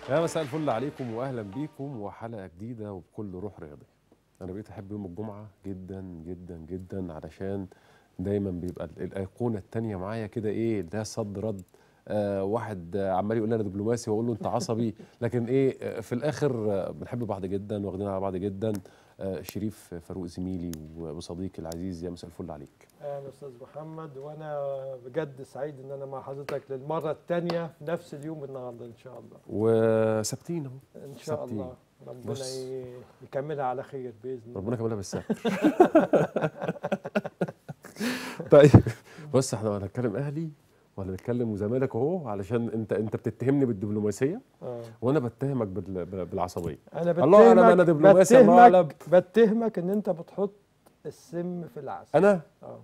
يا مساء الفل عليكم واهلا بيكم وحلقه جديده وبكل روح رياضيه انا بقيت احب يوم الجمعه جدا جدا جدا علشان دايما بيبقى ال- الايقونه التانية معايا كده ايه ده صد رد آه واحد آه عمال يقول لي انا دبلوماسي واقول له انت عصبي لكن ايه آه في الاخر آه بنحب بعض جدا واخدين على بعض جدا آه شريف فاروق زميلي وصديقي العزيز يا مساء الفل عليك اهلا استاذ محمد وانا بجد سعيد ان انا مع حضرتك للمره الثانيه في نفس اليوم النهارده ان شاء الله وثابتين اهو ان شاء ثابتين. الله ربنا بص. ي- يكملها على خير باذن الله ربنا كملها بالستر طيب بص احنا ولا هنتكلم اهلي ولا نتكلم زمالك اهو علشان انت انت بتتهمني بالدبلوماسيه آه. وانا بتهمك بال- بال- بالعصبيه انا بتهمك الله أعلم أنا دبلوماسي، الله أعلم. بتهمك بتهمك ان انت بتحط السم في العسل انا اه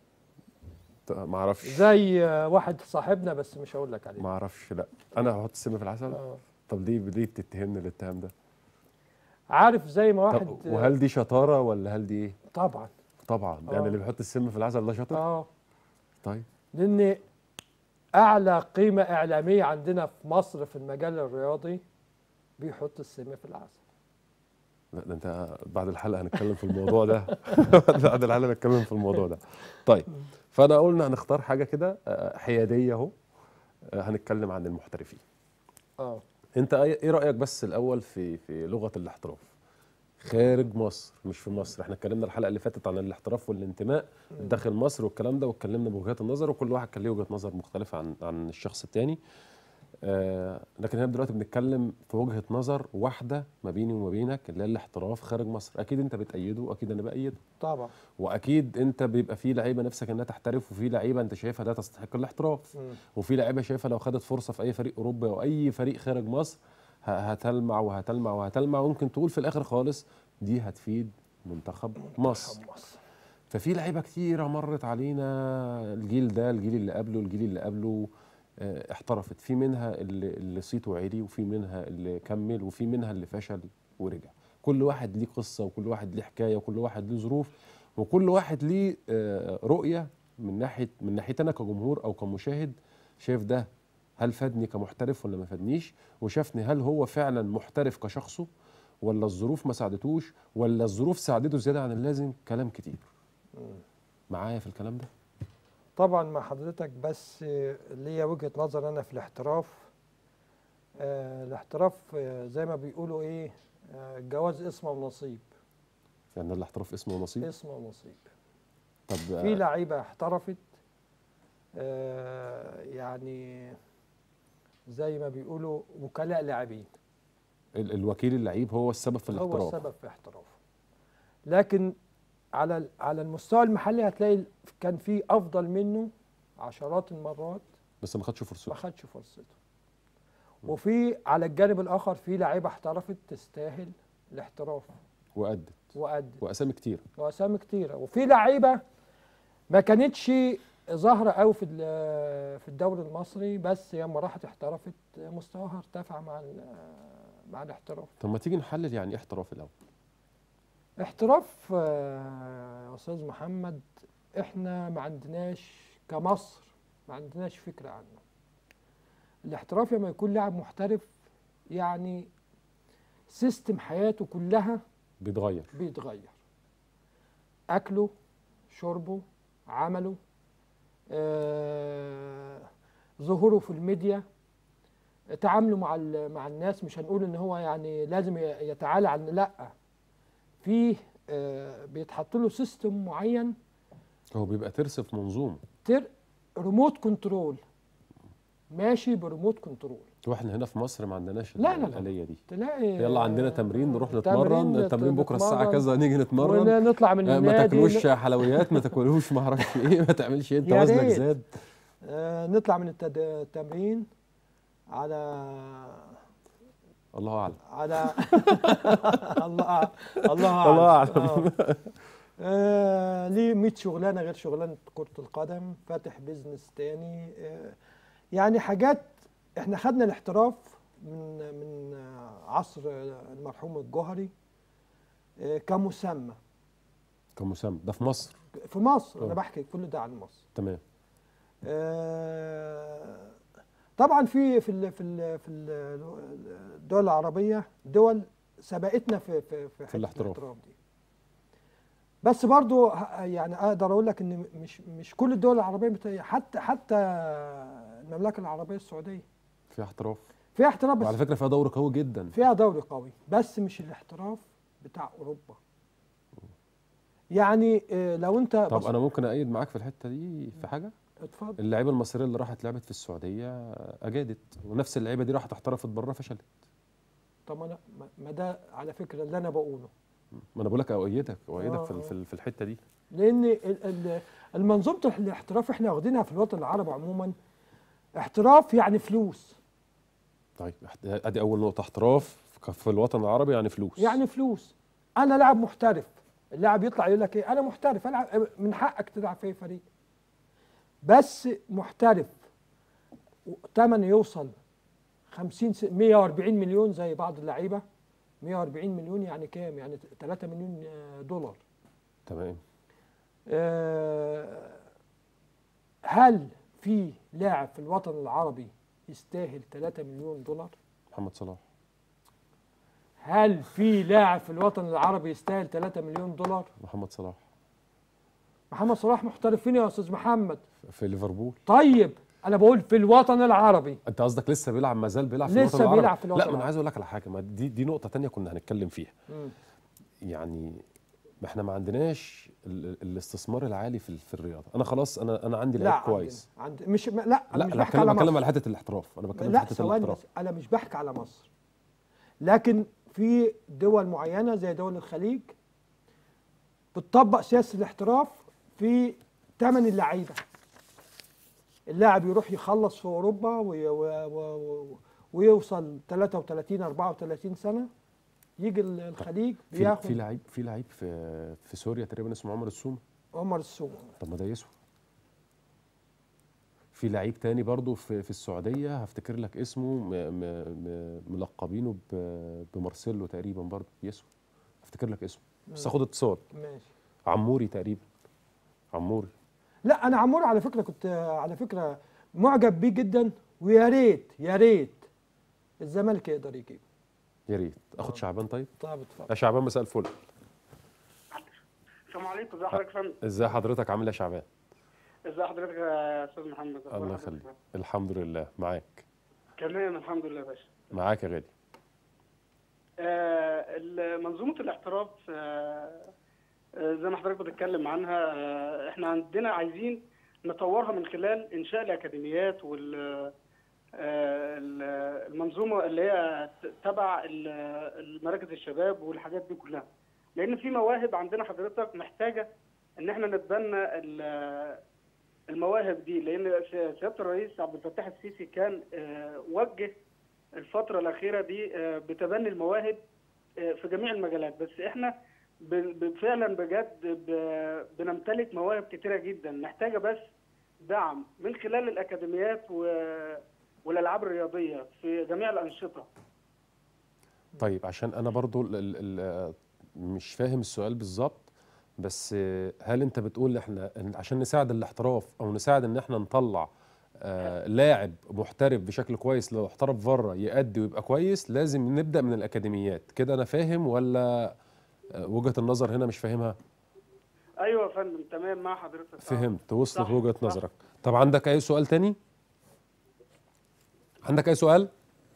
ط- ما اعرفش زي آه، واحد صاحبنا بس مش هقول لك عليه ما اعرفش لا انا هحط السم في العسل آه. طب ليه ليه بتتهمني الاتهام ده عارف زي ما واحد طب وهل دي شطاره ولا هل دي ايه طبعا طبعا آه. يعني اللي بيحط السم في العسل ده شاطر اه طيب لان اعلى قيمه اعلاميه عندنا في مصر في المجال الرياضي بيحط السم في العسل لا ده انت بعد الحلقه هنتكلم في الموضوع ده بعد الحلقه هنتكلم في الموضوع ده طيب فانا قلنا هنختار حاجه كده آه، حياديه اهو آه، هنتكلم عن المحترفين اه انت ايه إيه رايك بس الاول في في لغه الاحتراف خارج مصر مش في مصر احنا اتكلمنا الحلقه اللي فاتت عن الاحتراف والانتماء داخل مصر والكلام ده واتكلمنا بوجهات النظر وكل واحد كان ليه وجهه نظر مختلفه عن عن الشخص التاني آه لكن هنا دلوقتي بنتكلم في وجهه نظر واحده ما بيني وما بينك اللي هي الاحتراف خارج مصر اكيد انت بتأيده واكيد انا بأيده طبعا واكيد انت بيبقى في لعيبه نفسك انها تحترف وفي لعيبه انت شايفها لا تستحق الاحتراف مم. وفي لعيبه شايفها لو خدت فرصه في اي فريق اوروبي او اي فريق خارج مصر ه- هتلمع وهتلمع وهتلمع وممكن تقول في الاخر خالص دي هتفيد منتخب مصر مصر ففي لعيبه كتيره مرت علينا الجيل ده الجيل اللي قبله الجيل اللي قبله آه، احترفت في منها اللي, اللي صيته عالي وفي منها اللي كمل وفي منها اللي فشل ورجع كل واحد ليه قصه وكل واحد ليه حكايه وكل واحد ليه ظروف وكل واحد ليه آه، رؤيه من ناحيه من ناحيه انا كجمهور او كمشاهد شايف ده هل فادني كمحترف ولا ما فادنيش وشافني هل هو فعلا محترف كشخصه ولا الظروف ما ساعدتوش ولا الظروف ساعدته زياده عن اللازم كلام كتير معايا في الكلام ده طبعا مع حضرتك بس آه، ليا وجهه نظر انا في الاحتراف آه الاحتراف آه زي ما بيقولوا ايه آه الجواز اسمه ونصيب يعني الاحتراف اسمه نصيب اسمه ونصيب طب في لعيبه احترفت آه يعني زي ما بيقولوا وكلاء لاعبين ال- الوكيل اللعيب هو السبب في هو الاحتراف السبب في احترافه لكن على ال- على المستوى المحلي هتلاقي ال- كان في افضل منه عشرات المرات بس ما خدش ما فرصته خدش فرصته وفي على الجانب الاخر في لعيبه احترفت تستاهل الاحتراف وأدت وأدت واسامي كتير واسامي كتيره وفي لعيبه ما كانتش ظاهره قوي في ال- في الدوري المصري بس لما راحت احترفت مستواها ارتفع مع ال- مع الاحتراف طب ما تيجي نحلل يعني ايه احتراف الاول احتراف آه، يا استاذ محمد احنا ما عندناش كمصر ما عندناش فكره عنه الاحتراف لما يكون لاعب محترف يعني سيستم حياته كلها بيتغير بيتغير اكله شربه عمله آه، ظهوره في الميديا تعامله مع ال- مع الناس مش هنقول ان هو يعني لازم ي- يتعالى عن لا فيه آه، بيتحط له سيستم معين هو بيبقى ترس في منظومه تر ريموت كنترول ماشي بريموت كنترول واحنا هنا في مصر ما عندناش لا، لا، لا. الآلية دي تلاقي يلا عندنا تمرين نروح تمرين نتمرن نت- التمرين بكره الساعه نتمرن، كذا نيجي نتمرن ونطلع من آه، ما النادي تاكلوش حلويات ما تاكلوش ما اعرفش ايه ما تعملش ايه انت يا وزنك ريت. زاد آه، نطلع من التد- التمرين على الله اعلم على الله أع- الله اعلم الله أعلم. آه. آه ليه 100 شغلانه غير شغلانه كره القدم فاتح بيزنس تاني آه يعني حاجات احنا خدنا الاحتراف من من آه، عصر المرحوم الجوهري آه كمسمى كمسمى ده في مصر في مصر آه. انا بحكي كل ده عن مصر تمام آه، طبعا في في ال- في ال- في ال- الدول العربيه دول سبقتنا في في في, حتة الاحتراف. دي بس برضو ه- يعني اقدر اقول لك ان مش مش كل الدول العربيه بت- حتى حتى المملكه العربيه السعوديه فيها احتراف فيها احتراف وعلى بس فكره فيها دور قوي جدا فيها دوري قوي بس مش الاحتراف بتاع اوروبا يعني آه، لو انت طب بص- انا ممكن اأيد معاك في الحته دي في حاجه اتفضل اللعيبه المصريه اللي راحت لعبت في السعوديه اجادت ونفس اللعيبه دي راحت احترفت بره فشلت طب انا ما- ما ده على فكره اللي انا بقوله ما انا بقول لك اؤيدك اؤيدك آه، في ال- آه. في ال- في الحته دي لان ال- ال- المنظومه الاحتراف احنا واخدينها في الوطن العربي عموما احتراف يعني فلوس طيب احت- ادي اول نقطه احتراف ك- في الوطن العربي يعني فلوس يعني فلوس انا لاعب محترف اللاعب يطلع يقول لك ايه انا محترف العب من حقك تلعب في أي فريق بس محترف ثمن يوصل 50 س- 140 مليون زي بعض اللعيبه 140 مليون يعني كام يعني 3 مليون آه، دولار تمام آه، هل في لاعب في الوطن العربي يستاهل 3 مليون دولار محمد صلاح هل في لاعب في الوطن العربي يستاهل 3 مليون دولار محمد صلاح محمد صلاح محترف فين يا استاذ محمد في ليفربول طيب انا بقول في الوطن العربي انت قصدك لسه بيلعب ما زال بيلعب في لسه الوطن العربي بيلعب في الوطن لا ما انا العربي. عايز اقول لك على حاجه ما دي دي نقطه تانية كنا هنتكلم فيها مم. يعني ما احنا ما عندناش ال- الاستثمار العالي في ال- في الرياضه انا خلاص انا انا عندي لا لعيب عندنا. كويس عند مش لا انا لا مش انا بحكي على بتكلم بتكلم مصر على حته الاحتراف انا بتكلم في لا حته ثواني الاحتراف بس انا مش بحكي على مصر لكن في دول معينه زي دول الخليج بتطبق سياسه الاحتراف في ثمن اللعيبه اللاعب يروح يخلص في اوروبا وي و و و ويوصل 33 34 سنه يجي ال- الخليج في في بياخد لعيب في لعيب في في سوريا تقريبا اسمه عمر السوم عمر السوم طب ما ده يسوى في لعيب تاني برضو في في السعوديه هفتكر لك اسمه م م م ملقبينه ب- بمارسيلو تقريبا برضو يسوى هفتكر لك اسمه بس اخد اتصال ماشي عموري تقريبا عموري لا انا عمور على فكره كنت على فكره معجب بيه جدا ويا ريت يا ريت الزمالك يقدر يجيبه يا ريت اخد آه. شعبان طيب طيب اتفضل يا شعبان مساء الفل السلام عليكم ازي حضرتك يا فندم ازاي حضرتك عامل ايه يا شعبان ازي حضرتك يا استاذ محمد أخبار الله حضرتك؟ يخليك الحمد لله معاك تمام الحمد لله يا باشا معاك يا غالي آه ال- منظومه الاحتراف آه آه، زي ما حضرتك بتتكلم عنها آه احنا عندنا عايزين نطورها من خلال انشاء الاكاديميات وال آه، ال- المنظومه اللي هي ت- تبع ال- المراكز الشباب والحاجات دي كلها لان في مواهب عندنا حضرتك محتاجه ان احنا نتبنى ال- المواهب دي لان س- سياده الرئيس عبد الفتاح السيسي كان آه، وجه الفتره الاخيره دي آه، بتبني المواهب آه، في جميع المجالات بس احنا ب- ب- فعلا بجد ب- بنمتلك مواهب كتيره جدا محتاجه بس دعم من خلال الاكاديميات و- والالعاب الرياضيه في جميع الانشطه طيب عشان انا برضو ال ال ال مش فاهم السؤال بالظبط بس آه، هل انت بتقول احنا إن عشان نساعد الاحتراف او نساعد ان احنا نطلع آه لاعب محترف بشكل كويس لو احترف بره يأدي ويبقى كويس لازم نبدأ من الأكاديميات كده أنا فاهم ولا آه، وجهة النظر هنا مش فاهمها ايوه يا فندم تمام مع حضرتك فهمت وصلت صح، وجهة صح. نظرك طب عندك أي سؤال تاني عندك أي سؤال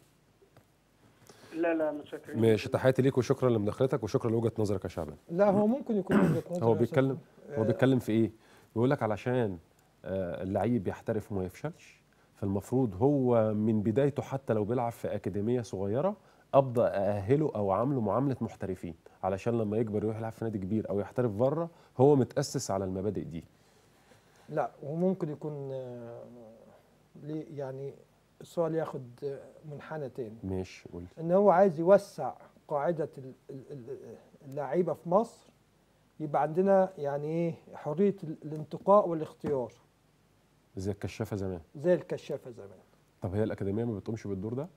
لا لا متشكرين ماشي تحياتي ليك وشكرا لمداخلتك وشكرا لوجهة نظرك يا شعبان لا هو ممكن يكون وجهه نظر هو يا بيتكلم أستاذ. هو بيتكلم في ايه بيقول لك علشان آه، اللعيب يحترف وما يفشلش فالمفروض هو من بدايته حتى لو بيلعب في اكاديميه صغيره ابدا ااهله او عامله معامله محترفين علشان لما يكبر يروح يلعب في نادي كبير او يحترف بره هو متاسس على المبادئ دي لا وممكن يكون آه، ليه يعني السؤال ياخد آه، منحنى تاني ماشي قول ان هو عايز يوسع قاعده ال- ال- ال- اللعيبه في مصر يبقى عندنا يعني ايه حريه ال- الانتقاء والاختيار زي الكشافه زمان زي الكشافه زمان طب هي الاكاديميه ما بتقومش بالدور ده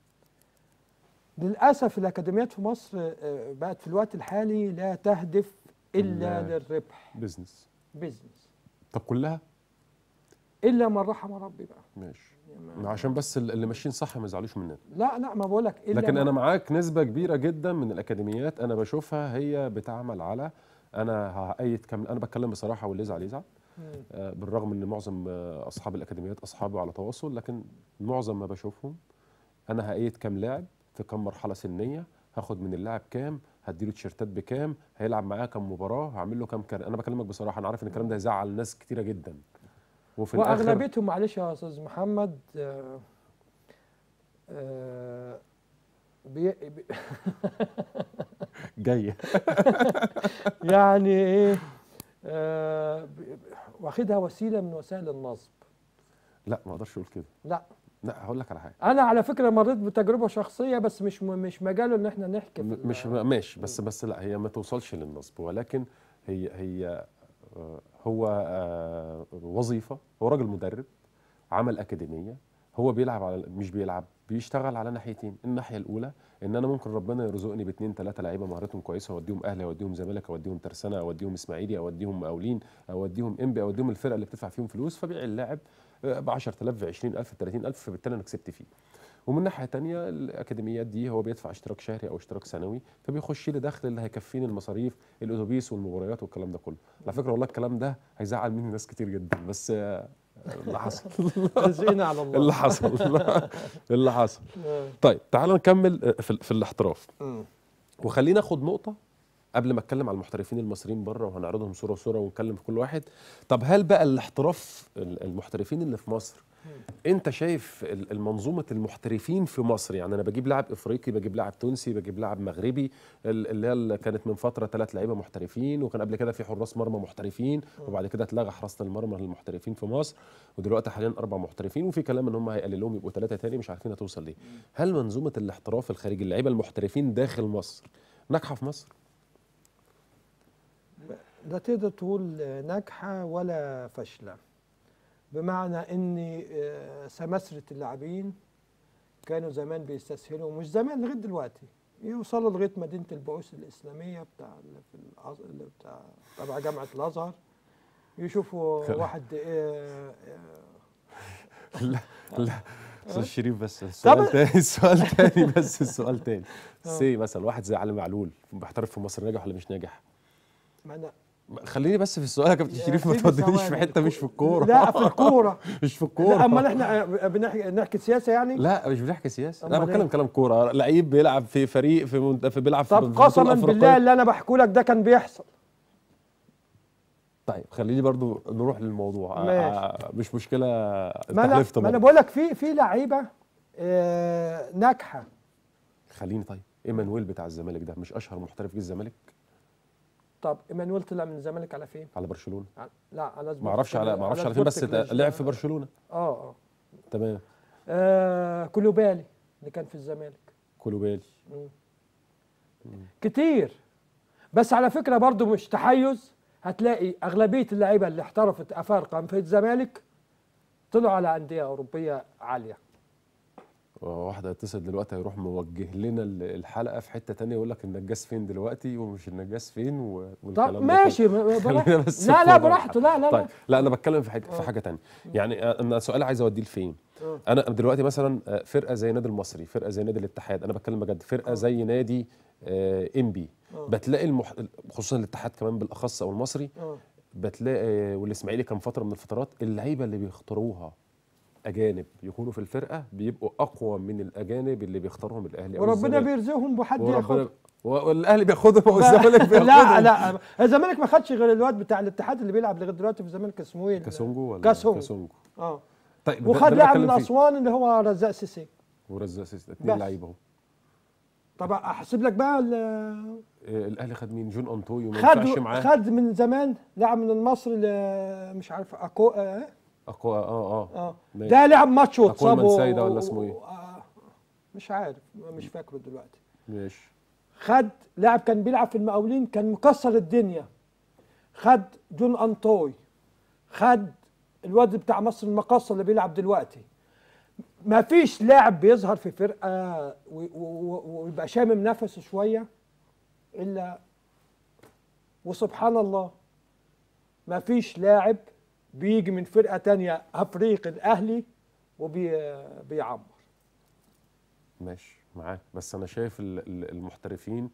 للاسف الاكاديميات في مصر آه، بقت في الوقت الحالي لا تهدف الا لا. للربح بزنس بيزنس طب كلها الا من رحم ربي بقى ماشي ما عشان بس ال- اللي ماشيين صح ما يزعلوش مننا لا لا ما بقول لك الا لكن من- انا معاك نسبه كبيره جدا من الاكاديميات انا بشوفها هي بتعمل على انا هأيد كم انا بتكلم بصراحه واللي يزعل يزعل مم. آه، بالرغم ان معظم آه، اصحاب الاكاديميات اصحابي على تواصل لكن معظم ما بشوفهم انا هأيد كام لاعب في كام مرحله سنيه هاخد من اللاعب كام هديله تيشيرتات بكام هيلعب معايا كام مباراه هعمل له كام كان انا بكلمك بصراحه انا عارف ان الكلام ده هيزعل ناس كتيره جدا وفي الاخر واغلبيتهم معلش يا استاذ محمد آه آه بي بي جايه يعني ايه آه بي- واخدها وسيله من وسائل النصب لا ما اقدرش اقول كده لا لا هقول لك على حاجه انا على فكره مريت بتجربه شخصيه بس مش م- مش مجاله ان احنا نحكي في م- ال- مش ماشي بس بس لا هي ما توصلش للنصب ولكن هي هي آه، هو آه، وظيفه هو راجل مدرب عمل اكاديميه هو بيلعب على مش بيلعب بيشتغل على ناحيتين الناحيه الاولى ان انا ممكن ربنا يرزقني باثنين ثلاثه لعيبه مهارتهم كويسه اوديهم اهلي اوديهم زمالك اوديهم ترسانه اوديهم اسماعيلي اوديهم مقاولين اوديهم انبي اوديهم الفرقه اللي بتدفع فيهم فلوس فبيع اللاعب ب 10000 ب 20000 ب 30000 فبالتالي انا كسبت فيه ومن ناحيه تانية الاكاديميات دي هو بيدفع اشتراك شهري او اشتراك سنوي فبيخش لي دخل اللي هيكفيني المصاريف الاتوبيس والمباريات والكلام ده كله على فكره والله الكلام ده هيزعل مني ناس كتير جدا بس آه، اللي حصل رزقنا على الله اللي حصل اللي حصل آه. طيب تعال نكمل آه، في, في الاحتراف مم. وخلينا ناخد نقطه قبل ما اتكلم على المحترفين المصريين بره وهنعرضهم صوره صوره ونتكلم في كل واحد طب هل بقى الاحتراف ال- المحترفين اللي في مصر انت شايف ال- المنظومه المحترفين في مصر يعني انا بجيب لاعب افريقي بجيب لاعب تونسي بجيب لاعب مغربي ال- اللي هي اللي كانت من فتره ثلاث لعيبه محترفين وكان قبل كده في حراس مرمى محترفين وبعد كده اتلغى حراسه المرمى للمحترفين في مصر ودلوقتي حاليا اربع محترفين وفي كلام ان هم هيقللوهم يبقوا ثلاثه تاني مش عارفين هتوصل ليه هل منظومه الاحتراف الخارجي اللعيبه المحترفين داخل مصر ناجحه في مصر لا تقدر تقول ناجحة ولا فاشلة بمعنى ان آه، سماسرة اللاعبين كانوا زمان بيستسهلوا مش زمان لغاية دلوقتي يوصلوا لغاية مدينة البعوث الإسلامية بتاع ال- في الأز- اللي بتاع تبع جامعة الأزهر يشوفوا واحد آه، آه، لا لا استاذ شريف بس طب- السؤال تاني السؤال تاني بس السؤال تاني سي مثلا واحد زي علي معلول بيحترف في مصر ناجح ولا مش ناجح؟ ما أنا خليني بس في السؤال يا كابتن يا شريف ما سيدي تودينيش في ثواني. حته مش في الكوره لا في الكورة مش في لا الكوره أمال إحنا آه، بنحكي نحكي سياسة يعني لا مش بنحكي سياسه انا أمال بتكلم إيه؟ كلام كوره لعيب بيلعب في فريق في منت... في بيلعب في طب بطولة قسما أفريقية. بالله اللي أنا بحكوا لك ده كان بيحصل طيب خليني برضو نروح للموضوع ماشي. آه، مش مشكله ما أنا تحلفت ما أنا برضو. بقول لك في في لعيبة آه، ناجحة خليني طيب ايمانويل بتاع الزمالك ده مش اشهر محترف جه الزمالك طب ايمانويل طلع من الزمالك على فين؟ على برشلونه على- لا على ما اعرفش على ما اعرفش على فين بس سبورتنج لعب في لشبونة. برشلونه اه اه تمام آه، كولوبالي اللي كان في الزمالك كولوبالي كتير بس على فكره برضو مش تحيز هتلاقي اغلبيه اللعيبه اللي احترفت افارقه في الزمالك طلعوا على انديه اوروبيه عاليه واحد هيتصل دلوقتي هيروح موجه لنا ال- الحلقه في حته تانية يقول لك النجاس فين دلوقتي ومش النجاس فين و- والكلام طب ده ماشي كله. م- م- خلينا براحته. بس لا في لا موضوع براحته لا لا طيب لا لا انا بتكلم في حاجه في حاجه تانية يعني آه، انا سؤال عايز اوديه لفين آه. انا دلوقتي مثلا آه، فرقه زي نادي المصري فرقه زي نادي الاتحاد انا بتكلم بجد فرقه زي نادي آه، انبي آه. بتلاقي المح... خصوصا الاتحاد كمان بالاخص او المصري آه. بتلاقي والاسماعيلي كان فتره من الفترات اللعيبه اللي بيختاروها اجانب يكونوا في الفرقه بيبقوا اقوى من الاجانب اللي بيختارهم الاهلي او وربنا الزمالك. بيرزقهم بحد وربنا ياخد والاهلي بياخدهم والزمالك بياخدهم لا لا الزمالك ما خدش غير الواد بتاع الاتحاد اللي بيلعب لغايه دلوقتي في الزمالك اسمه ايه كاسونجو ولا كاسونجو. كاسونجو اه طيب ده- وخد ده اللي لاعب بتكلم من فيه. اسوان اللي هو رزاق سيسي ورزاق سيسي اثنين بس. لعيبه اهو طب احسب لك بقى ال- آه، الاهلي خد مين جون انطويو ما خد ينفعش معاه خد من زمان لاعب من المصري اللي مش عارف اكو اه اقوى اه اه اه ماشي. ده لعب ماتش واتصاب أكو و- المنساي ده ولا اسمه إيه؟ آه، مش عارف مش فاكره دلوقتي ماشي خد لاعب كان بيلعب في المقاولين كان مكسر الدنيا خد جون انطوي خد الواد بتاع مصر المقاصة اللي بيلعب دلوقتي ما فيش لاعب بيظهر في فرقة و- و- و- ويبقى شامم نفسه شوية إلا وسبحان الله ما فيش لاعب بيجي من فرقه تانية افريقي الاهلي وبيعمر ماشي معاك بس انا شايف ال- ال- المحترفين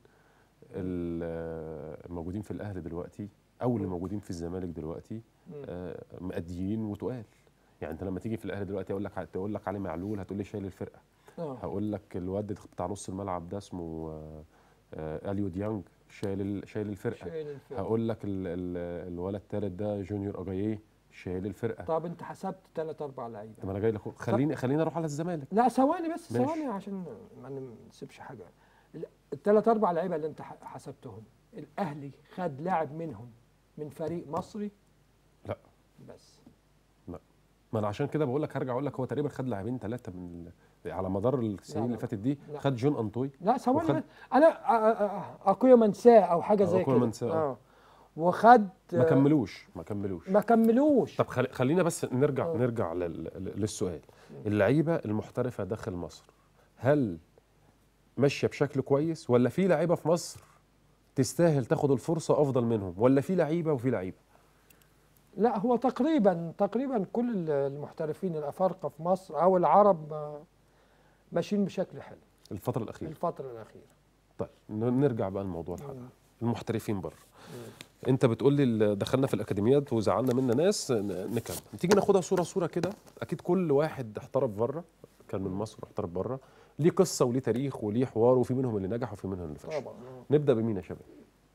ال- الموجودين في الاهلي دلوقتي او اللي موجودين في الزمالك دلوقتي آه، مأديين وتقال يعني انت لما تيجي في الاهلي دلوقتي اقول لك تقول لك علي معلول هتقول لي شايل الفرقه آه. هقول لك الواد بتاع نص الملعب ده اسمه آه، آه، اليو ديانج شايل ال- شايل الفرقه شايل الفرقة. هقول لك ال- ال- الولد الثالث ده جونيور اجاييه شايل الفرقه طب انت حسبت ثلاث اربع لعيبه طب انا جاي لك خليني خليني اروح على الزمالك لا ثواني بس ماشي. ثواني عشان ما نسيبش حاجه الثلاث اربع لعيبه اللي انت ح- حسبتهم الاهلي خد لاعب منهم من فريق مصري لا بس ما انا عشان كده بقول لك هرجع اقول لك هو تقريبا خد لاعبين ثلاثه من ال- على مدار السنين لا، اللي لا. فاتت دي لا. خد جون انطوي لا ثواني وخد- بس انا أ- أ- أ- اكويا منساه او حاجه زي أكويا كده منساه، آه. اه وخد ما كملوش ما كملوش ما كملوش طب خلي خلينا بس نرجع آه. نرجع لل- لل- للسؤال اللعيبه المحترفه داخل مصر هل ماشيه بشكل كويس ولا في لعيبه في مصر تستاهل تاخد الفرصه افضل منهم ولا في لعيبه وفي لعيبه لا هو تقريبا تقريبا كل المحترفين الافارقه في مصر او العرب آه، ماشيين بشكل حلو الفتره الاخيره الفتره الاخيره طيب ن- نرجع بقى لموضوع الحلقه المحترفين بره انت بتقول لي ال- دخلنا في الاكاديميات وزعلنا منا ناس ن- نكمل تيجي ناخدها صوره صوره كده اكيد كل واحد احترف بره كان من مصر واحترف بره ليه قصه وليه تاريخ وليه حوار وفي منهم اللي نجح وفي منهم اللي فشل طبعا آه. نبدا بمين يا شباب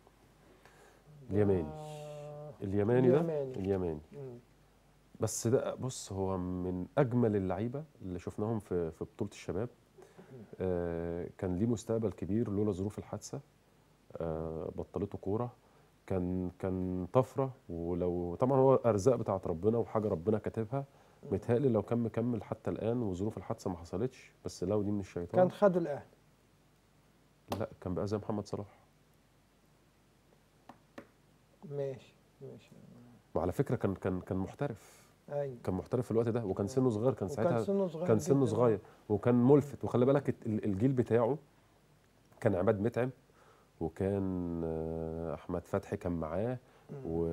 اليماني آه، اليماني ده اليماني. اليماني مم. بس ده بص هو من اجمل اللعيبه اللي شفناهم في في بطوله الشباب آه كان ليه مستقبل كبير لولا ظروف الحادثه آه بطلته كوره كان كان طفره ولو طبعا هو ارزاق بتاعت ربنا وحاجه ربنا كاتبها متهيألي لو كان مكمل حتى الان وظروف الحادثه ما حصلتش بس لو دي من الشيطان كان خدوا الاهلي لا كان بقى زي محمد صلاح ماشي ماشي وعلى فكره كان كان كان محترف ايوه كان محترف في الوقت ده وكان سنه صغير كان وكان ساعتها سنه صغير كان سنه جداً. صغير وكان ملفت وخلي بالك الت- ال- الجيل بتاعه كان عماد متعب وكان آه، احمد فتحي كان معاه و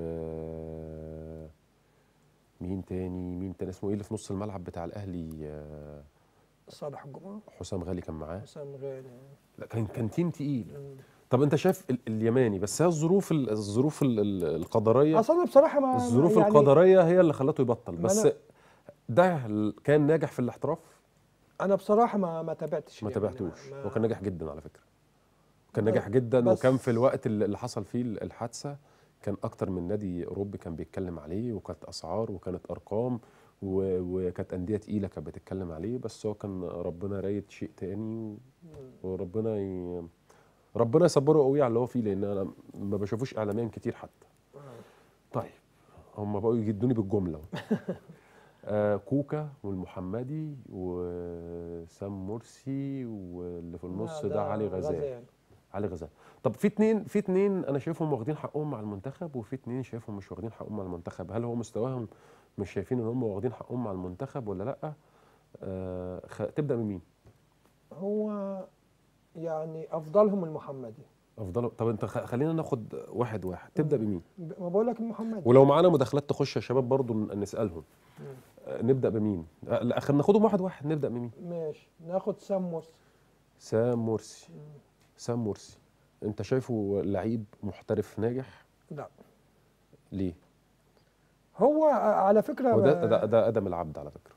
مين تاني مين تاني اسمه ايه اللي في نص الملعب بتاع الاهلي آه، صالح الجمعه حسام غالي كان معاه حسام غالي لا كان كان تيم تقيل مم. طب انت شايف ال- اليماني بس هي الظروف ال- الظروف ال- ال- القدريه اصل أنا بصراحه ما الظروف يعني القدريه هي اللي خلته يبطل ما بس أنا- ده ال- كان ناجح في الاحتراف انا بصراحه ما ما تابعتش ما اليماني، تابعتوش ما- هو كان ناجح جدا على فكره كان بس- ناجح جدا بس- وكان في الوقت اللي اللي حصل فيه الحادثه كان اكتر من نادي اوروبي كان بيتكلم عليه وكانت اسعار وكانت ارقام و- وكانت انديه تقيله كانت بتتكلم عليه بس هو كان ربنا رايد شيء تاني وربنا ي... ربنا يصبره قوي على اللي هو فيه لان انا ما بشوفوش اعلاميا كتير حتى طيب هم بقوا يجدوني بالجمله آه كوكا والمحمدي وسام مرسي واللي في النص لا، ده علي غزال غزال علي غزال طب في اتنين في اتنين انا شايفهم واخدين حقهم مع المنتخب وفي اتنين شايفهم مش واخدين حقهم مع المنتخب هل هو مستواهم مش شايفين ان هم واخدين حقهم مع المنتخب ولا لا آه خ... تبدا بمين هو يعني افضلهم المحمدي افضل طب انت خ... خلينا ناخد واحد واحد تبدا بمين ب- ما بقول لك المحمدي ولو معانا مداخلات تخش يا شباب برضو ن- نسالهم آه نبدا بمين آه لا خلينا ناخدهم واحد واحد نبدا بمين ماشي ناخد سام مرسي سام مرسي سام مرسي انت شايفه لعيب محترف ناجح لا ليه هو على فكره وده ده, ده ادم العبد على فكره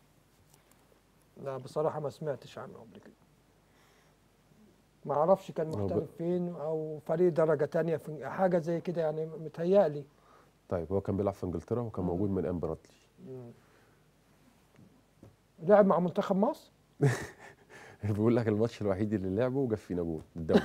لا بصراحه ما سمعتش عنه قبل كده ما اعرفش كان هو ب- محترف فين او فريق درجه تانية في حاجه زي كده يعني متهيألي طيب هو كان بيلعب في انجلترا وكان موجود من ام برادلي لعب مع منتخب مصر بيقول لك الماتش الوحيد اللي لعبه وجاب فينا جول الدوري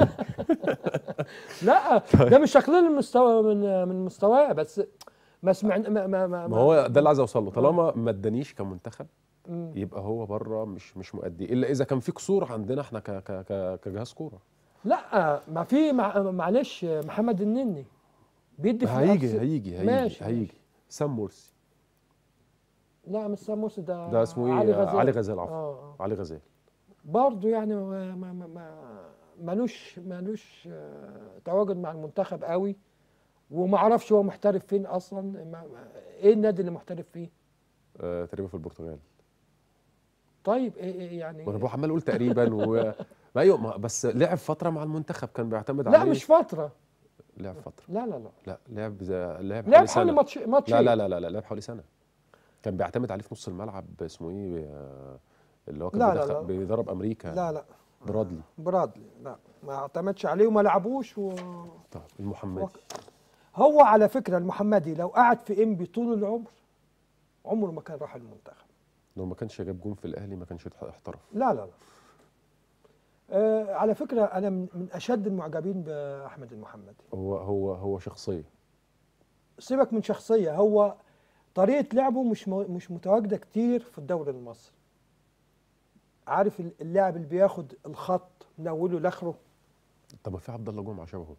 لا ده مش تقليل من مستوى من من مستواه بس ما سمعنا ما ما, ما, ما هو ده اللي عايز اوصل له طالما ما ادانيش كمنتخب مم. يبقى هو بره مش مش مؤدي الا اذا كان في قصور عندنا احنا ك ك ك كجهاز كوره لا ما في مع معلش محمد النني بيدي في هيجي الأرس- هيجي هيجي ماشي، هيجي ماشي. سام مرسي لا مش ساموس ده ده اسمه ايه علي غزال علي غزال عفوا اه اه علي غزال برضه يعني ما ما ما ما- ملوش ملوش آه، تواجد مع المنتخب قوي وما اعرفش هو محترف فين اصلا ما ما- ايه النادي اللي محترف فيه آه تقريبا في البرتغال طيب ايه, إيه يعني وانا عمال اقول تقريبا و ما ايوه ما بس لعب فتره مع المنتخب كان بيعتمد لا عليه مش فتره لعب فتره لا لا لا لا لعب زي- لعب لعب حوالي حوالي سنه ماتش ماتشين لا لا لا لا لا لعب حوالي سنه كان بيعتمد عليه في نص الملعب اسمه ايه آه، اللي هو كان لا، لا، بيدخل- لا. بيدرب امريكا لا لا برادلي برادلي لا ما اعتمدش عليه وما لعبوش و... طب المحمدي هو على فكره المحمدي لو قعد في انبي طول العمر عمره ما كان راح المنتخب لو ما كانش جاب جون في الاهلي ما كانش احترف لا لا لا آه على فكره انا من من اشد المعجبين باحمد المحمدي هو هو هو شخصيه سيبك من شخصيه هو طريقه لعبه مش مو- مش متواجده كتير في الدوري المصري عارف ال- اللاعب اللي بياخد الخط من اوله لاخره طب ما في عبد الله جمعه شبهه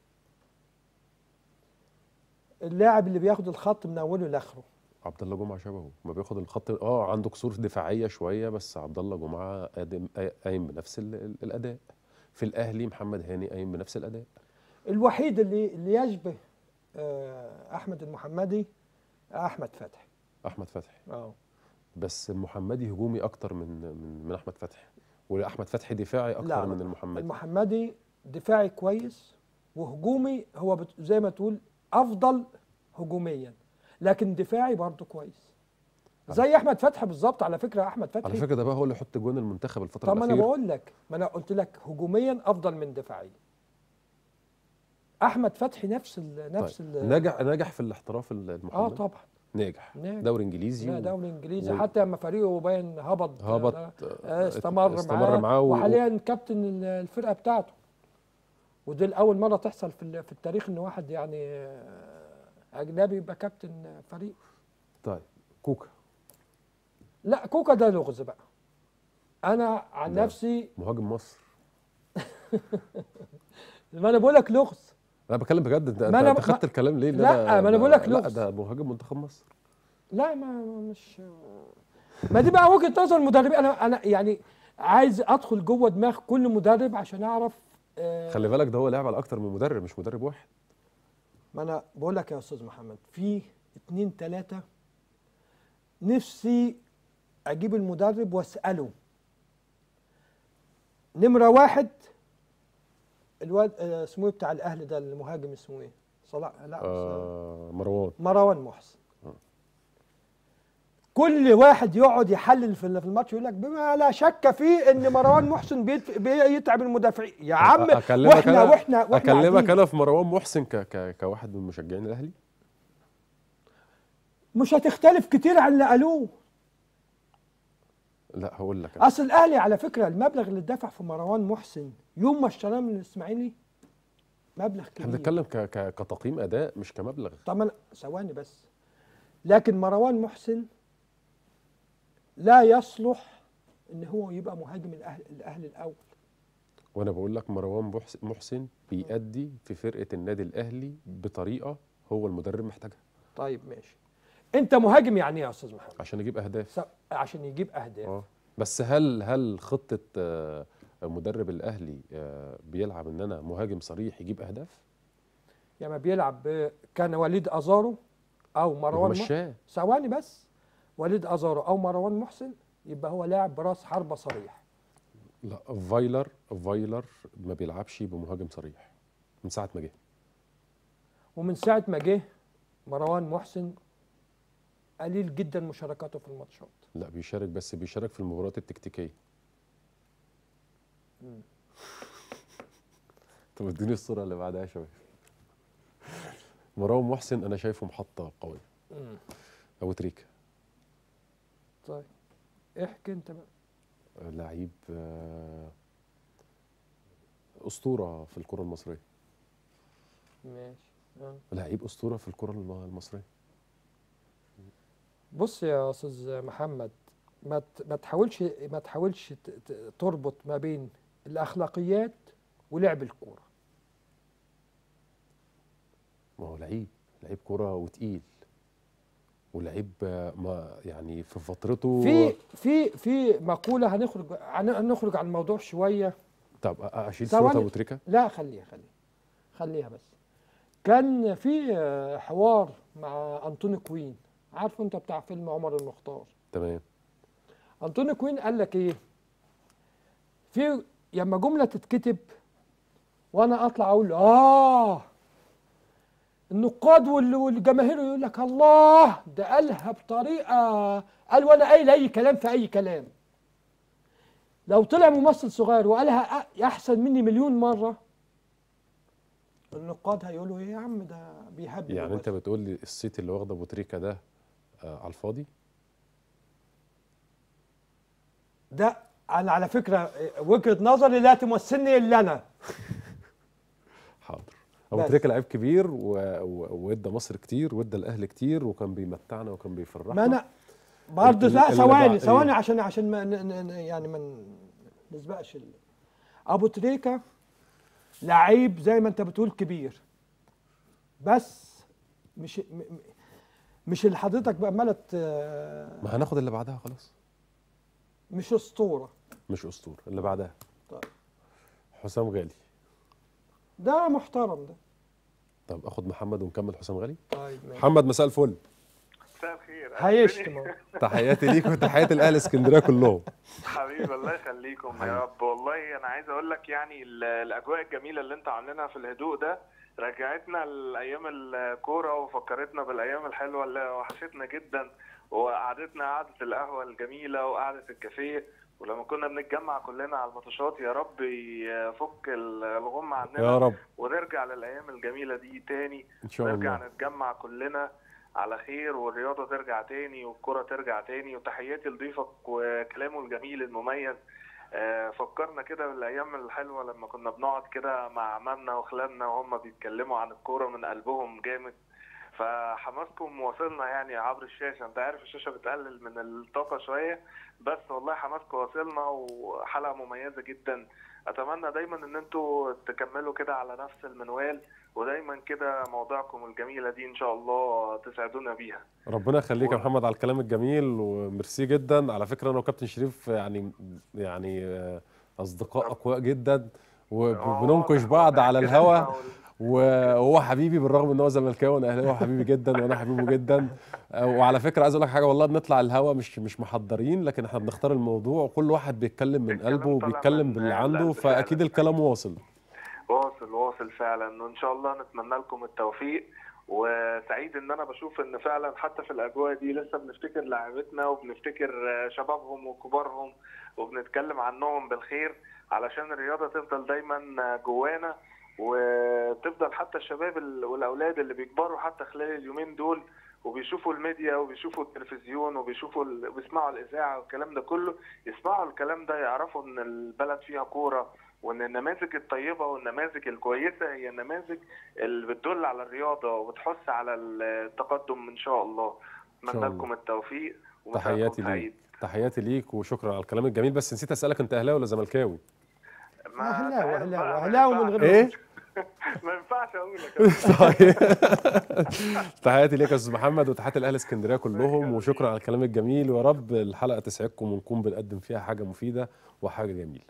اللاعب اللي بياخد الخط من اوله لاخره عبد الله جمعه شبهه ما بياخد الخط اه عنده كسور دفاعيه شويه بس عبد الله جمعه قادم قايم بنفس ال- ال- الاداء في الاهلي محمد هاني قايم بنفس الاداء الوحيد اللي اللي يشبه آه، احمد المحمدي احمد فتحي احمد فتحي اه بس المحمدي هجومي اكتر من من من احمد فتحي واحمد فتحي دفاعي اكتر لا، من لا. المحمدي المحمدي دفاعي كويس وهجومي هو بت- زي ما تقول افضل هجوميا لكن دفاعي برضه كويس زي احمد فتحي بالظبط على فكره احمد فتحي على فكره ده بقى هو اللي يحط جون المنتخب الفتره طب ما انا الاخيره بقول لك ما انا قلت لك هجوميا افضل من دفاعيا احمد فتحي نفس ال نفس طيب. ال نجح نجح في الاحتراف اه المحمدي طبعا ناجح ناجح. دوري انجليزي لا و- دوري انجليزي و- حتى لما فريقه باين هبط هبط آه، آه، استمر, استمر معاه و- وحاليا كابتن ال- الفرقه بتاعته ودي الاول مره تحصل في ال- في التاريخ ان واحد يعني آه، اجنبي يبقى كابتن فريق طيب كوكا لا كوكا ده لغز بقى انا عن لا. نفسي مهاجم مصر ما انا بقول لك لغز انا بتكلم بجد انت ما انت أنا- أنت خدت ما- الكلام ليه اللي لا، ما أنا بقول لك لا لغز. ده مهاجم منتخب مصر لا ما ما- مش ما دي بقى وجهه نظر المدربين انا انا يعني عايز ادخل جوه دماغ كل مدرب عشان اعرف آه، خلي بالك ده هو لاعب على اكتر من مدرب مش مدرب واحد ما انا بقول لك يا استاذ محمد في اتنين تلاتة نفسي اجيب المدرب واساله نمرة واحد الواد آه، اسمه ايه بتاع الاهلي ده المهاجم اسمه ايه؟ صلاح لا آه. آه مروان مروان محسن كل واحد يقعد يحلل في في الماتش يقول لك بما لا شك فيه ان مروان محسن بيت- بيتعب المدافعين يا عم اكلمك واحنا انا واحنا واحنا اكلمك قاعدين. انا في مروان محسن ك ك كواحد من مشجعين الاهلي مش هتختلف كتير عن اللي قالوه لا هقول لك أنا. اصل الاهلي على فكره المبلغ اللي اتدفع في مروان محسن يوم ما اشتراه من الاسماعيلي مبلغ احنا كبير بنتكلم ك ك كتقييم اداء مش كمبلغ طب أنا- ثواني بس لكن مروان محسن لا يصلح ان هو يبقى مهاجم الاهلي الاهلي الاول وانا بقول لك مروان محس- محسن بيأدي في فرقه النادي الاهلي بطريقه هو المدرب محتاجها طيب ماشي انت مهاجم يعني ايه يا استاذ محمد عشان يجيب اهداف س- عشان يجيب اهداف اه بس هل هل خطه آه، مدرب الاهلي آه، بيلعب ان انا مهاجم صريح يجيب اهداف يا ما بيلعب ب- كان وليد ازارو او مروان محسن مشاه ثواني بس وليد ازارو او مروان محسن يبقى هو لاعب براس حربه صريح لا فايلر فايلر ما بيلعبش بمهاجم صريح من ساعه ما جه ومن ساعه ما جه مروان محسن قليل جدا مشاركاته في الماتشات لا بيشارك بس بيشارك في المباريات التكتيكيه طب اديني الصوره اللي بعدها يا شباب مروان محسن انا شايفه محطه قويه او تريكا طيب احكي انت بقى لعيب آه، اسطوره في الكره المصريه ماشي آه. لعيب اسطوره في الكره الم- المصريه بص يا استاذ محمد ما ت- ما تحاولش ما تحاولش ت- ت- تربط ما بين الاخلاقيات ولعب الكوره ما هو لعيب لعيب كره وتقيل ولعيب آه، ما يعني في فترته في في في مقوله هنخرج هن- هنخرج عن الموضوع شويه طب أ- اشيل ثواني. صوره ابو تريكه لا خليها خليها خليها بس كان في آه، حوار مع انطوني كوين عارفه انت بتاع فيلم عمر المختار تمام انطوني كوين قال لك ايه في لما جمله تتكتب وانا اطلع اقول اه النقاد وال- والجماهير يقول لك الله ده قالها بطريقه قال وانا قايل اي كلام في اي كلام لو طلع ممثل صغير وقالها أ- احسن مني مليون مره النقاد هيقولوا ايه يا عم ده بيهبل يعني انت وبس. بتقول لي الصيت اللي واخده ابو تريكه ده آه على الفاضي ده انا على فكره وجهه نظري لا تمثلني الا انا حاضر ابو بس. تريكه لعيب كبير و- و- وادى مصر كتير وادى الاهلي كتير وكان بيمتعنا وكان بيفرحنا ما انا برضه اللي- لا اللي ثواني بعد- ثواني إيه؟ عشان عشان ما ن- ن- ن- يعني ما نسبقش ال- ابو تريكه لعيب زي ما انت بتقول كبير بس مش م- م- مش اللي حضرتك بقى ملت ما هناخد اللي بعدها خلاص مش اسطوره مش اسطوره اللي بعدها طيب. حسام غالي ده محترم ده طب اخد محمد ونكمل حسام غالي طيب ماشي. محمد مساء الفل مساء الخير هيشتم أهو. تحياتي ليك وتحياتي الاهل اسكندريه كلهم حبيبي الله يخليكم يا رب والله انا عايز اقول لك يعني ال- الاجواء الجميله اللي انت عاملينها في الهدوء ده رجعتنا لايام الكوره وفكرتنا بالايام الحلوه اللي وحشتنا جدا وقعدتنا قعده القهوه الجميله وقعده الكافيه ولما كنا بنتجمع كلنا على الماتشات يا رب يفك الغم عننا يا رب ونرجع للايام الجميله دي تاني ان شاء نرجع الله نتجمع كلنا على خير والرياضة ترجع تاني والكرة ترجع تاني وتحياتي لضيفك وكلامه الجميل المميز آه، فكرنا كده بالايام الحلوه لما كنا بنقعد كده مع عمامنا وخلاننا وهم بيتكلموا عن الكوره من قلبهم جامد فحماسكم واصلنا يعني عبر الشاشه انت عارف الشاشه بتقلل من الطاقه شويه بس والله حماسكم واصلنا وحلقه مميزه جدا اتمنى دايما ان انتوا تكملوا كده على نفس المنوال ودايما كده مواضيعكم الجميله دي ان شاء الله تسعدونا بيها ربنا يخليك يا محمد على الكلام الجميل وميرسي جدا على فكره انا وكابتن شريف يعني يعني آه، اصدقاء اقوياء جدا وبننقش بعض على الهوا وهو حبيبي بالرغم ان هو زملكاوي وانا اهلاوي هو حبيبي جدا وانا حبيبه جدا آه، وعلى فكره عايز اقول لك حاجه والله بنطلع الهوا مش مش محضرين لكن احنا بنختار الموضوع وكل واحد بيتكلم من الكلام قلبه طالع وبيتكلم من باللي عنده القلب فاكيد فعلاً. الكلام واصل واصل واصل فعلا وان شاء الله نتمنى لكم التوفيق وسعيد ان انا بشوف ان فعلا حتى في الاجواء دي لسه بنفتكر لاعبتنا وبنفتكر شبابهم وكبارهم وبنتكلم عنهم بالخير علشان الرياضه تفضل دايما جوانا وتفضل حتى الشباب ال- والاولاد اللي بيكبروا حتى خلال اليومين دول وبيشوفوا الميديا وبيشوفوا التلفزيون وبيشوفوا ال... وبيسمعوا الاذاعه والكلام ده كله يسمعوا الكلام ده يعرفوا ان البلد فيها كوره وان النماذج الطيبه والنماذج الكويسه هي النماذج اللي بتدل على الرياضه وبتحث على التقدم ان شاء الله شاء اتمنى الله. لكم التوفيق ومساءكم تحياتي سعيد. ليك تحياتي ليك وشكرا على الكلام الجميل بس نسيت اسالك انت اهلاوي ولا زملكاوي ما اهلاوي تعرف اهلاوي بقى، ما اهلاوي من ينفعش- غير ايه ما ينفعش اقول لك طيب تحياتي ليك يا استاذ محمد وتحياتي لاهل اسكندريه كلهم وشكرا على الكلام الجميل ويا رب الحلقه تسعدكم ونكون بنقدم فيها حاجه مفيده وحاجه جميله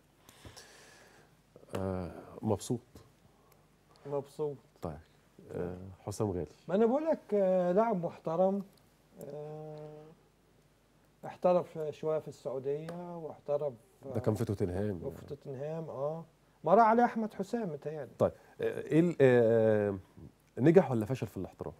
آه مبسوط مبسوط طيب آه حسام غالي ما انا بقول لك آه، لاعب محترم آه، احترف شويه في السعوديه واحترف ده كان في توتنهام آه، في توتنهام اه مر عليه احمد حسام متهيألي طيب آه، ايه ال- آه نجح ولا فشل في الاحتراف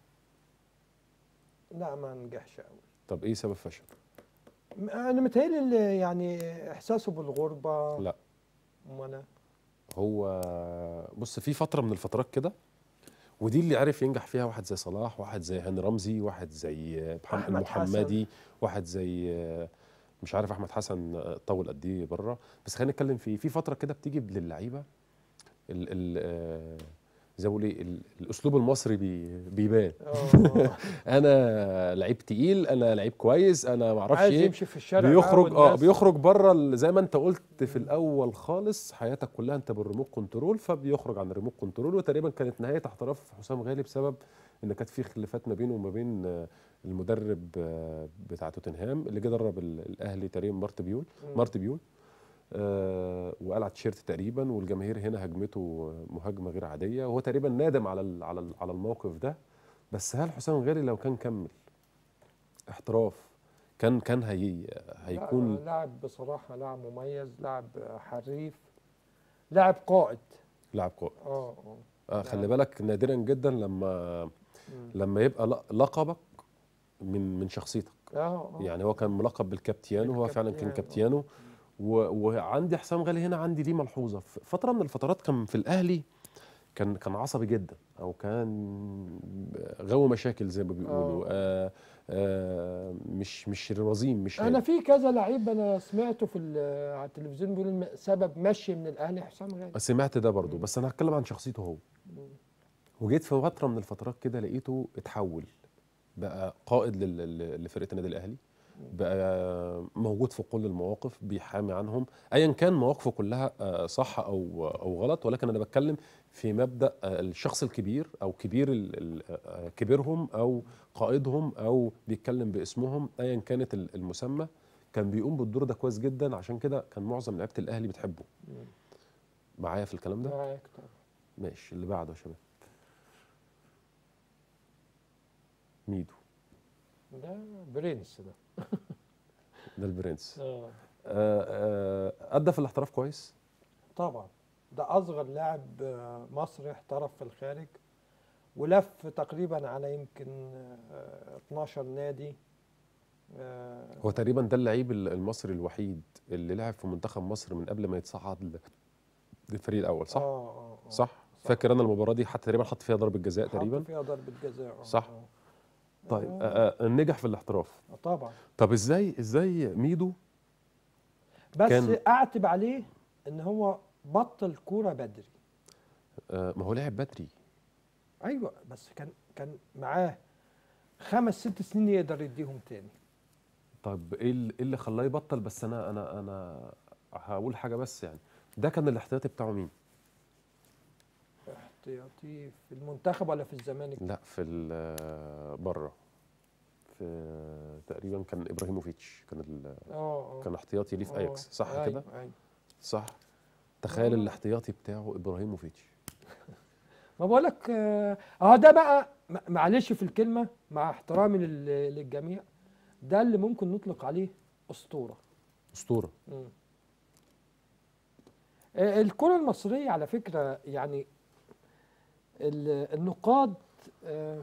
لا ما نجحش قوي طب ايه سبب فشل انا متهيألي اللي يعني احساسه بالغربه لا أم انا هو بص في فتره من الفترات كده ودي اللي عرف ينجح فيها واحد زي صلاح واحد زي هاني رمزي واحد زي محمد أحمد المحمدي واحد زي مش عارف احمد حسن طول قد ايه بره بس خلينا نتكلم في في فتره كده بتيجي للعيبه ال ال آه، زي ما بقول ايه ال- الاسلوب المصري بي بيبان آه، انا لعيب تقيل انا لعيب كويس انا ما اعرفش عايز ايه يمشي في الشارع بقى بيخرج اه والناس- بيخرج بره ال- زي ما انت قلت في الاول خالص حياتك كلها انت بالريموت كنترول فبيخرج عن الريموت كنترول وتقريبا كانت نهايه احتراف حسام غالي بسبب ان كانت في خلافات ما بينه وما بين آه، المدرب آه، بتاع توتنهام اللي جه درب ال- الاهلي تقريبا مارت بيول مم. مارت بيول آه وقلع تيشيرت تقريبا والجماهير هنا هجمته مهاجمه غير عاديه وهو تقريبا نادم على ال- على ال- على الموقف ده بس هل حسام غالي لو كان كمل احتراف كان كان هي هيكون لا، لاعب بصراحه لاعب مميز لاعب حريف لاعب قائد لاعب قائد اه اه آه خلي بالك نادرا جدا لما مم. لما يبقى ل- لقبك من من شخصيتك اه آه. يعني هو كان ملقب بالكابتيانو هو فعلا كان بالكابتيانو. كابتيانو و- وعندي حسام غالي هنا عندي ليه ملحوظه في فتره من الفترات كان في الاهلي كان كان عصبي جدا او كان غاوي مشاكل زي ما بيقولوا آه آه مش مش رزين مش انا هادي. في كذا لعيب انا سمعته في ال- على التلفزيون بيقول الم- سبب مشي من الاهلي حسام غالي سمعت ده برضو بس انا هتكلم عن شخصيته هو وجيت في فتره من الفترات كده لقيته اتحول بقى قائد لل- لل- لفرقه النادي الاهلي بقى موجود في كل المواقف بيحامي عنهم ايا كان مواقفه كلها آه، صح او او غلط ولكن انا بتكلم في مبدا آه، الشخص الكبير او كبير ال- ال- آه، كبيرهم او قائدهم او بيتكلم باسمهم ايا كانت ال- المسمى كان بيقوم بالدور ده كويس جدا عشان كده كان معظم لعيبه الاهلي بتحبه معايا في الكلام ده معاك طبعا ماشي اللي بعده يا شباب ميدو ده برنس ده ده البرنس اه آه، آه، ادى في الاحتراف كويس طبعا ده اصغر لاعب آه، مصري احترف في الخارج ولف تقريبا على يمكن آه، 12 نادي آه، هو تقريبا ده اللعيب ال- المصري الوحيد اللي لعب في منتخب مصر من قبل ما يتصعد ل- للفريق الاول صح آه، آه، آه. صح فاكر انا المباراه دي حتى تقريبا حط فيها ضربه جزاء حط تقريبا فيها ضربة جزاء آه، صح. آه. طيب آه. آه، آه، نجح في الاحتراف آه، طبعا طب ازاي ازاي ميدو بس كان- اعتب عليه ان هو بطل كوره بدري آه، ما هو لعب بدري ايوه بس كان كان معاه خمس ست سنين يقدر يديهم تاني طب ايه اللي إيه اللي خلاه يبطل بس انا انا انا هقول حاجه بس يعني ده كان الاحتياطي بتاعه مين احتياطي في المنتخب ولا في الزمالك لا في ال- بره في تقريبا كان ابراهيموفيتش كان ال- اه اه كان احتياطي ليه في آه، اياكس صح أيوة، كده أيوة. صح تخيل آه. الاحتياطي بتاعه ابراهيموفيتش ما بقول لك اه آه، ده بقى م- معلش في الكلمه مع احترامي لل- للجميع ده اللي ممكن نطلق عليه اسطوره اسطوره مم. آه، الكره المصريه على فكره يعني ال- النقاد آه،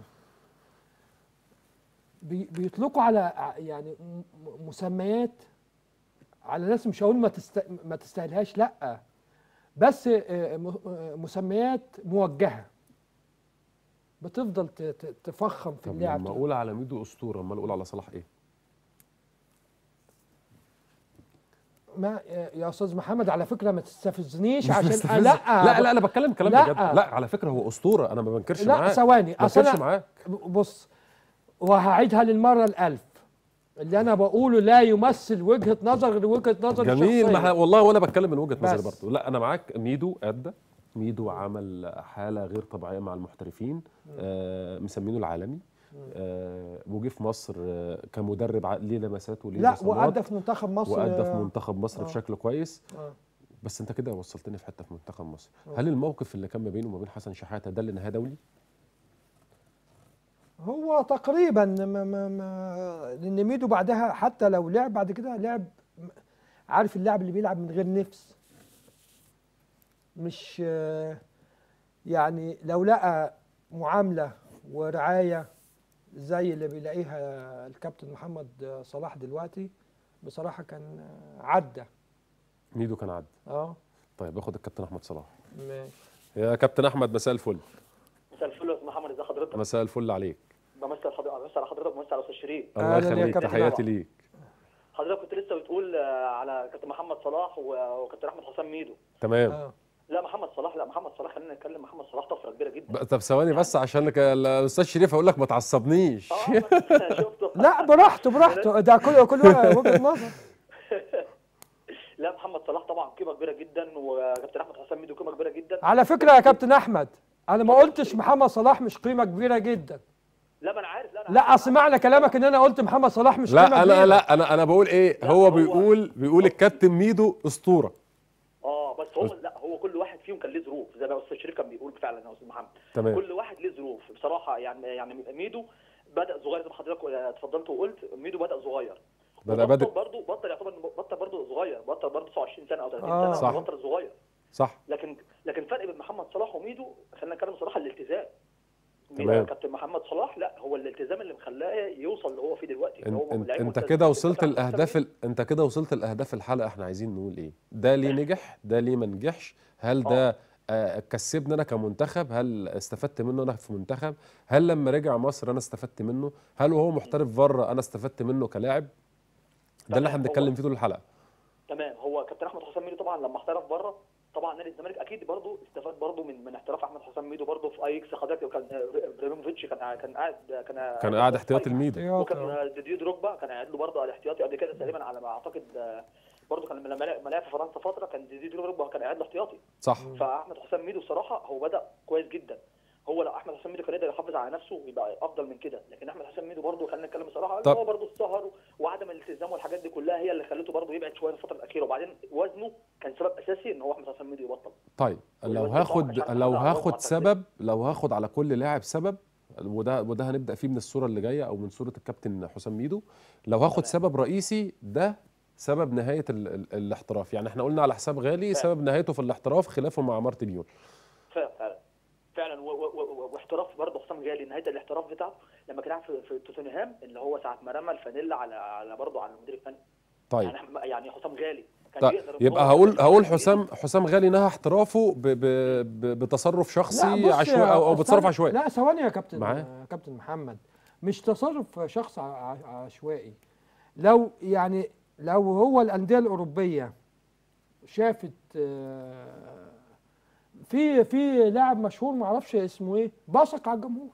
بي- بيطلقوا على ع- يعني م- م- مسميات على ناس مش هقول ما تست... ما تستاهلهاش لا بس آه، م- آه، مسميات موجهه بتفضل ت- ت- تفخم في طب اللاعب لما اقول على ميدو اسطوره امال اقول على صلاح ايه ما يا استاذ محمد على فكره ما تستفزنيش مش عشان مستفز. لا لا لا انا بتكلم كلام لا. بجد لا على فكره هو اسطوره انا ما بنكرش لا معاه ثواني ما اصل بنكرش انا معاه بص وهعيدها للمره الالف اللي انا بقوله لا يمثل وجهه نظر غير وجهه نظر جميل ما الشخصية. إحنا- والله وانا بتكلم من وجهه نظري بس. برضه لا انا معاك ميدو ادى ميدو عمل حاله غير طبيعيه مع المحترفين آه مسمينه العالمي آه وجه في مصر آه كمدرب ع- ليه لمسات وليه لا بصمات وادى في منتخب مصر وادى في منتخب مصر آه. بشكل كويس آه. بس انت كده وصلتني في حته في منتخب مصر آه. هل الموقف اللي كان ما بينه وما بين حسن شحاته ده اللي نهاه دولي هو تقريبا ما ما ما لان ميدو بعدها حتى لو لعب بعد كده لعب عارف اللاعب اللي بيلعب من غير نفس مش آه، يعني لو لقى معامله ورعايه زي اللي بيلاقيها الكابتن محمد صلاح دلوقتي بصراحه كان آه، عدى ميدو كان عدى اه طيب اخد الكابتن احمد صلاح ماشي يا كابتن احمد مساء الفل مساء الفل يا استاذ محمد ازي حضرتك؟ مساء الفل عليك بمثل حضرتك بمثل على حضرتك بمثل على استاذ شريف الله أهلاً يا يخليك كابتن تحياتي أحمد. ليك حضرتك كنت لسه بتقول آه، على كابتن محمد صلاح و- وكابتن احمد حسام ميدو تمام اه لا محمد صلاح لا محمد صلاح خلينا نتكلم محمد صلاح طفره كبيره جدا بقى- طب ثواني بس عشان لك الاستاذ شريف هقول لك ما تعصبنيش اه بس شفته لا براحته براحته ده كل كل وجهه نظر لا محمد صلاح طبعا قيمه كبيره جدا وكابتن احمد حسام ميدو قيمه كبيره جدا على فكره يا كابتن احمد انا ما قلتش محمد صلاح مش قيمه كبيره جدا لا ما انا عارف لا لا اصل معنى كلامك ان انا قلت محمد صلاح مش قيمة لا انا كبيرة. لا انا انا بقول ايه لا، هو هو- بيقول بيقول الكابتن ميدو اسطوره اه بس هو لا هو كل واحد فيهم كان ليه ظروف زي ما استاذ شريف كان بيقول فعلا يا استاذ محمد تمام كل واحد ليه ظروف بصراحه يعني يعني ميدو بدا صغير زي ما حضرتك اتفضلت وقلت ميدو بدا صغير بدأ وبطل بادئ برضه بطل يعتبر بطل برضه صغير بطل برضه 29 سنه او 30 آه. سنه صح. بطل صغير صح لكن لكن الفرق بين محمد صلاح وميدو خلينا نتكلم صراحه الالتزام تمام. كابتن محمد صلاح لا هو الالتزام اللي مخلاه يوصل اللي هو فيه دلوقتي إن هو انت, لعيب انت ملتزم. كده وصلت كابتن الاهداف ال... انت كده وصلت الاهداف الحلقه احنا عايزين نقول ايه ده ليه نجح ده ليه ما نجحش هل ده آه، كسبني انا كمنتخب هل استفدت منه انا في منتخب هل لما رجع مصر انا استفدت منه هل وهو محترف بره انا استفدت منه كلاعب ده اللي احنا تمام، هو- بنتكلم فيه طول الحلقه تمام هو كابتن احمد حسام ميدو طبعا لما احترف بره طبعا نادي الزمالك اكيد برضه استفاد برضه من من احتراف احمد حسام ميدو برضه في ايكس حضرتك وكان ابراهيموفيتش كان كان قاعد كان كان قاعد احتياطي الميدو احتياطي، آه. وكان ديديو دروجبا كان قاعد له برضه على الاحتياطي قبل كده تقريبا على ما اعتقد آه، برضه كان لما لعب- لما لعب في فرنسا فتره كان ديديو دروجبا كان قاعد له احتياطي صح فاحمد حسام ميدو الصراحه هو بدا كويس جدا هو لو احمد حسام ميدو كان يقدر يحافظ على نفسه يبقى افضل من كده لكن احمد حسام ميدو برضه خلينا نتكلم بصراحه إن طب. هو برضه السهر وعدم الالتزام والحاجات دي كلها هي اللي خلته برضه يبعد شويه الفتره الاخيره وبعدين وزنه كان سبب اساسي ان هو احمد حسام ميدو يبطل طيب لو والوزن طبعاً هاخد عشان لو نحافظ على هاخد الوضع سبب لو هاخد على كل لاعب سبب وده وده هنبدا فيه من الصوره اللي جايه او من صوره الكابتن حسام ميدو لو هاخد تمام. سبب رئيسي ده سبب نهايه ال ال الاحتراف يعني احنا قلنا على حساب غالي فعلا. سبب نهايته في الاحتراف خلافه مع مارتن بيول فعلا فعلا فعلا و- و- و- واحتراف برضه حسام غالي نهايه الاحتراف بتاعه لما كان قاعد في, في توتنهام اللي هو ساعه ما رمى الفانيلا على على برضه على المدير الفني طيب يعني أحم- يعني حسام غالي كان طيب يقدر إن يبقى هو هقول يخلي هقول الفريق حسام حسام غالي نهى احترافه ب ب ب بتصرف لا، شخصي بص عشوائي يا او او بتصرف أستاذ- عشوائي لا ثواني يا كابتن معاه؟ آه، كابتن محمد مش تصرف شخص ع- ع- عشوائي لو يعني لو هو الانديه الاوروبيه شافت آه، في في لاعب مشهور ما اعرفش اسمه ايه بصق على الجمهور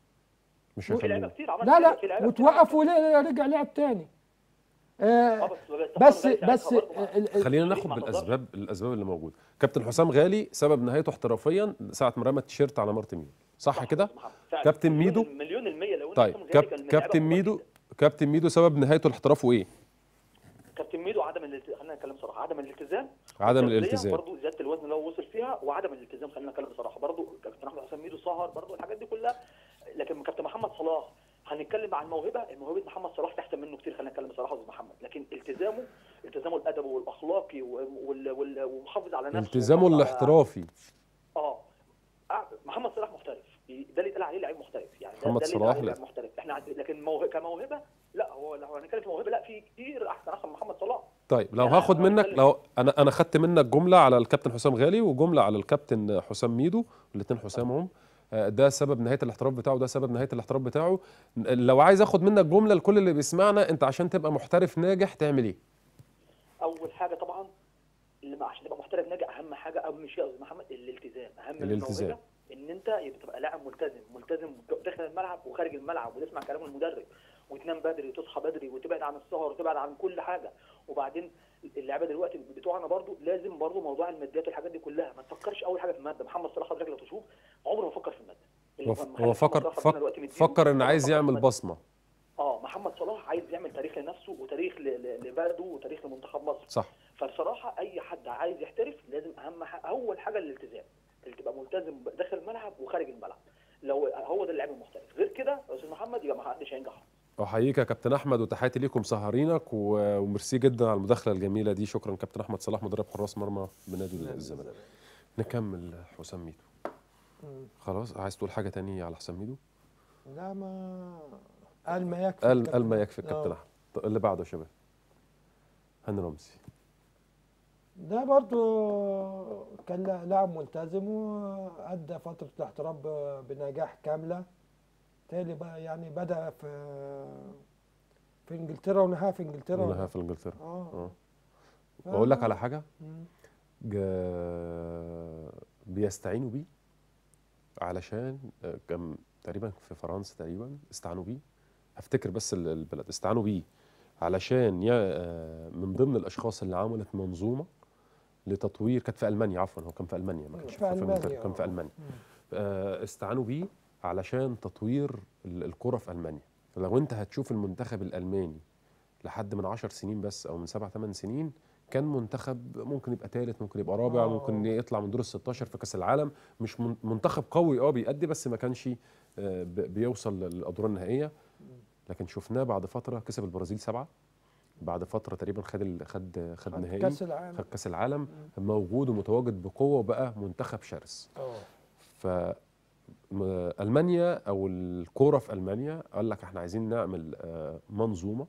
مش في لعيبه هيخليه كتير عملت لا كده، في لا لعيبة كتير وتوقف ورجع لعب تاني آه، آه، بس بس بس ال- ال- ال- خلينا الشريك ناخد ما اعتذرش. بالاسباب الاسباب اللي موجوده كابتن حسام غالي سبب نهايته احترافيا ساعه ما رمى التيشيرت على مارتن بيول صح كده فعلا. كابتن مليون- ميدو؟ مليون المية لو إن طيب حسام غالي كاب كان من كابتن اللعيبة ميدو الكبار جداً. كابتن ميدو سبب نهايته الاحتراف وايه كابتن ميدو عدم الالت- خلينا نتكلم بصراحه عدم الالتزام عدم والتغذية الالتزام برضه زياده الوزن اللي هو وصل فيها وعدم الالتزام خلينا نتكلم بصراحه برضه كابتن احمد حسام ميدو سهر برضه الحاجات دي كلها لكن كابتن محمد صلاح هنتكلم عن موهبه موهبه محمد صلاح احسن منه كتير خلينا نتكلم بصراحه يا استاذ محمد لكن التزامه التزامه الادبي والاخلاقي وال- وال- ومحافظ على نفسه التزامه ومحافظ على- الاحترافي اه آه، محمد صلاح محترف ده اللي يتقال عليه لعيب محترف يعني ده- محمد ده اللي صلاح يتقال عليه لا. لعيب محترف احنا عند- لكن موهبه كموهبه لا هو لو هنتكلم في موهبه لا في كتير احسن احسن من محمد صلاح طيب لو يعني هاخد أنا منك بتكلم- لو انا انا خدت منك جمله على الكابتن حسام غالي وجمله على الكابتن حسام ميدو الاثنين حسام هم آه، ده سبب نهايه الاحتراف بتاعه ده سبب نهايه الاحتراف بتاعه لو عايز اخد منك جمله لكل اللي بيسمعنا انت عشان تبقى محترف ناجح تعمل ايه اول حاجه طبعا اللي ما- عشان تبقى محترف ناجح اهم حاجه اهم شيء يا استاذ محمد الالتزام اهم من الالتزام. الموهبه ان انت يبقى تبقى لاعب ملتزم ملتزم داخل الملعب وخارج الملعب وتسمع كلام المدرب وتنام بدري وتصحى بدري وتبعد عن السهر وتبعد عن كل حاجه وبعدين اللعيبه دلوقتي بتوعنا برضو لازم برضو موضوع الماديات والحاجات دي كلها ما تفكرش اول حاجه في الماده محمد صلاح حضرتك لو تشوف عمره ما فكر في الماده اللي هو كان ف- مخلي هو محمد فكر صلاح ربنا فك دلوقتي مديله، فكر ان هو عايز فكر في يعمل المادة. بصمه اه محمد صلاح عايز يعمل تاريخ لنفسه وتاريخ ل- ل- لبلده وتاريخ لمنتخب مصر صح فالصراحه اي حد عايز يحترف لازم اهم حاجه اول حاجه الالتزام اللي تبقى ملتزم داخل الملعب وخارج الملعب لو هو ده اللاعب المحترف غير كده يا استاذ محمد يبقى ما حدش هينجح احييك يا كابتن احمد وتحياتي ليكم سهرينك و- وميرسي جدا على المداخله الجميله دي شكرا كابتن احمد صلاح مدرب حراس مرمى بنادي الزمالك نكمل حسام ميدو مم. خلاص عايز تقول حاجه تانية على حسام ميدو لا ما قال ما يكفي قال الكابتن. قال ما يكفي الكابتن آه. احمد طب اللي بعده يا شباب هاني رمزي ده برضو كان لا- لاعب ملتزم وأدى فترة الاحتراف ب- بنجاح كاملة تالي بقى يعني بدأ في في انجلترا ونهاها في انجلترا ونهاها في انجلترا اه اه واقول لك على حاجه مم. جا- بيستعينوا بيه علشان آه، كان تقريبا في فرنسا تقريبا استعانوا بيه افتكر بس ال- البلد استعانوا بيه علشان يا آه، من ضمن الاشخاص اللي عملت منظومه لتطوير كانت في المانيا عفوا هو كان في المانيا ما كانش في في انجلترا ألمانيا، كان في آه. المانيا مم. آه، استعانوا بيه علشان تطوير ال- الكره في المانيا لو انت هتشوف المنتخب الالماني لحد من 10 سنين بس او من 7 8 سنين كان منتخب ممكن يبقى ثالث ممكن يبقى رابع آه. ممكن يطلع من دور ال 16 في كاس العالم مش من- منتخب قوي اه بيأدي بس ما كانش آه، ب- بيوصل للادوار النهائيه لكن شفناه بعد فتره كسب البرازيل سبعه بعد فتره تقريبا خد ال- خد خد نهائي كاس العالم خد كاس العالم موجود ومتواجد بقوه وبقى منتخب شرس اه ف م- المانيا او الكوره في المانيا قال لك احنا عايزين نعمل آه، منظومه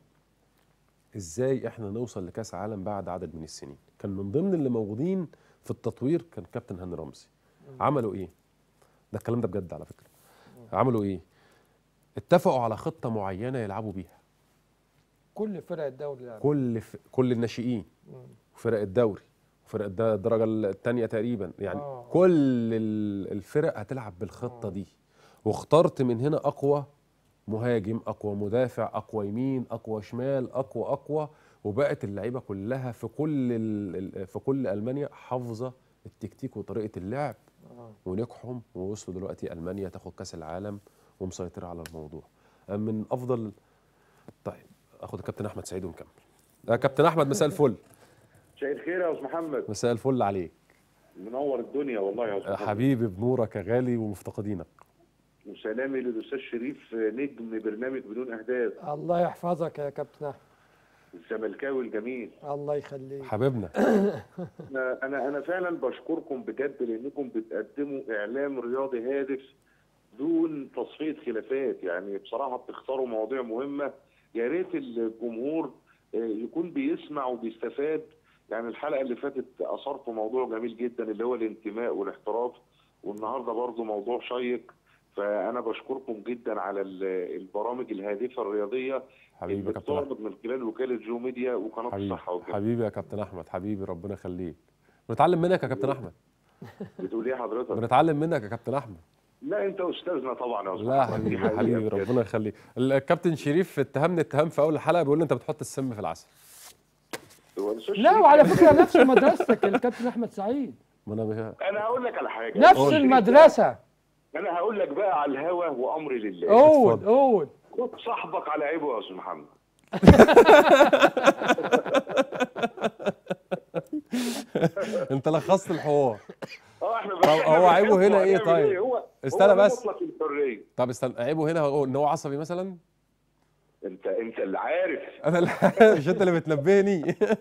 ازاي احنا نوصل لكاس عالم بعد عدد من السنين كان من ضمن اللي موجودين في التطوير كان كابتن هاني رمزي عملوا ايه ده الكلام ده بجد على فكره عملوا ايه اتفقوا على خطه معينه يلعبوا بيها كل فرق الدوري يعني كل ف... كل الناشئين وفرق الدوري وفرق الد- الدرجه الثانيه تقريبا يعني آه. كل ال- الفرق هتلعب بالخطه دي واخترت من هنا اقوى مهاجم اقوى مدافع اقوى يمين اقوى شمال اقوى اقوى وبقت اللعيبه كلها في كل ال... ال- في كل المانيا حافظه التكتيك وطريقه اللعب آه. ونجحوا ووصلوا دلوقتي المانيا تاخد كاس العالم ومسيطره على الموضوع من افضل طيب اخد الكابتن احمد سعيد ونكمل يا كابتن احمد مساء الفل مساء الخير يا استاذ محمد مساء الفل عليك منور الدنيا والله يا استاذ محمد. حبيبي بنورك يا غالي ومفتقدينك وسلامي للاستاذ شريف نجم برنامج بدون اهداف الله يحفظك يا كابتن احمد الزملكاوي الجميل الله يخليك حبيبنا انا انا انا فعلا بشكركم بجد لانكم بتقدموا اعلام رياضي هادف دون تصفيه خلافات يعني بصراحه بتختاروا مواضيع مهمه يا ريت الجمهور آه، يكون بيسمع وبيستفاد يعني الحلقه اللي فاتت اثرتوا موضوع جميل جدا اللي هو الانتماء والاحتراف والنهارده برضو موضوع شيق فانا بشكركم جدا على ال- البرامج الهادفه الرياضيه حبيبي اللي يا كابتن احمد بتعرض من خلال وكاله جو ميديا وقناه حبيبي الصحه والجمال حبيبي يا كابتن احمد حبيبي ربنا يخليك بنتعلم منك يا كابتن احمد بتقول ايه حضرتك؟ بنتعلم منك يا كابتن احمد لا انت استاذنا طبعا يا استاذ لا محمد، دي حبيبي حقيقة حبيبي بجد. ربنا يخليك الكابتن شريف اتهمني اتهام في اول الحلقه بيقول لي انت بتحط السم في العسل هو الأستاذ لا شريف- وعلى فكره نفس مدرستك الكابتن احمد سعيد ما انا بها- انا هقول لك على حاجه نفس الأستاذ شريف المدرسه انا هقول لك بقى على الهوا وامري لله قول اتفضل. قول خد صاحبك على عيبه يا استاذ محمد انت لخصت الحوار اه احنا طب هو عيبه هنا ايه هنعمل طيب؟ هو استنى هو ده بس. مطلق الحريه طب استنى عيبه هنا هو ان هو عصبي مثلا انت انت اللي عارف انا اللي مش انت اللي بتنبهني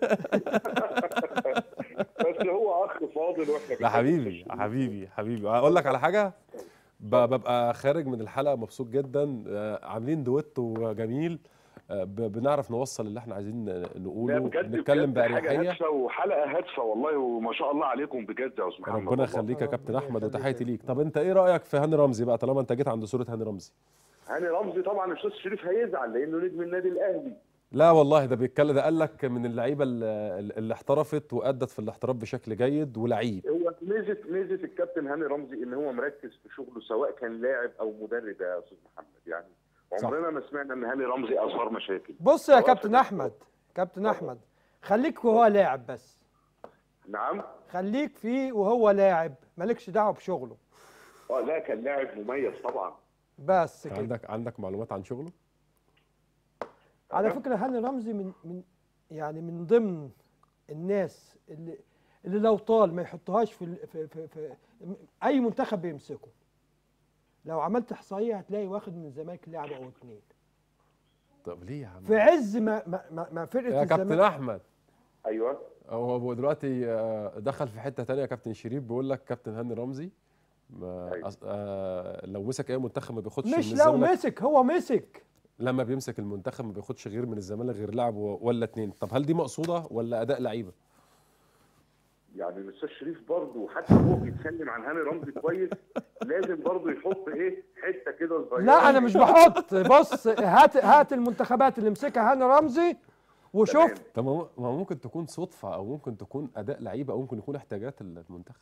بس هو اخ فاضل واحنا لا حبيبي حبيبي حبيبي اقول لك على حاجه ب- ببقى خارج من الحلقه مبسوط جدا آه، عاملين دويتو جميل آه، ب- بنعرف نوصل اللي احنا عايزين لا نقوله بجد بنتكلم بجد حاجه باريحيه هادفه وحلقه هادفه والله وما شاء الله عليكم بجد يا استاذ محمد ربنا والله. يخليك يا ربنا كابتن احمد يخليك وتحياتي يا ليك طب انت ايه رايك في هاني رمزي بقى طالما انت جيت عند صوره هاني رمزي هاني رمزي طبعا الاستاذ شريف هيزعل لانه نجم النادي الاهلي لا والله ده بيتكلم ده قال لك من اللعيبه اللي, اللي احترفت وادت في الاحتراف بشكل جيد ولعيب هو ميزه ميزه الكابتن هاني رمزي ان هو مركز في شغله سواء كان لاعب او مدرب يا استاذ محمد يعني صح. عمرنا ما سمعنا ان هاني رمزي اثار مشاكل بص يا خلاص كابتن يا احمد كابتن احمد خليك وهو لاعب بس نعم خليك فيه وهو لاعب مالكش دعوه بشغله اه لا كان لاعب مميز طبعا بس كده عندك عندك معلومات عن شغله على فكره هاني رمزي من من يعني من ضمن الناس اللي اللي لو طال ما يحطهاش في ال- في, في, في اي منتخب بيمسكه لو عملت احصائيه هتلاقي واخد من الزمالك لاعب او اتنين طب ليه يا عم في عز ما ما, ما, ما فرقه يا كابتن الزمالك احمد ايوه هو هو دلوقتي آه، دخل في حته تانية يا كابتن شريف بيقول لك كابتن هاني رمزي ما أيوة. أص- آه، لو مسك اي منتخب ما بياخدش مش من لو الزمالك مسك هو مسك لما بيمسك المنتخب ما بياخدش غير من الزمالك غير لاعب و- ولا اتنين طب هل دي مقصوده ولا اداء لعيبه يعني الاستاذ شريف برضه حتى هو بيتكلم عن هاني رمزي كويس لازم برضه يحط ايه حته كده صغيره لا انا مش بحط بص هات هات المنتخبات اللي مسكها هاني رمزي وشوف تمام. طب ما هو- ما هو ممكن تكون صدفه او ممكن تكون اداء لعيبه او ممكن يكون احتياجات المنتخب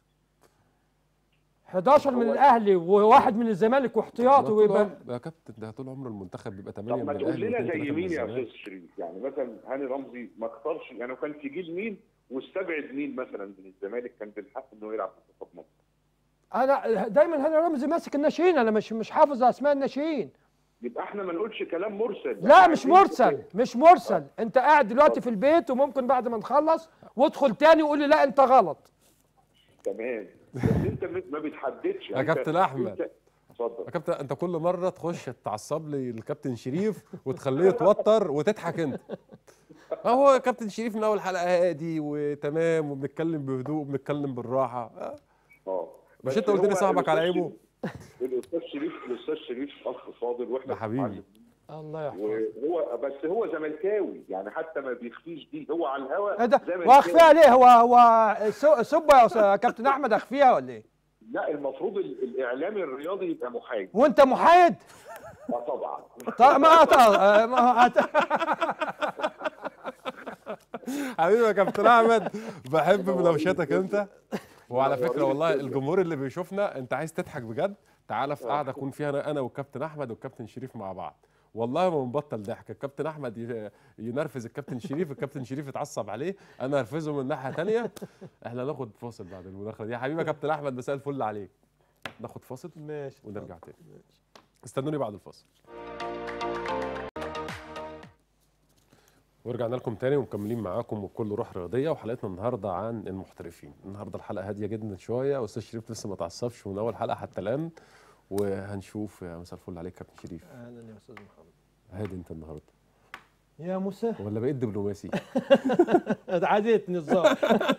11 من الاهلي وواحد من الزمالك ده واحتياطي طول ويبقى عمر- يا كابتن ده طول عمر المنتخب بيبقى 8 طب من ما تقول الاهلي لنا واثنين زي ثلاثه من مين يا الزمالك استاذ شريف يعني مثلا هاني رمزي ما اختارش يعني كان في جيل مين واستبعد مين مثلا من الزمالك كان بالحق انه يلعب في منتخب مصر انا دايما هاني رمزي ماسك الناشئين انا مش مش حافظ اسماء الناشئين يبقى احنا ما نقولش كلام مرسل لا إحنا مش عايزين- مرسل مش مرسل انت قاعد دلوقتي في البيت وممكن بعد ما نخلص وادخل تاني وقول لي لا انت غلط تمام بس انت م- ما بتحددش يا أنت- كابتن أحمد. أنت- اتفضل يا كابتن انت كل مره تخش تعصب لي الكابتن شريف وتخليه يتوتر وتضحك انت هو كابتن شريف من اول حلقه هادي وتمام وبنتكلم بهدوء وبنتكلم بالراحه آه، اه مش بس انت قلت لي هو صاحبك على الأستاذ عيبه شريف- الاستاذ شريف الاستاذ شريف اخ فاضل واحنا ده حبيبي. بنتعلم. الله يحفظك وهو بس هو زملكاوي يعني حتى ما بيخفيش دي هو على الهوا ايه ده زملكاوي. واخفيها ليه هو هو سو- سب يا أستاذ كابتن احمد اخفيها ولا ايه لا المفروض ال- الاعلامي الرياضي يبقى محايد وانت محايد اه طبعا طيب ما طيب ما حبيبي يا كابتن احمد بحب مناوشاتك انت وعلى فكره والله الجمهور اللي بيشوفنا انت عايز تضحك بجد تعالى في قعده اكون فيها انا انا والكابتن احمد والكابتن شريف مع بعض والله ما بنبطل ضحك الكابتن احمد ي- ينرفز الكابتن شريف الكابتن شريف يتعصب عليه انا ارفزه من ناحيه تانية احنا ناخد فاصل بعد المداخله دي يا حبيبي يا كابتن احمد مساء الفل عليك ناخد فاصل ماشي ونرجع تاني استنوني بعد الفاصل ورجعنا لكم تاني ومكملين معاكم وبكل روح رياضيه وحلقتنا النهارده عن المحترفين النهارده الحلقه هاديه جدا شويه واستاذ شريف لسه ما تعصبش من اول حلقه حتى الان وهنشوف يا مساء الفل عليك كابتن شريف اهلا يا استاذ محمد هادي انت النهارده يا موسى ولا بقيت دبلوماسي عادتني الظاهر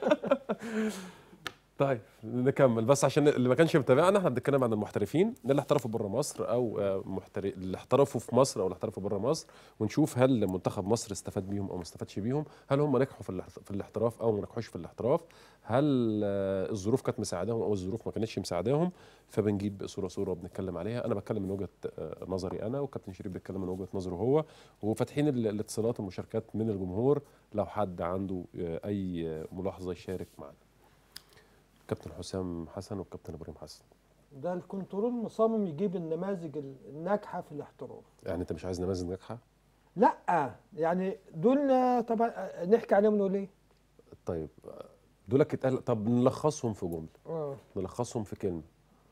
طيب نكمل بس عشان اللي ما كانش متابعنا احنا بنتكلم عن المحترفين اللي احترفوا بره مصر او آه، محتر... اللي احترفوا في مصر او اللي احترفوا بره مصر ونشوف هل منتخب مصر استفاد بيهم او ما استفادش بيهم هل هم نجحوا في الاحت- في الاحتراف او ما نجحوش في الاحتراف هل آه، الظروف كانت مساعداهم او الظروف ما كانتش مساعداهم فبنجيب صوره صوره وبنتكلم عليها انا بتكلم من وجهه آه، نظري انا وكابتن شريف بيتكلم من وجهه نظره هو وفاتحين ال- الاتصالات والمشاركات من الجمهور لو حد عنده آه، اي آه، ملاحظه يشارك معنا كابتن حسام حسن والكابتن ابراهيم حسن ده الكنترول مصمم يجيب النماذج الناجحه في الاحتراف يعني انت مش عايز نماذج ناجحه لا يعني دول طبعا نحكي عليهم نقول ايه طيب دولك اتقال طب نلخصهم في جمله اه نلخصهم في كلمه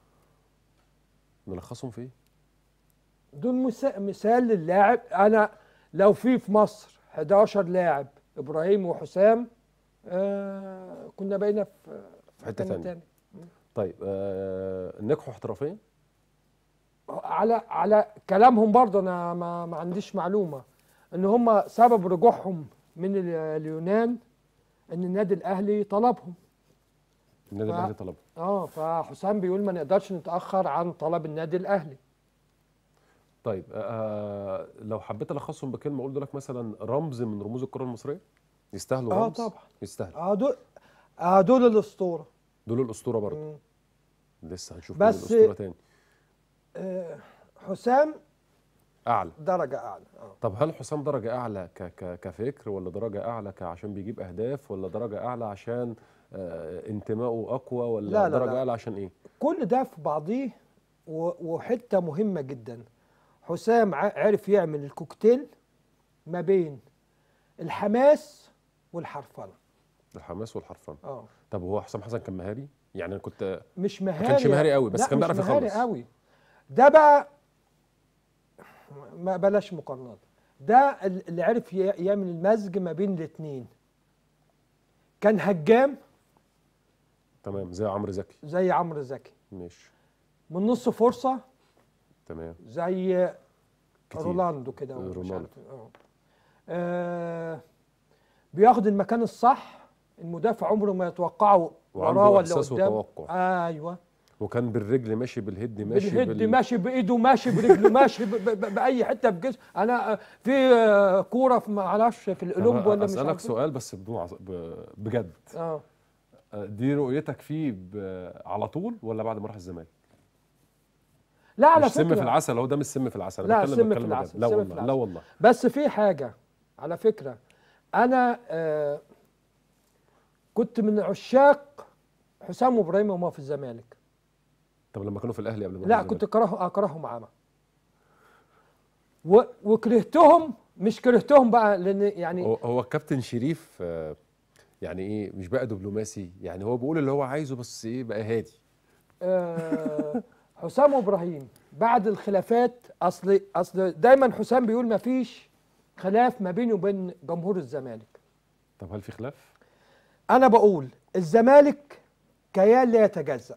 نلخصهم في ايه دول مسا- مثال للاعب انا لو في في مصر 11 لاعب ابراهيم وحسام آه كنا بقينا في في حته مكان ثانيه طيب آه نجحوا احترافيا على على كلامهم برضه انا ما, ما عنديش معلومه ان هم سبب رجوعهم من ال- اليونان ان النادي الاهلي طلبهم النادي ف- الاهلي طلب اه فحسام بيقول ما نقدرش نتاخر عن طلب النادي الاهلي طيب آه لو حبيت الخصهم بكلمه اقول دولك مثلا رمز من رموز الكره المصريه يستاهلوا اه رمز طبعا يستاهلوا اه دول اه دول الاسطوره دول الاسطوره برضه مم. لسه هنشوف مين بس- الاسطوره تاني آه حسام اعلى درجه اعلى اه طب هل حسام درجة أعلى ك ك كفكر ولا درجة أعلى ك- عشان بيجيب أهداف ولا درجة أعلى عشان آه انتمائه أقوى ولا لا، لا، درجة لا. أعلى عشان إيه؟ كل ده في بعضيه و- وحته مهمه جدا حسام ع- عرف يعمل الكوكتيل ما بين الحماس والحرفنه الحماس والحرفنه اه طب هو حسام حسن كان مهاري؟ يعني أنا كنت مش مهاري كانش مهاري قوي، بس لا، كان مش بيعرف مهاري يخلص. قوي ده بقى ما بلاش مقارنات ده ال- اللي عرف ي- يعمل المزج ما بين الاثنين كان هجام تمام زي عمرو زكي زي عمرو زكي ماشي من نص فرصه تمام زي كتير. رونالدو كده ومش رونالدو. عارف اه آه، بياخد المكان الصح المدافع عمره ما يتوقعه وعنده وراه ولا إحساس قدام وتوقع. ايوه وكان بالرجل ماشي بالهد ماشي بالهد ماشي بايده ماشي برجله ماشي ب- ب- ب- باي حته في جسمه انا آه، في آه، كوره في ما اعرفش في القلوب ولا مش أسألك عارف إيه. سؤال بس بدون عص... ب... بجد اه آه، دي رؤيتك فيه ب... على طول ولا بعد ما راح الزمالك؟ لا على مش سم فكره في العسل هو ده مش سم في العسل أنا لا، بتكلم- سم في بتكلم بجد. العسل، لا سم في والله لا العسل. والله بس في حاجه على فكره انا آه كنت من عشاق حسام وابراهيم وهما في الزمالك طب لما كانوا في الاهلي قبل ما لا يروحوا كنت الزمالك؟ اكره اكرههم عامه و- وكرهتهم مش كرهتهم بقى لان يعني هو هو الكابتن شريف آه، يعني ايه مش بقى دبلوماسي يعني هو بيقول اللي هو عايزه بس ايه بقى هادي آه حسام وابراهيم بعد الخلافات اصل اصل دايما حسام بيقول ما فيش خلاف ما بينه وبين جمهور الزمالك طب هل في خلاف انا بقول الزمالك كيان لا يتجزأ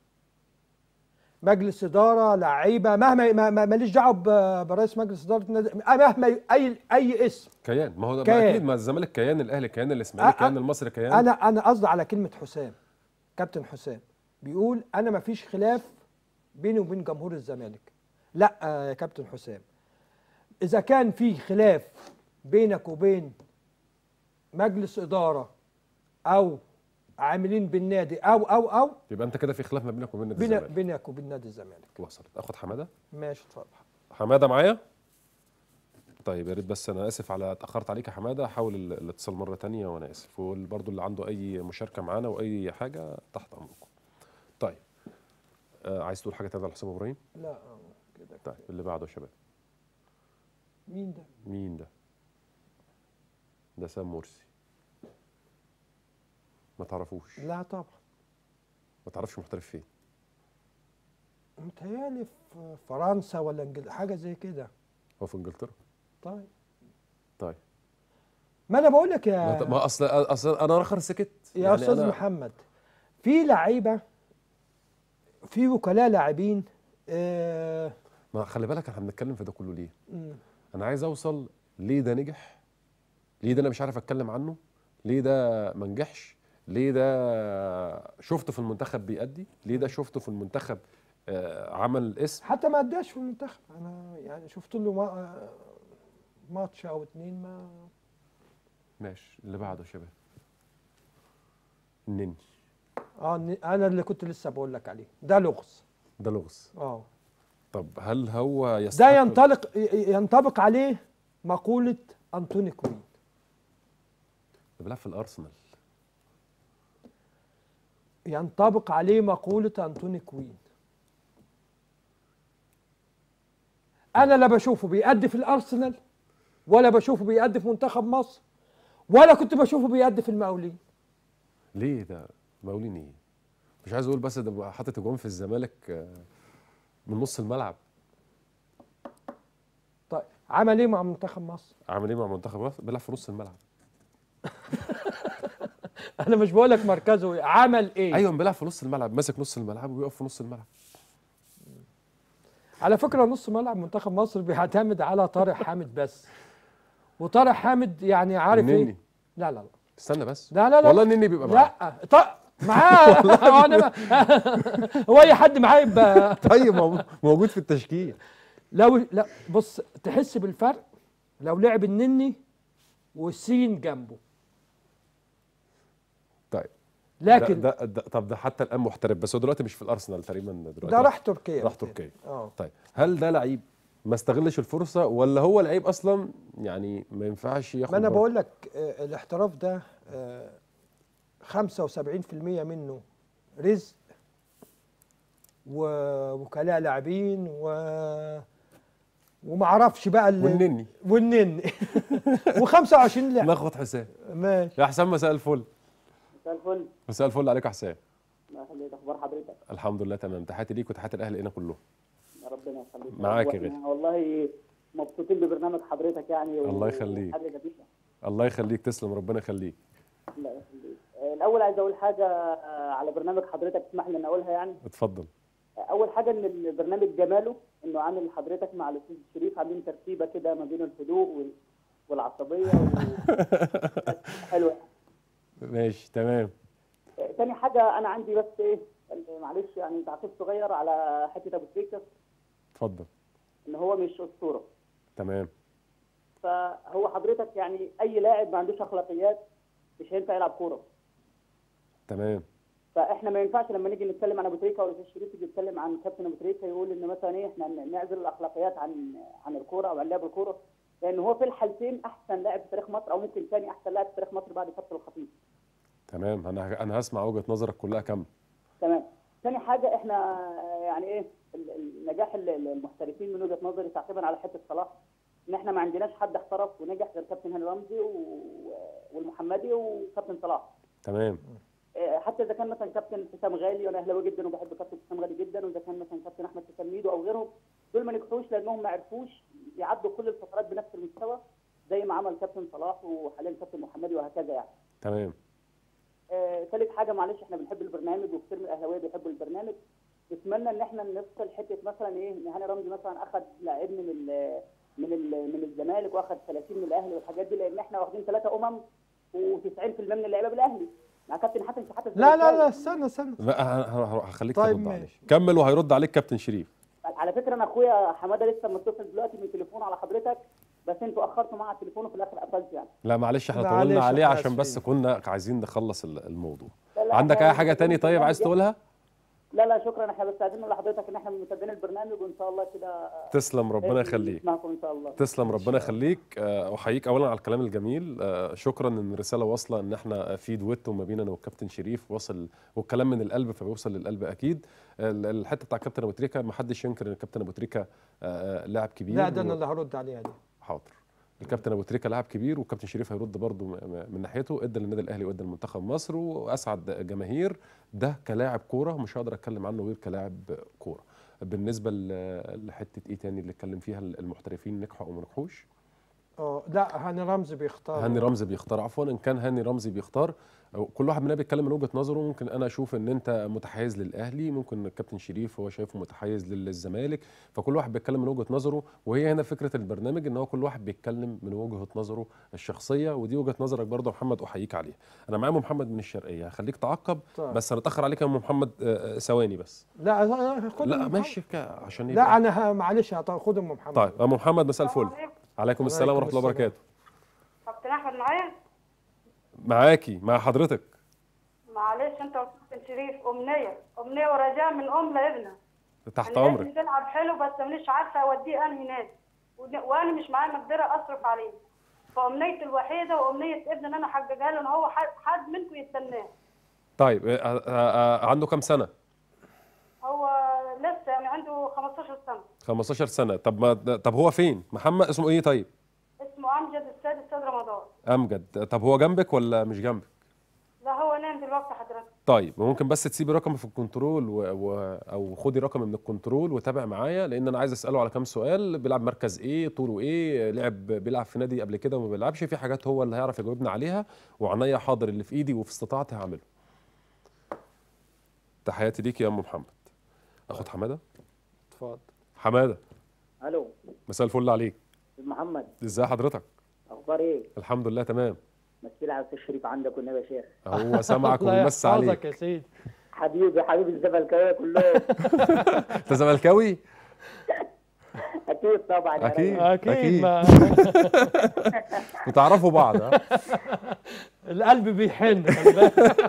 مجلس اداره لعيبه مهما ما- ما- ماليش دعوه ب- برئيس مجلس اداره النادي مهما ي- اي اي اسم كيان ما هو ده كيان. ما اكيد ما الزمالك كيان الاهلي كيان الاسماعيلي أ- كيان أ- المصري كيان انا انا قصدي على كلمه حسام كابتن حسام بيقول انا ما فيش خلاف بيني وبين جمهور الزمالك لا يا كابتن حسام اذا كان في خلاف بينك وبين مجلس اداره او عاملين بالنادي او او او يبقى انت كده في خلاف ما بينك وبين نادي بين الزمالك بينك وبين نادي الزمالك وصلت اخد حماده ماشي اتفضل حماده معايا طيب يا ريت بس انا اسف على اتاخرت عليك يا حماده حاول ال- الاتصال مره تانية وانا اسف وبرضه اللي عنده اي مشاركه معانا واي حاجه تحت امركم طيب آه عايز تقول حاجه تانية على حسام ابراهيم لا آه، كده طيب اللي بعده يا شباب مين ده مين ده ده سام مرسي ما تعرفوش لا طبعا ما تعرفش محترف فين متهيألي في فرنسا ولا انجلترا حاجه زي كده هو في انجلترا طيب طيب ما انا بقول لك ما يا ما اصل اصل انا رخر سكت يا يعني استاذ أنا- محمد في لعيبه في وكلاء لاعبين آه ما خلي بالك احنا بنتكلم في ده كله ليه مم. انا عايز اوصل ليه ده نجح ليه ده انا مش عارف اتكلم عنه ليه ده ما نجحش ليه ده شفته في المنتخب بيأدي ليه ده شفته في المنتخب آه، عمل اسم حتى ما اداش في المنتخب انا يعني شفت له ما- آه، ماتش او اتنين ما ماشي اللي بعده يا شباب النني اه ن- انا اللي كنت لسه بقول لك عليه ده لغز ده لغز اه طب هل هو يستحق ده ينطلق ي- ي- ينطبق عليه مقوله انتوني كوين ده بيلعب في الارسنال ينطبق عليه مقوله انتوني كوين انا لا بشوفه بيأدي في الارسنال ولا بشوفه بيأدي في منتخب مصر ولا كنت بشوفه بيأدي في المقاولين ليه ده مقاولين ايه مش عايز اقول بس ده بقى حاطط اجوان في الزمالك آه، من نص الملعب طيب عمل ايه مع منتخب مصر عامل ايه مع منتخب مصر بيلعب في نص الملعب انا مش بقول لك مركزه ايه عمل ايه ايوه بيلعب في نص الملعب ماسك نص الملعب وبيقف في نص الملعب على فكره نص ملعب منتخب مصر بيعتمد على طارق حامد بس وطارق حامد يعني عارف النني. ايه لا لا لا استنى بس لا لا لا والله النني بيبقى معاه لا ط... معاه هو أنا ما- هو اي حد معاه يبقى طيب مو- موجود في التشكيل لو لا بص تحس بالفرق لو لعب النني والسين جنبه طيب لكن ده, ده, ده طب ده حتى الان محترف بس هو دلوقتي مش في الارسنال تقريبا دلوقتي ده راح تركيا راح تركيا اه طيب هل ده لعيب ما استغلش الفرصه ولا هو لعيب اصلا يعني ما ينفعش ياخد ما انا برضه؟ بقول لك آه، الاحتراف ده آه، 75% منه رزق ووكلاء لاعبين و وما اعرفش بقى ال- والنني والنني و25 لاعب ناخد حسام ماشي يا حسام مساء الفل مساء الفل مساء الفل عليك يا حسام الله يخليك اخبار حضرتك الحمد لله تمام تحياتي ليك وتحياتي الاهل هنا كلهم يا ربنا يخليك معاك يا وإحنا غالي. والله مبسوطين ببرنامج حضرتك يعني و- الله يخليك. وحاجه جميله الله يخليك تسلم ربنا يخليك الله يخليك آه، الاول عايز اقول حاجه آه، على برنامج حضرتك تسمح لي ان اقولها يعني اتفضل آه، اول حاجه ان البرنامج جماله انه عامل حضرتك مع الاستاذ شريف عاملين ترتيبه كده ما بين الهدوء وال- والعصبيه و... حلوه ماشي تمام آه، تاني حاجه انا عندي بس ايه معلش يعني تعقيب صغير على حته ابو تريكه اتفضل ان هو مش اسطوره تمام فهو حضرتك يعني اي لاعب ما عندوش اخلاقيات مش هينفع يلعب كوره تمام فاحنا ما ينفعش لما نيجي نتكلم عن ابو تريكه ولا الاستاذ شريف يجي يتكلم عن كابتن ابو تريكه يقول ان مثلا ايه احنا نعزل الاخلاقيات عن عن الكوره او عن لعب الكوره لان هو في الحالتين احسن لاعب في تاريخ مصر او ممكن ثاني احسن لاعب في تاريخ مصر بعد كابتن الخطيب تمام انا انا هسمع وجهه نظرك كلها كامله تمام ثاني حاجه احنا يعني ايه ال- ال- نجاح ال- ال- المحترفين من وجهه نظري تعقيبا على حته صلاح ان احنا ما عندناش حد احترف ونجح غير كابتن هاني رمزي و- والمحمدي وكابتن صلاح تمام آه، حتى اذا كان مثلا كابتن حسام غالي وانا اهلاوي جدا وبحب كابتن حسام غالي جدا واذا كان مثلا كابتن احمد حسام ميدو او غيرهم دول ما نجحوش لانهم ما عرفوش يعدوا كل الفترات بنفس المستوى زي ما عمل كابتن صلاح وحاليا كابتن محمدي وهكذا يعني تمام آه، ثالث حاجه معلش احنا بنحب البرنامج وكثير من الاهلاويه بيحبوا البرنامج نتمنى ان احنا نفصل حته مثلا ايه ان هاني رمزي مثلا اخذ لاعب من ال من ال من الزمالك واخذ 30 من الاهلي والحاجات دي لان احنا واخدين ثلاثه امم و90% من اللعيبه بالاهلي مع كابتن حسن شحاته لا لا لا استنى استنى لا ه- ه- هخليك طيب ترد عليه ماشي. كمل وهيرد عليك كابتن شريف على فكره انا اخويا حماده لسه متصل دلوقتي من تليفون على حضرتك بس انتوا اخرتوا معاه على التليفون وفي الاخر قفلت يعني لا معلش احنا معلش، طولنا عليه احنا عشان بس آسفين. كنا عايزين نخلص ال- الموضوع لا، لا، عندك احنا اي حاجه تاني طيب عايز تقولها لا لا شكرا احنا بس عايزين نقول لحضرتك ان احنا متابعين البرنامج وان شاء الله كده تسلم ربنا يخليك معكم ان شاء الله تسلم ربنا يخليك آه، احييك اولا على الكلام الجميل آه، شكرا ان الرساله واصله ان احنا في دويتو ما بيننا والكابتن شريف وصل والكلام من القلب فبيوصل للقلب اكيد ال- الحته بتاع الكابتن ابو تريكه ما حدش ينكر ان الكابتن ابو تريكه آه، آه، لاعب كبير لا ده و- انا اللي هرد عليها دي حاضر الكابتن ابو تريكه لاعب كبير والكابتن شريف هيرد برضه م- م- من ناحيته ادى للنادي الاهلي وادى لمنتخب مصر واسعد جماهير ده كلاعب كوره مش هقدر اتكلم عنه غير كلاعب كوره بالنسبه ل- لحته ايه تاني اللي اتكلم فيها المحترفين نجحوا او ما نجحوش اه لا هاني رمزي بيختار هاني رمزي بيختار عفوا ان كان هاني رمزي بيختار كل واحد مننا بيتكلم من وجهه نظره ممكن انا اشوف ان انت متحيز للاهلي ممكن الكابتن شريف هو شايفه متحيز للزمالك فكل واحد بيتكلم من وجهه نظره وهي هنا فكره البرنامج ان هو كل واحد بيتكلم من وجهه نظره الشخصيه ودي وجهه نظرك برضه يا محمد احييك عليها انا معايا أم محمد من الشرقيه هخليك تعقب طيب. بس هنتاخر عليك يا أم محمد آه، آه، ثواني بس لا أنا- خد لا أم محمد. ماشي ك- عشان يبقى- لا انا ه- معلش هط- خد ام محمد طيب ام محمد مساء الفل عليكم. عليكم السلام وعليكم ورحمه الله السلام. وبركاته كابتن احمد معايا معاكي مع حضرتك معلش انت وكابتن شريف امنيه امنيه ورجاء من ام لابنه تحت انا امرك ابني بيلعب حلو بس مش عارفه اوديه انهي نادي ون- وانا مش معايا مقدره اصرف عليه فامنيتي الوحيده وامنيه ابني ان انا احققها له ان هو حد, حد منكم يستناه طيب آه، آه، آه، عنده كام سنه هو لسه يعني عنده 15 سنه 15 سنة طب ما طب هو فين؟ محمد اسمه ايه طيب؟ اسمه امجد السيد السيد رمضان امجد طب هو جنبك ولا مش جنبك؟ لا هو نام دلوقتي حضرتك طيب ممكن بس تسيبي رقم في الكنترول و... و... او خدي رقم من الكنترول وتابع معايا لان انا عايز اساله على كام سؤال بيلعب مركز ايه طوله ايه لعب بيلعب في نادي قبل كده وما بيلعبش في حاجات هو اللي هيعرف يجاوبنا عليها وعنيا حاضر اللي في ايدي وفي استطاعتي هعمله تحياتي ليك يا ام محمد اخد حماده اتفضل حماده الو مساء الفل عليك استاذ محمد ازاي حضرتك اخبار ايه؟ الحمد لله تمام مسيلة على استاذ شريف عندك والنبي يا شيخ هو سامعك الله وبيمس يحفظك عليك يا سيدي حبيبي حبيبي الزملكاويه كلهم انت زملكاوي اكيد طبعا يا أكيد. ريس. اكيد, أكيد. ما بتعرفوا بعض ها القلب بيحن خلي بالك.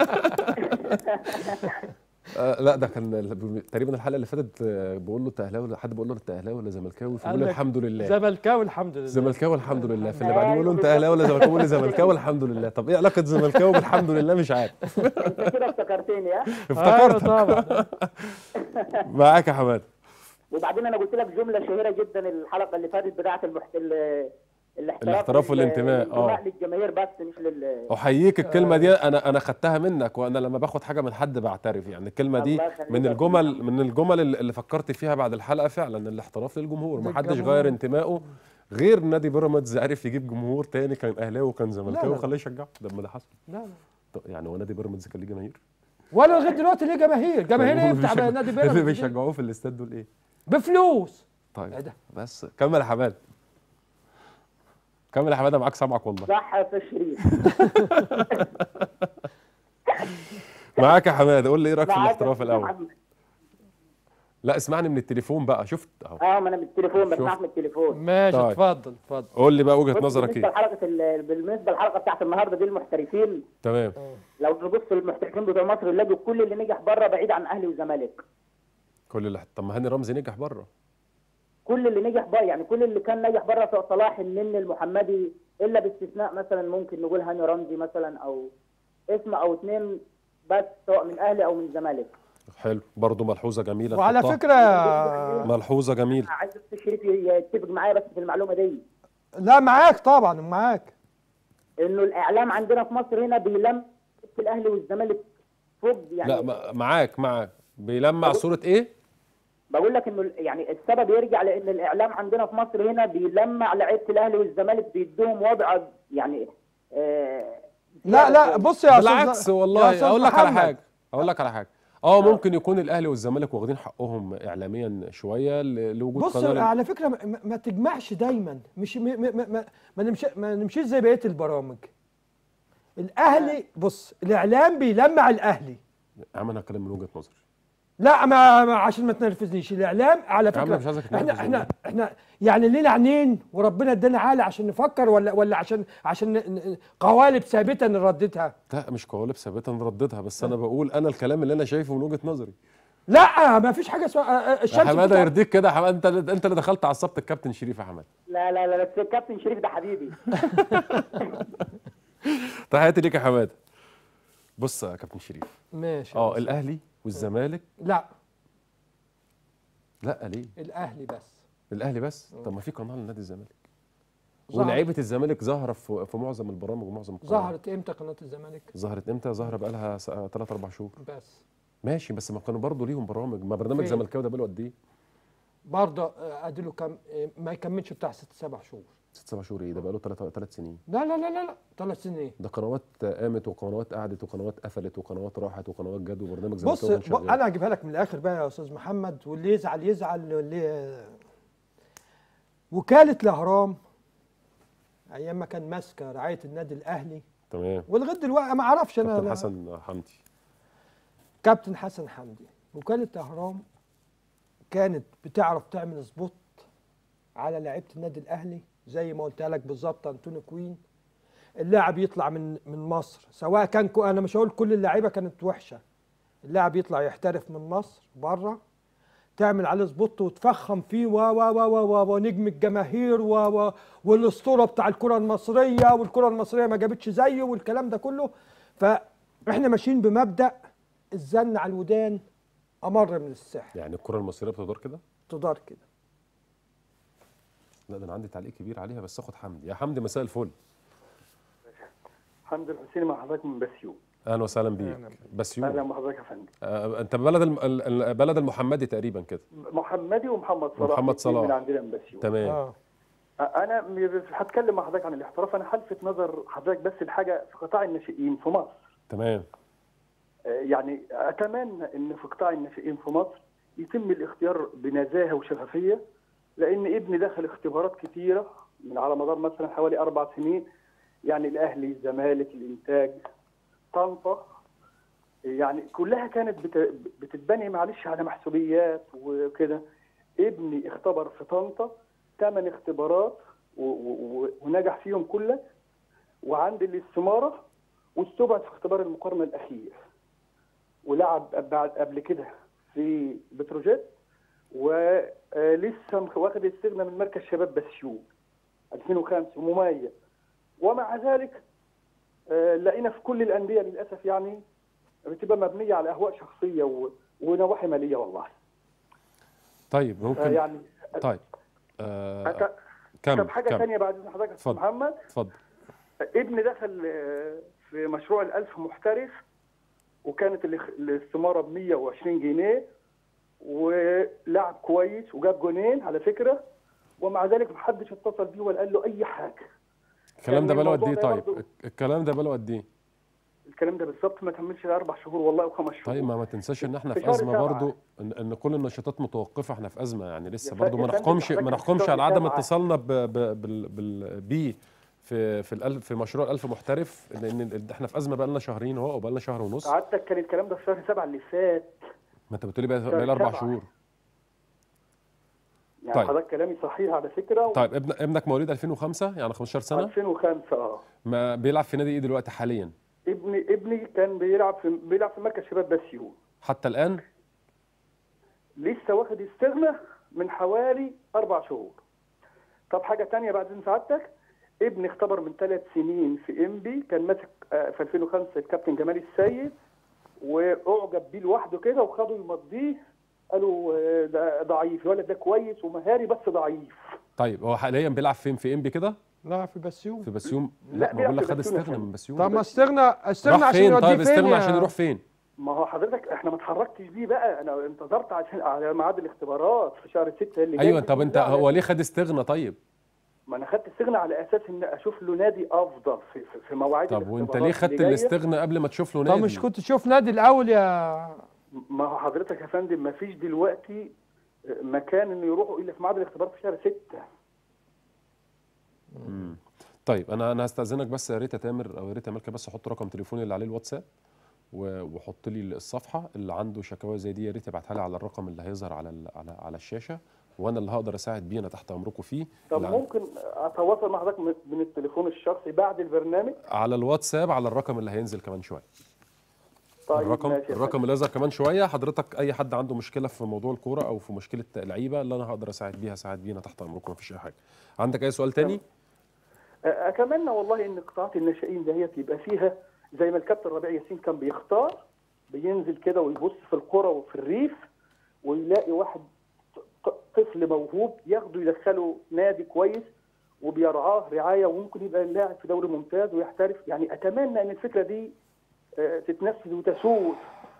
آه لا ده كان ال- تقريبا الحلقه اللي فاتت آه، بقول له انت اهلاوي حد بقول له انت اهلاوي ولا زملكاوي فبيقول لي قال لك الحمد لله زملكاوي الحمد لله زملكاوي الحمد لله في اللي بعدين بيقول له انت اهلاوي ولا زملكاوي بيقول لي زملكاوي الحمد لله طب ايه علاقه زملكاوي بالحمد لله مش عارف انت كده افتكرتني ها ايوه افتكرت طبعا معاك يا حماد وبعدين انا قلت لك جمله شهيره جدا الحلقه اللي فاتت بتاعه المحت... ال- الاحتراف الاحتراف لل- والانتماء، الانتماء آه. للجماهير بس مش لل احييك الكلمه دي انا انا خدتها منك وانا لما باخد حاجه من حد بعترف يعني الكلمه دي الله يخليك من يا الجمل سيدي. من الجمل اللي اللي فكرت فيها بعد الحلقه فعلا الاحتراف للجمهور ما حدش للجمهور. غير انتمائه غير نادي بيراميدز عرف يجيب جمهور تاني كان اهلاوي وكان لا، زملكاوي لا. وخليه يشجعه ده ما ده حصل لا لا طب يعني هو نادي بيراميدز كان ليه جماهير ولا لغايه دلوقتي ليه جماهير جماهير طيب ايه هم بتاع بيشجعوا- نادي اللي بيراميدز دي؟ بيشجعوه في الاستاد دول ايه بفلوس طيب ايه ده بس كمل يا حماد كمل يا حماد أنا معاك سامعك والله صح يا استاذ شريف معاك يا حماد قول لي ايه رايك في معاك يا الاحتراف أستاذ الاول محمد. لا اسمعني من التليفون بقى شفت اهو اه ما انا من التليفون شوف. بسمعك من التليفون ماشي طيب. اتفضل اتفضل قول لي بقى وجهه بص، نظرك بالنسبه ايه لحلقه ال- بالنسبه للحلقه بتاعت النهارده دي المحترفين تمام لو نبص للمحترفين بتوع مصر نلاقي كل اللي نجح بره بعيد عن اهلي وزمالك كل اللي طب ما هاني رمزي نجح بره كل اللي نجح بره يعني كل اللي كان نجح بره سواء صلاح النني المحمدي الا باستثناء مثلا ممكن نقول هاني رمزي مثلا او اسم او اثنين بس سواء من اهلي او من زمالك حلو برضه ملحوظه جميله وعلى نحطها. فكره ملحوظه جميله عايز استاذ شريف يتفق معايا بس في المعلومه دي لا معاك طبعا معاك انه الاعلام عندنا في مصر هنا بيلم الاهلي والزمالك فوق يعني لا ما- معاك معاك بيلمع صوره ايه بقول لك انه يعني السبب يرجع لان الاعلام عندنا في مصر هنا بيلمع لعيبه الاهلي والزمالك بيدوهم وضع يعني آه لا لا بص يا استاذ بالعكس يا والله أستاذ اقول لك على محمد. حاجه اقول لك على حاجه اه ممكن يكون الاهلي والزمالك واخدين حقهم اعلاميا شويه ل- لوجود بص قناه على فكره ما, ما- ما تجمعش دايما مش م- م- ما, ما, ما, نمشي ما نمشيش زي بقيه البرامج الاهلي بص الاعلام بيلمع الاهلي يا عم انا هتكلم من وجهه نظري لا ما, ما عشان ما تنرفزنيش الاعلام على يا عم فكره مش عايزك احنا تنرفز احنا والله. احنا يعني لينا عينين وربنا ادانا عقل عشان نفكر ولا ولا عشان عشان ن- ن- قوالب ثابته نرددها لا مش قوالب ثابته نرددها بس انا بقول انا الكلام اللي انا شايفه من وجهه نظري لا ما فيش حاجه اسمها يا الشمس حماده بتطلع- يرضيك كده يا حماده انت اللي- انت اللي دخلت عصبت الكابتن شريف يا حماده لا لا لا بس الكابتن شريف ده حبيبي تحياتي ليك يا حماده بص يا كابتن شريف ماشي اه الاهلي والزمالك لا لا ليه الاهلي بس الاهلي بس طب ما في قناه لنادي الزمالك ظهر- ولعيبه الزمالك ظاهره في في معظم البرامج ومعظم القنوات ظهرت امتى قناه الزمالك ظهرت امتى ظاهره بقى لها 3 4 شهور بس ماشي بس ما كانوا برضه ليهم برامج ما برنامج فين؟ زملكاوي ده بقاله قد ايه برضه آه، اديله كام آه، ما يكملش بتاع ست سبع شهور ست سبع شهور ايه ده بقاله 3 3 سنين لا لا لا لا لا ثلاث سنين ده قنوات قامت وقنوات قعدت وقنوات قفلت وقنوات راحت وقنوات جت وبرنامج بص زملكاوي كان ب- شغال انا هجيبها لك من الاخر بقى يا استاذ محمد واللي يزعل يزعل واللي وكاله الاهرام ايام ما كان ماسكه رعايه النادي الاهلي تمام ولغايه دلوقتي ما اعرفش انا كابتن لا- حسن حمدي كابتن حسن حمدي وكاله الاهرام كانت بتعرف تعمل سبوت على لعيبه النادي الاهلي زي ما قلت لك بالظبط انتوني كوين اللاعب يطلع من من مصر سواء كان كو انا مش هقول كل اللعيبه كانت وحشه اللاعب يطلع يحترف من مصر بره تعمل عليه سبوت وتفخم فيه و و و و و ونجم الجماهير و و والاسطوره بتاع الكره المصريه والكره المصريه ما جابتش زيه والكلام ده كله فاحنا ماشيين بمبدا الزن على الودان امر من السحر يعني الكره المصريه بتدار كده تدار كده لا ده انا عندي تعليق كبير عليها بس اخد حمدي يا حمدي مساء الفل حمد الحسيني مع حضرتك من بسيون اهلا وسهلا بيك أهلا بس اهلا يوم بحضرتك يا فندم آه انت بلد الم... ال- البلد المحمدي تقريبا كده محمدي ومحمد صلاح ومحمد الاتنين صلاح. من عندنا من بسيون تمام اه انا م- هتكلم مع حضرتك عن الاحتراف انا هلفت نظر حضرتك بس لحاجه في قطاع الناشئين في مصر تمام آه، يعني اتمنى ان في قطاع الناشئين في مصر يتم الاختيار بنزاهه وشفافيه لان ابني دخل اختبارات كتيره من على مدار مثلا حوالي اربع سنين يعني الاهلي الزمالك الانتاج طنطا يعني كلها كانت بت- بتتبني معلش على محسوبيات وكده ابني اختبر في طنطا ثمان اختبارات و- و- و- ونجح فيهم كلها وعند الاستماره واستبعد في اختبار المقارنه الاخير ولعب بعد قبل كده في بتروجيت ولسه واخد استغنى من مركز شباب بسيون 2005 ومميز ومع ذلك آه، لقينا في كل الانديه للاسف يعني بتبقى مبنيه على اهواء شخصيه و- ونواحي ماليه والله طيب ممكن يعني طيب آه أت- كمل طب حاجه كمل ثانيه بعد إذن حضرتك يا أستاذ اتفضل. محمد اتفضل ابني دخل آه، في مشروع الألف محترف وكانت الاخ- الاستمارة ب 120 جنيه ولعب كويس وجاب جونين على فكرة ومع ذلك محدش اتصل بيه ولا قال له أي حاجة الكلام ده يعني بقاله قد ايه الموضوع ده طيب برضو- الكلام ده بقاله قد ايه الكلام ده بالظبط ما كملش غير أربع شهور والله وخمس شهور طيب ما ما تنساش ان احنا في في شهر ازمه سبعة. برضو ان, ان كل النشاطات متوقفه احنا في ازمه يعني لسه يا برضو فندم- ما يا فندم نحكمش حضرتك ما في نحكمش شهر على عدم سبعة. اتصالنا ب ب بال بال بيه في في الألف في مشروع الألف محترف لان ال- احنا في ازمه بقى لنا شهرين اهو او بقى لنا شهر ونص قعدتك كان الكلام ده في شهر سبعة اللي فات ما انت بتقولي بقى شهر بقى لي اربع سبعة. شهور يعني طيب. حضرتك كلامي صحيح على فكرة طيب ابن ابنك مواليد 2005 يعني 15 سنه 2005 اه ما بيلعب في نادي ايه دلوقتي حاليا ابني ابني كان بيلعب في بيلعب في مركز شباب بسيون حتى الان لسه واخد استغنى من حوالي اربع شهور. طب حاجه تانية بعد إذن سعادتك ابني اختبر من ثلاث سنين في انبي كان ماسك آه، في 2005 الكابتن جمال السيد واعجب بيه لوحده كده وخدوا يمضيه قالوا آه، ده ضعيف الولد ده كويس ومهاري بس ضعيف. طيب هو حاليا بيلعب فين في انبي كده لا في بسيوم في بسيوم لا، لا ما بيلعب بقول لك في خد بسيون يا استغنى فندم. من بسيوم طب ما استغنى استغنى راح عشان فين يوديه طيب فين استغنى يا- عشان يروح فين ما هو حضرتك احنا ما اتحركتش بيه بقى انا انتظرت عشان على ميعاد الاختبارات في شهر 6 اللي جاي ايوه طب انت لا، هو ليه خد استغنى طيب ما انا خدت استغنى على اساس ان اشوف له نادي افضل في في, في مواعيد طب وانت الاختبارات ليه خدت اللي جاية. الاستغنى قبل ما تشوف له طب نادي مش كنت تشوف نادي الاول يا ما هو حضرتك يا فندم ما فيش دلوقتي مكان انه يروحوا الا في ميعاد الاختبارات في شهر 6 مم. طيب انا انا هستاذنك بس يا ريت يا تامر او يا ريت يا ملكه بس احط رقم تليفوني اللي عليه الواتساب و- وحط لي الصفحه اللي عنده شكاوى زي دي يا ريت يبعتها لي على الرقم اللي هيظهر على ال- على على الشاشه وانا اللي هقدر اساعد بيه انا تحت امركم فيه طب اللي عن- ممكن اتواصل مع حضرتك من- من التليفون الشخصي بعد البرنامج على الواتساب على الرقم اللي هينزل كمان شويه طيب الرقم ماشي يا الرقم اللي يظهر كمان شويه حضرتك اي حد عنده مشكله في موضوع الكوره او في مشكله لعيبه اللي انا هقدر اساعد بيها اساعد بينا تحت امركم مفيش اي حاجه عندك اي سؤال تاني اتمنى والله ان قطاعات الناشئين دهيت يبقى فيها زي ما الكابتن ربيع ياسين كان بيختار بينزل كده ويبص في القرى وفي الريف ويلاقي واحد ط- طفل موهوب ياخده يدخله نادي كويس وبيرعاه رعايه وممكن يبقى اللاعب في دوري ممتاز ويحترف يعني اتمنى ان الفكره دي آه، تتنفذ وتسود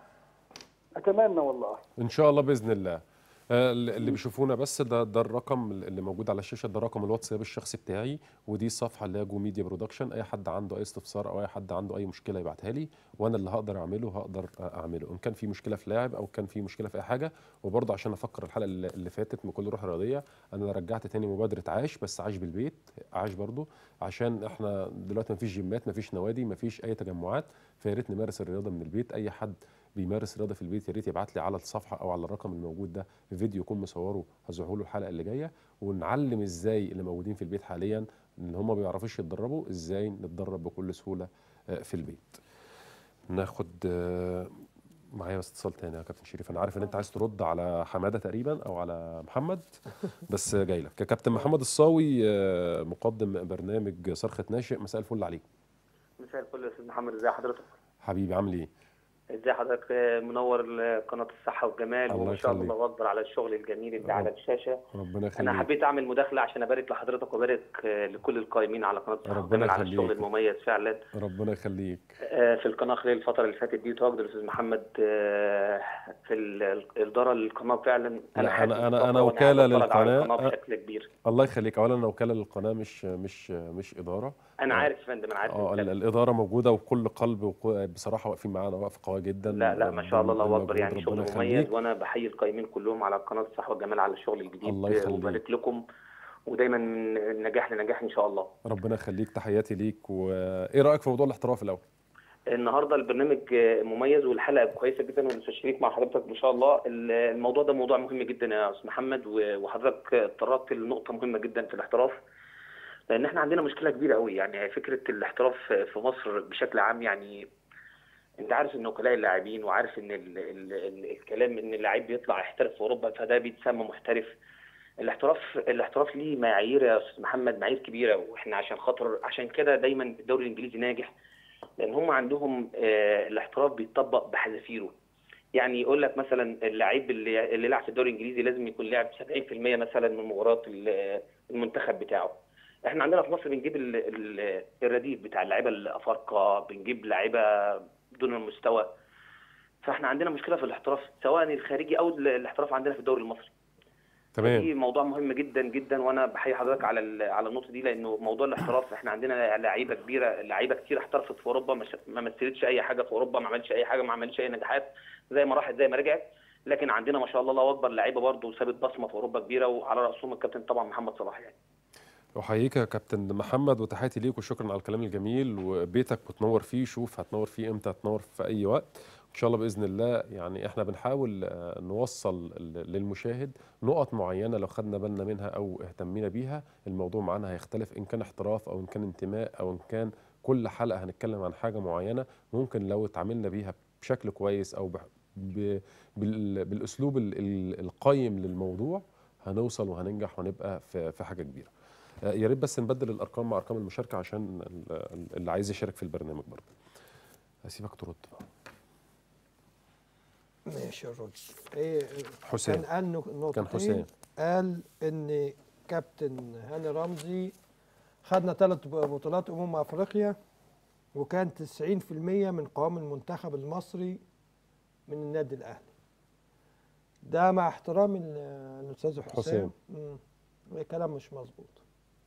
اتمنى والله ان شاء الله باذن الله آه، اللي بيشوفونا بس ده ده الرقم اللي موجود على الشاشه ده رقم الواتساب الشخصي بتاعي ودي الصفحه اللي هي جو ميديا برودكشن اي حد عنده اي استفسار او اي حد عنده اي مشكله يبعتها لي وانا اللي هقدر اعمله هقدر اعمله ان كان في مشكله في لاعب او كان في مشكله في اي حاجه وبرضه عشان افكر الحلقه اللي اللي فاتت من كل روح رياضيه انا رجعت تاني مبادره عاش بس عاش بالبيت عاش برضه عشان احنا دلوقتي مفيش جيمات مفيش نوادي مفيش اي تجمعات فيا ريت نمارس الرياضه من البيت اي حد بيمارس رياضه في البيت يا ريت يبعت لي على الصفحه او على الرقم الموجود ده فيديو يكون مصوره هزعه له الحلقه اللي جايه ونعلم ازاي اللي موجودين في البيت حاليا ان هم ما بيعرفوش يتدربوا ازاي نتدرب بكل سهوله آه، في البيت ناخد آه، معايا بس اتصال تاني يا كابتن شريف انا عارف ان انت عايز ترد على حماده تقريبا او على محمد بس جاي لك كابتن محمد الصاوي آه، مقدم برنامج صرخه ناشئ مساء الفل عليك مساء الفل يا استاذ محمد ازي حضرتك حبيبي عامل ايه ازي حضرتك منور قناه الصحه والجمال الله وما شاء يخليك. الله اكبر على الشغل الجميل اللي على رب- الشاشه ربنا يخليك انا حبيت اعمل مداخله عشان ابارك لحضرتك وابارك آه، لكل القائمين على قناه الصحه ربنا والجمال على يخليك. الشغل المميز فعلا ربنا يخليك آه، في القناه خلال الفتره اللي فاتت دي وتواجد الاستاذ محمد آه، في ال- الاداره للقناه فعلا لا، حاسس أنا- أنا- بالطاقة أنا وأنا وكالة قاعد بتفرج على للقناة. القناه بشكل كبير الله يخليك اولا انا وكاله للقناه مش مش مش اداره انا آه. عارف يا فندم انا عارف اه ال- الكلام. الاداره موجوده وكل قلب وكو- بصراحه واقفين معانا وقفه قويه جدا لا لا ما شاء الله الله اكبر بالمجهود، يعني شغل ربنا مميز يخليك. وانا بحيي القائمين كلهم على قناه الصحه والجمال على الشغل الجديد الله يخليك. وبارك لكم ودايما من نجاح لنجاح ان شاء الله ربنا يخليك تحياتي ليك وايه رايك في موضوع الاحتراف الاول النهارده البرنامج مميز والحلقه كويسه جدا والاستاذ شريف مع حضرتك ما شاء الله الموضوع ده موضوع مهم جدا يا استاذ محمد و- وحضرتك اتطرقت لنقطه مهمه جدا في الاحتراف لان احنا عندنا مشكله كبيره قوي يعني فكره الاحتراف في مصر بشكل عام يعني انت عارف ان وكلاء اللاعبين وعارف ان ال ال ال الكلام ان اللاعب بيطلع يحترف في اوروبا فده بيتسمى محترف الاحتراف الاحتراف ليه معايير يا استاذ محمد معايير كبيره واحنا عشان خاطر عشان كده دايما الدوري الانجليزي ناجح لان هم عندهم آه، الاحتراف بيتطبق بحذافيره يعني يقول لك مثلا اللعيب اللي اللي لعب في الدوري الانجليزي لازم يكون لعب 70% مثلا من مباريات ال- المنتخب بتاعه احنا عندنا في مصر بنجيب ال- ال- الرديف بتاع اللعيبه الافارقه بنجيب لعيبه دون المستوى فاحنا عندنا مشكله في الاحتراف سواء الخارجي او ال- الاحتراف عندنا في الدوري المصري تمام دي موضوع مهم جدا جدا وانا بحيي حضرتك على ال- على النقطه دي لانه موضوع الاحتراف احنا عندنا لعيبه كبيره لعيبه كتير احترفت في اوروبا مش- ما مثلتش اي حاجه في اوروبا ما عملتش اي حاجه ما عملتش اي نجاحات زي ما راحت زي ما رجعت لكن عندنا ما شاء الله الله اكبر لعيبه برضه سابت بصمه في اوروبا كبيره وعلى راسهم الكابتن طبعا محمد صلاح يعني احييك يا كابتن محمد وتحياتي ليك وشكرا على الكلام الجميل وبيتك بتنور فيه شوف هتنور فيه امتى هتنور في اي وقت ان شاء الله باذن الله يعني احنا بنحاول آه، نوصل ل- للمشاهد نقط معينه لو خدنا بالنا منها او اهتمينا بيها الموضوع معانا هيختلف ان كان احتراف او ان كان انتماء او ان كان كل حلقه هنتكلم عن حاجه معينه ممكن لو اتعاملنا بيها بشكل كويس او بح- ب- بال- بالاسلوب ال- ال- القيم للموضوع هنوصل وهننجح ونبقى في في حاجه كبيره آه، يا ريت بس نبدل الارقام مع ارقام المشاركه عشان ال- ال- اللي عايز يشارك في البرنامج برضه هسيبك ترد بقى. ماشي يا رد ايه حسام. كان قال نق- نقطتين كان حسام. قال ان كابتن هاني رمزي خدنا ثلاث بطولات امم افريقيا وكان 90% من قوام المنتخب المصري من النادي الاهلي ده مع احترامي ل- للاستاذ حسام, حسام. مم. كلام مش مظبوط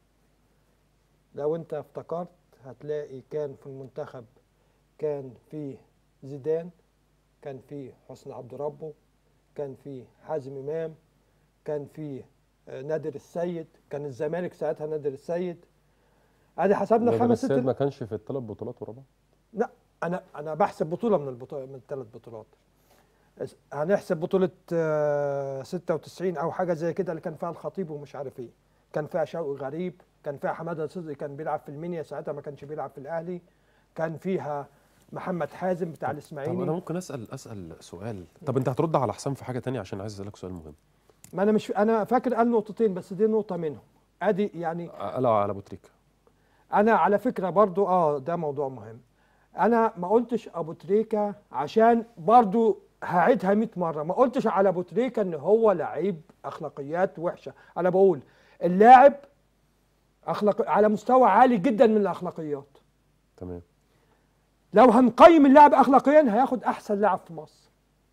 لو انت افتكرت هتلاقي كان في المنتخب كان فيه زيدان كان فيه حسني عبد ربه كان فيه حازم امام كان فيه آه، نادر السيد كان الزمالك ساعتها نادر السيد ادي حسبنا نادر خمس ست السيد ما كانش في الثلاث بطولات ورا بعض لا انا انا بحسب بطوله من البطوله من الثلاث بطولات اس- هنحسب بطوله آه، 96 او حاجه زي كده اللي كان فيها الخطيب ومش عارف ايه كان فيها شوقي غريب كان فيها حماده صدقي كان بيلعب في المنيا ساعتها ما كانش بيلعب في الاهلي كان فيها محمد حازم بتاع طب انا الاسماعيلي ممكن اسال اسال سؤال طب انت هترد على حسام في حاجه تانية عشان عايز اسالك سؤال مهم ما انا مش انا فاكر قال نقطتين بس دي نقطه منهم ادي يعني قال على ابو تريكه انا على فكره برضو اه ده موضوع مهم انا ما قلتش ابو تريكه عشان برضو هعيدها 100 مره ما قلتش على ابو تريكه ان هو لعيب اخلاقيات وحشه انا بقول اللاعب اخلاق على مستوى عالي جدا من الاخلاقيات تمام لو هنقيم اللاعب اخلاقيا هياخد احسن لاعب في مصر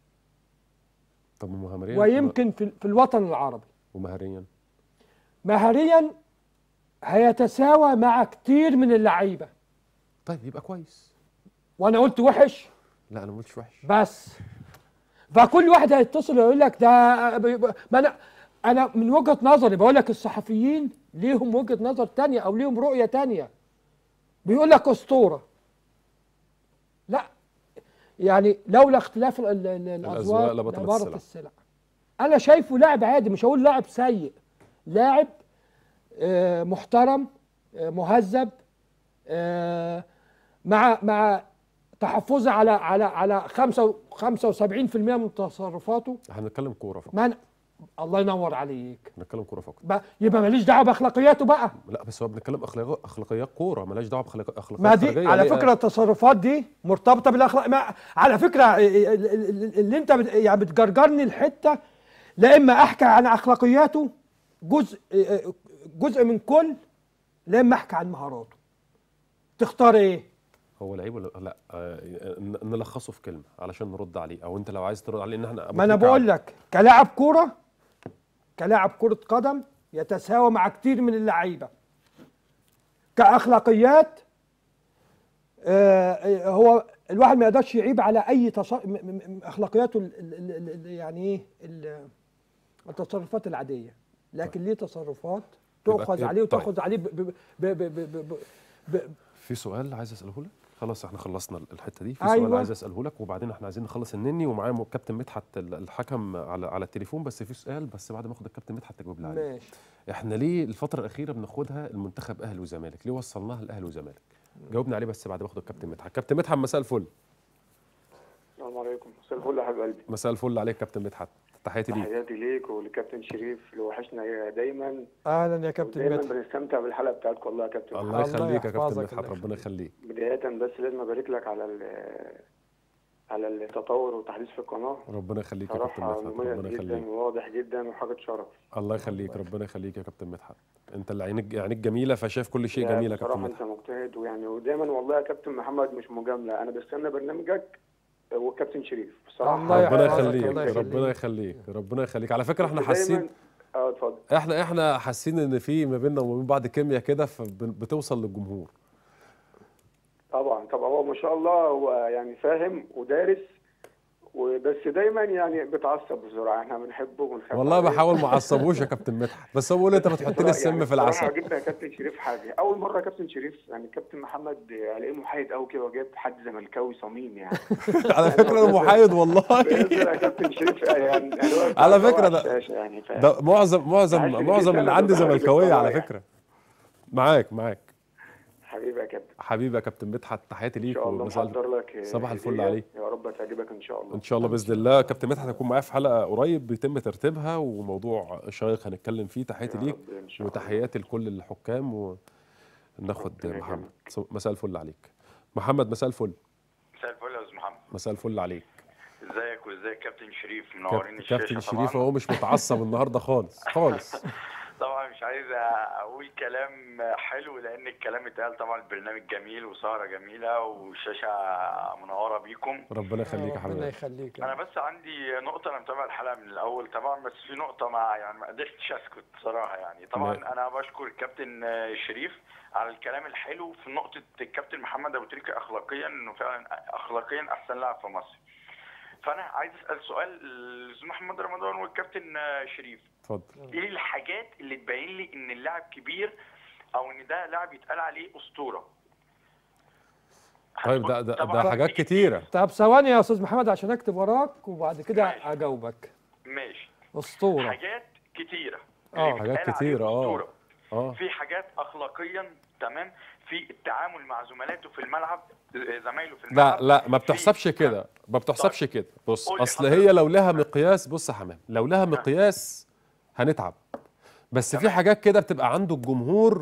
طب ومهاريا ويمكن في, في الوطن العربي ومهاريا مهاريا هيتساوى مع كتير من اللعيبه طيب يبقى كويس وانا قلت وحش لا انا ما قلتش وحش بس فكل واحد هيتصل ويقول لك ده ب- ما انا انا من وجهه نظري بقول لك الصحفيين ليهم وجهه نظر تانية او ليهم رؤيه تانية بيقول لك اسطوره لا يعني لولا اختلاف ال- ال- ال- الأذواق الاذواق لبطلت لبارت السلع. السلع انا شايفه لاعب عادي مش هقول لاعب سيء لاعب آه، محترم آه، مهذب آه، مع مع تحفظي على على على 5 75% من تصرفاته احنا بنتكلم كوره فقط ما أنا- الله ينور عليك بنتكلم كوره فقط بقى يبقى ماليش دعوه باخلاقياته بقى لا بس هو بنتكلم اخلاقيات اخلاقيات كوره مالهاش دعوه باخلاقيات ما دي خارجية. على ليه؟ فكره التصرفات دي مرتبطه بالاخلاق ما على فكره ال- ال- ال- اللي انت بت- يعني بتجرجرني الحته لا اما احكي عن اخلاقياته جزء جزء من كل لا اما احكي عن مهاراته تختار ايه هو لعيب ولا لا آه ن- نلخصه في كلمه علشان نرد عليه او انت لو عايز ترد عليه ان احنا ما انا بقول لك كلاعب كوره كلاعب كره قدم يتساوى مع كتير من اللعيبه كاخلاقيات آه، آه، هو الواحد ما يقدرش يعيب على اي تص... م- م- م- اخلاقياته ال- ال- ال- ال- يعني ايه ال- التصرفات العاديه لكن ليه تصرفات يبقى- تؤخذ يبقى- عليه طيب. وتاخذ عليه ب... ب... ب... ب... ب... ب... ب... في سؤال عايز اساله لك خلاص احنا خلصنا الحته دي في أيوة. سؤال عايز اساله لك وبعدين احنا عايزين نخلص النني ومعايا م- كابتن مدحت ال- الحكم على على التليفون بس في سؤال بس بعد ما اخد الكابتن مدحت تجاوب لي عليه ماشي احنا ليه الفتره الاخيره بناخدها المنتخب اهلي وزمالك ليه وصلناها الاهلي وزمالك جاوبني عليه بس بعد ما اخد الكابتن مدحت كابتن مدحت مساء الفل السلام عليكم مساء الفل يا حبيب قلبي مساء الفل عليك كابتن مدحت تحياتي ليك تحياتي ليك ولكابتن شريف اللي وحشنا دايما اهلا يا كابتن دايما مدحت بنستمتع بالحلقه بتاعتكم والله يا كابتن الله الله يخليك يا كابتن يحفظك، مدحت الله ربنا يخليك بدايه بس لازم ابارك لك على ال- على التطور والتحديث في القناه ربنا يخليك يا كابتن صراحه مدحت مميز ربنا جدا يخليك وواضح جدا وحاجه شرف الله يخليك ربنا يخليك يا كابتن مدحت انت اللي عينك عينك جميله فشايف كل شيء لا، جميل يا كابتن بصراحه مدحت انت مجتهد ويعني ودايما والله يا كابتن محمد مش مجامله انا بستنى برنامجك والكابتن شريف بصراحه الله ربنا يحفظك، يخليك الله يخليك. ربنا يخليك ربنا يخليك على فكره احنا دايماً- حاسين اه اتفضل احنا احنا حاسين ان في ما بيننا وما بين بعض كيمياء كده فبتوصل للجمهور طبعا طبعا هو ما شاء الله هو يعني فاهم ودارس وبس دايما يعني بيتعصب بسرعه احنا بنحبه وبنخاف والله عليه. بحاول ما اعصبوش يا كابتن مدحت بس هو بيقول لي انت بتحط لي بصراحة السم يعني في بصراحة العسل عجبنا يا كابتن شريف حاجه اول مره يا كابتن شريف يعني كابتن محمد الاقيه محايد قوي كده وجايب حد زملكاوي صميم يعني على فكره انا محايد والله بينزل يا كابتن شريف يعني يعني واقف على على فكرة ده- الشاشة يعني فاهم ده معظم معظم عايز معظم تجيب اللي أنا عندي ببقى عايز زملكاويه على أتفرج. فكره معاك معاك حبيبي يا كابتن حبيبي يا كابتن مدحت تحياتي ان ليك شاء الله ومساء محضر لك صباح الفل هدية. عليك. يا رب تعجبك ان شاء الله ان شاء الله باذن الله كابتن مدحت هيكون معايا في حلقه قريب بيتم ترتيبها وموضوع شيق هنتكلم فيه تحياتي يا ليك رب إن شاء الله. وتحياتي لكل الحكام وناخد ربنا محمد يكرمك. ص- مساء الفل عليك محمد مساء الفل مساء الفل يا استاذ محمد مساء الفل عليك ازيك وازيك كابتن شريف كاب- منورين الشاشه كابتن طبعا شريف اهو مش متعصب النهارده خالص خالص طبعا مش مش عايز اقول كلام حلو لان الكلام اتقال طبعا البرنامج جميل وسهره جميله والشاشه منوره بيكم ربنا يخليك يا ربنا حبيبي يخليك انا بس عندي نقطه انا متابع الحلقه من الاول طبعا بس في نقطه ما يعني ما قدرتش اسكت صراحه يعني طبعا ما- انا بشكر الكابتن آه، شريف على الكلام الحلو في نقطه الكابتن محمد ابو تريكه اخلاقيا انه فعلا اخلاقيا احسن لاعب في مصر فانا عايز اسال سؤال الاستاذ محمد رمضان والكابتن آه، شريف اتفضل ايه الحاجات اللي تبين لي ان اللاعب كبير او ان ده لاعب يتقال عليه اسطوره طيب ده ده, طبعاً ده حاجات كتيره طب ثواني يا استاذ محمد عشان اكتب وراك وبعد كده اجاوبك ماشي اسطوره حاجات كتيره اه حاجات بيتقال كتيره عليه اه أسطورة. اه في حاجات اخلاقيا تمام في التعامل مع زملاته في الملعب زمايله في لا الملعب لا ما في- بتحسبش كده ما بتحسبش كده بص قول لي اصل هي لو لها مقياس بص يا حمام لو لها مقياس هنتعب بس في حاجات كده بتبقى عنده الجمهور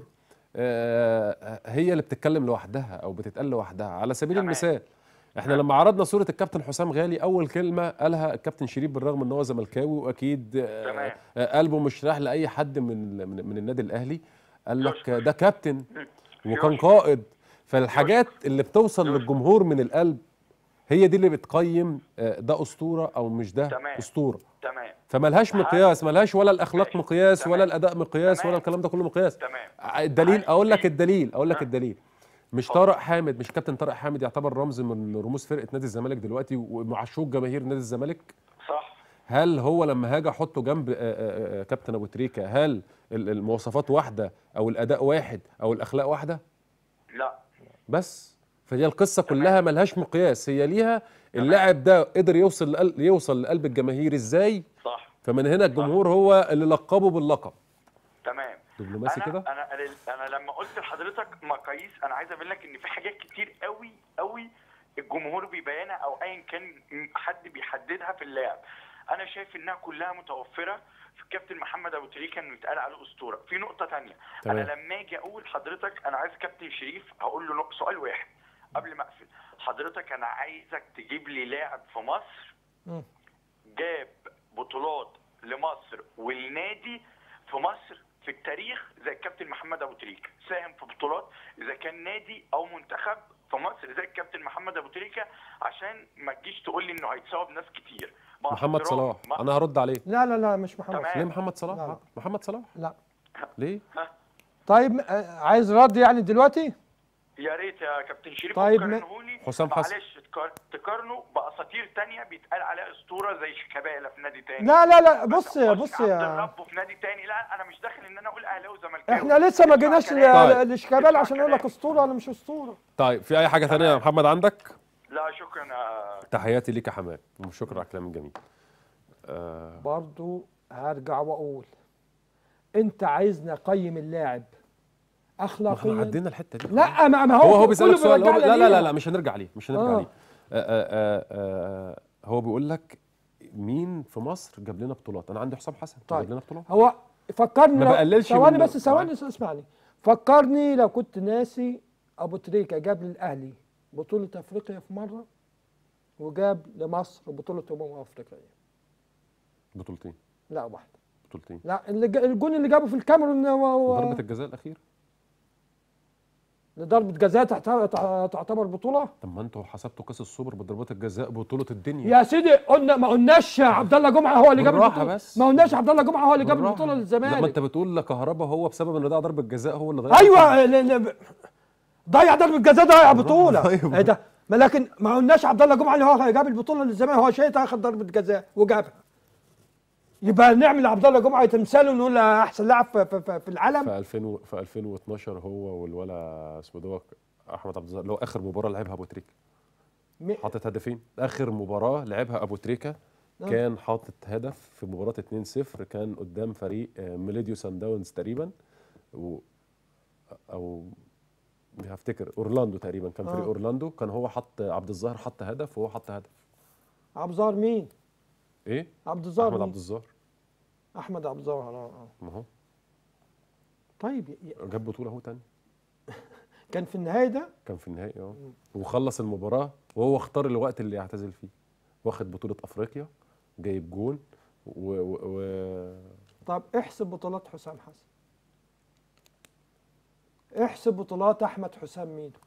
آه، هي اللي بتتكلم لوحدها او بتتقال لوحدها على سبيل تمام. المثال احنا لما عرضنا صوره الكابتن حسام غالي اول كلمه قالها الكابتن شريف بالرغم ان هو زملكاوي واكيد آه، تمام. آه، قلبه مش رايح لاي حد من من, من النادي الاهلي قال لك ده كابتن وكان قائد فالحاجات اللي بتوصل للجمهور من القلب هي دي اللي بتقيم آه، ده اسطوره او مش ده تمام. اسطوره تمام فملهاش مقياس ملهاش ولا الاخلاق مقياس تمام. ولا الاداء مقياس تمام. ولا الكلام ده كله مقياس تمام الدليل اقول لك الدليل اقول لك الدليل مش طارق حامد مش كابتن طارق حامد يعتبر رمز من رموز فرقه نادي الزمالك دلوقتي ومعشوق جماهير نادي الزمالك صح هل هو لما هاجي احطه جنب آه، آه، آه، كابتن ابو تريكه هل ال- المواصفات واحده او الاداء واحد او الاخلاق واحده لا بس فهي القصه كلها ملهاش مقياس هي ليها اللاعب ده قدر يوصل لقلب يوصل لقلب الجماهير ازاي صح فمن هنا الجمهور هو اللي لقبه باللقب تمام دبلوماسي كده انا انا انا لما قلت لحضرتك مقاييس انا عايز اقول لك ان في حاجات كتير قوي قوي الجمهور بيبينها او ايا كان حد بيحددها في اللاعب انا شايف انها كلها متوفره في الكابتن محمد ابو تريكه انه يتقال عليه اسطوره في نقطه تانية تمام. انا لما اجي اقول حضرتك انا عايز كابتن شريف هقول له نق- سؤال واحد قبل ما اقفل حضرتك انا عايزك تجيب لي لاعب في مصر مم. جاب بطولات لمصر والنادي في مصر في التاريخ زي الكابتن محمد ابو تريكه ساهم في بطولات اذا كان نادي او منتخب في مصر زي الكابتن محمد ابو تريكه عشان ما تجيش تقول لي انه هيتصاب ناس كتير مع محمد احترامي. صلاح ما- انا هرد عليه لا لا لا مش محمد تمام. ليه محمد صلاح لا. محمد صلاح لا ليه طيب آه، عايز رد يعني دلوقتي يا ريت يا كابتن شريف طيب، تقارنهولي حسام حسن. معلش تقار- تقارنه باساطير تانية بيتقال عليها اسطوره زي شيكابالا في نادي تاني لا لا لا بص مثلا بص حسني عبد يا الرب في نادي تاني لا انا مش داخل ان انا اقول اهلاوي وزملكاوي احنا لسه ما اسمع جيناش كلامي. طيب. ل- لشيكابالا اسمع عشان اقول لك كلامي. اسطوره ولا مش اسطوره طيب في اي حاجه ثانيه يا محمد عندك لا شكرا يا تحياتي ليك يا حماد وشكرا على الكلام الجميل آه برضو هرجع واقول انت عايزني اقيم اللاعب ما احنا اخلاقيا عدينا الحته دي لا ما ما هو هو هو كله بيسالك سؤال هو بيرجعنا لا لا لا ليها. لا مش هنرجع ليه مش هنرجع آه. ليه آه آه آه آه هو بيقول لك مين في مصر جاب لنا بطولات انا عندي حسام حسن طيب. جاب لنا بطولات هو فكرني ما لو- بقللش ثواني من- بس ثواني اسمعني فكرني لو كنت ناسي ابو تريكه جاب للاهلي بطوله افريقيا في مره وجاب لمصر بطوله امم افريقيا بطولتين لا واحده بطولتين لا اللي جا- الجون اللي جابه في الكاميرون و- و- وضربه الجزاء الاخيره لضربه جزاء تعتبر تعتبر بطوله طب ما انتوا حسبتوا كاس السوبر بضربات الجزاء بطوله الدنيا يا سيدي قلنا ما قلناش عبد الله جمعه هو اللي جاب بالراحة البطوله بس. ما قلناش عبد الله جمعه هو اللي جاب بالراحة. البطوله لما للزمالك انت بتقول لا كهربا هو بسبب ان ده ضربه جزاء هو اللي ضيع ايوه ل- ل- ضيع ضربه جزاء ضيع بطوله طيب. ايه ده ما لكن ما قلناش عبد الله جمعه اللي هو جاب البطوله للزمالك هو شيء اخذ ضربه جزاء وجابها يبقى نعمل عبد الله جمعه تمثاله ونقول احسن لاعب في, في, في, في العالم في 2000 و- في 2012 هو والولا اسمه دوت احمد عبد الظاهر اللي هو اخر مباراه لعبها ابو تريكه م- حاطط هدفين اخر مباراه لعبها ابو تريكه آه. كان حاطط هدف في مباراه 2-0 كان قدام فريق آه، ميليديو سان داونز تقريبا و او هفتكر اورلاندو تقريبا كان فريق آه. اورلاندو كان هو حط عبد الظاهر حط هدف وهو حط هدف عبد الظاهر مين؟ ايه عبد الظاهر احمد مين؟ عبد الظاهر احمد عبد الظاهر آه، آه. ما هو طيب ي- ي- جاب بطوله اهو تاني كان في النهايه ده كان في النهائي اه وخلص المباراه وهو اختار الوقت اللي يعتزل فيه واخد بطوله افريقيا جايب جون و, و, و... طب احسب بطولات حسام حسن احسب بطولات احمد حسام ميدو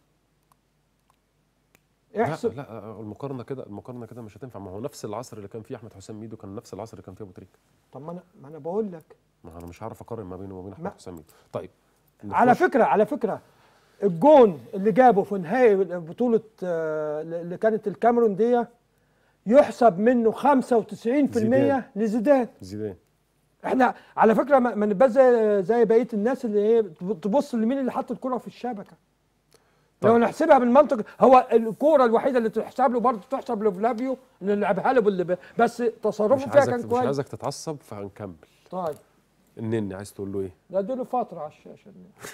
لا احسب لا المقارنه كده المقارنه كده مش هتنفع ما هو نفس العصر اللي كان فيه احمد حسام ميدو كان نفس العصر اللي كان فيه ابو تريكه طب ما انا ما انا بقول لك ما انا مش عارف اقارن ما بينه وما بين ما- احمد حسام ميدو طيب على نخش- فكره على فكره الجون اللي جابه في نهائي بطوله آه، اللي كانت الكاميرون دي يحسب منه 95% زيدان. لزيدان زيدان احنا على فكره ما ما نبقاش زي زي بقيه الناس اللي هي تبص لمين اللي حط الكره في الشبكه لو طيب. نحسبها بالمنطق هو الكوره الوحيده اللي تحسب له برضه تحسب لفلافيو اللي لعبها له باللي ب- بس مش تصرفه فيها عايزك كان مش كويس عايزك تتعصب فهنكمل طيب النني عايز تقول له ايه ده اديله فتره على الشاشه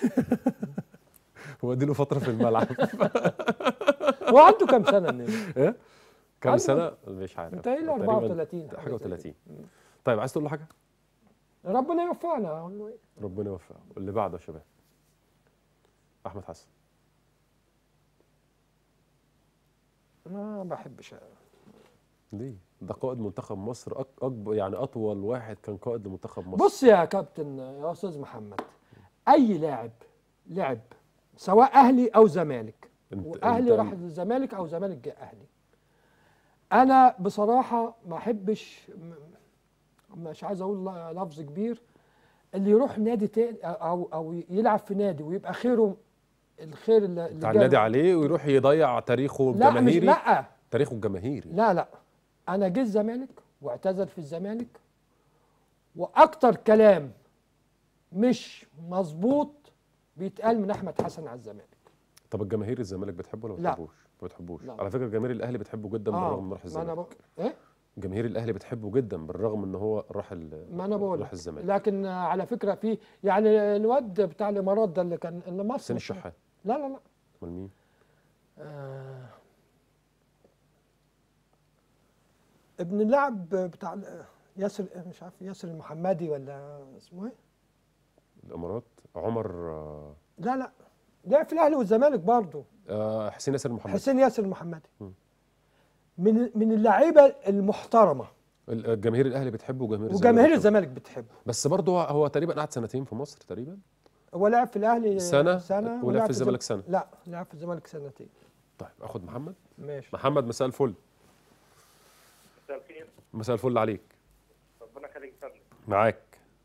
هو اديله فتره في الملعب هو عنده كام سنه النني؟ ايه كام عنده- سنه مش عارف متهيألي تقريباً 34 حاجه و30 طيب عايز تقول له حاجه ربنا يوفقنا اقول له ايه ربنا يوفقه اللي بعده يا شباب احمد حسن ما بحبش ليه ده قائد منتخب مصر أك- اكبر يعني اطول واحد كان قائد لمنتخب مصر بص يا كابتن يا استاذ محمد اي لاعب لعب سواء اهلي او زمالك انت واهلي انت راح للزمالك او زمالك جه اهلي انا بصراحه ما احبش م- مش عايز اقول ل- لفظ كبير اللي يروح نادي تاني او او يلعب في نادي ويبقى خيره الخير اللي اللي بتاع جاله- النادي عليه ويروح يضيع تاريخه لا مش الجماهيري لا تاريخه الجماهيري لا لا انا جه الزمالك واعتزل في الزمالك واكتر كلام مش مظبوط بيتقال من احمد حسن على الزمالك طب الجماهير الزمالك بتحبه ولا ما لا. بتحبوش؟ ما بتحبوش لا. على فكره جماهير الاهلي بتحبه جدا بالرغم من راح ما انا الزمالك بق... ايه جماهير الاهلي بتحبه جدا بالرغم ان هو راح ال... ما انا بقول راح لك. الزمالك لكن على فكره في يعني الواد بتاع الامارات ده اللي كان اللي مصر حسين الشحات لا لا لا امال مين؟ آه ابن اللاعب بتاع ال- ياسر مش عارف ياسر المحمدي ولا اسمه ايه؟ الامارات عمر آه، لا لا لعب في الاهلي والزمالك برضه آه، حسين ياسر محمد حسين ياسر المحمدي مم. من من اللعيبه المحترمه الجماهير الاهلي بتحبه وجماهير الزمالك وجماهير بتحبه. الزمالك بتحبه بس برضه هو- هو تقريبا قعد سنتين في مصر تقريبا هو لعب في الاهلي سنة سنه ولعب في الزمالك الزم- سنة. لا لعب في الزمالك سنتين طيب اخد محمد ماشي محمد مساء الفل مساء الخير مساء الفل عليك ربنا يخليك يا فندم معاك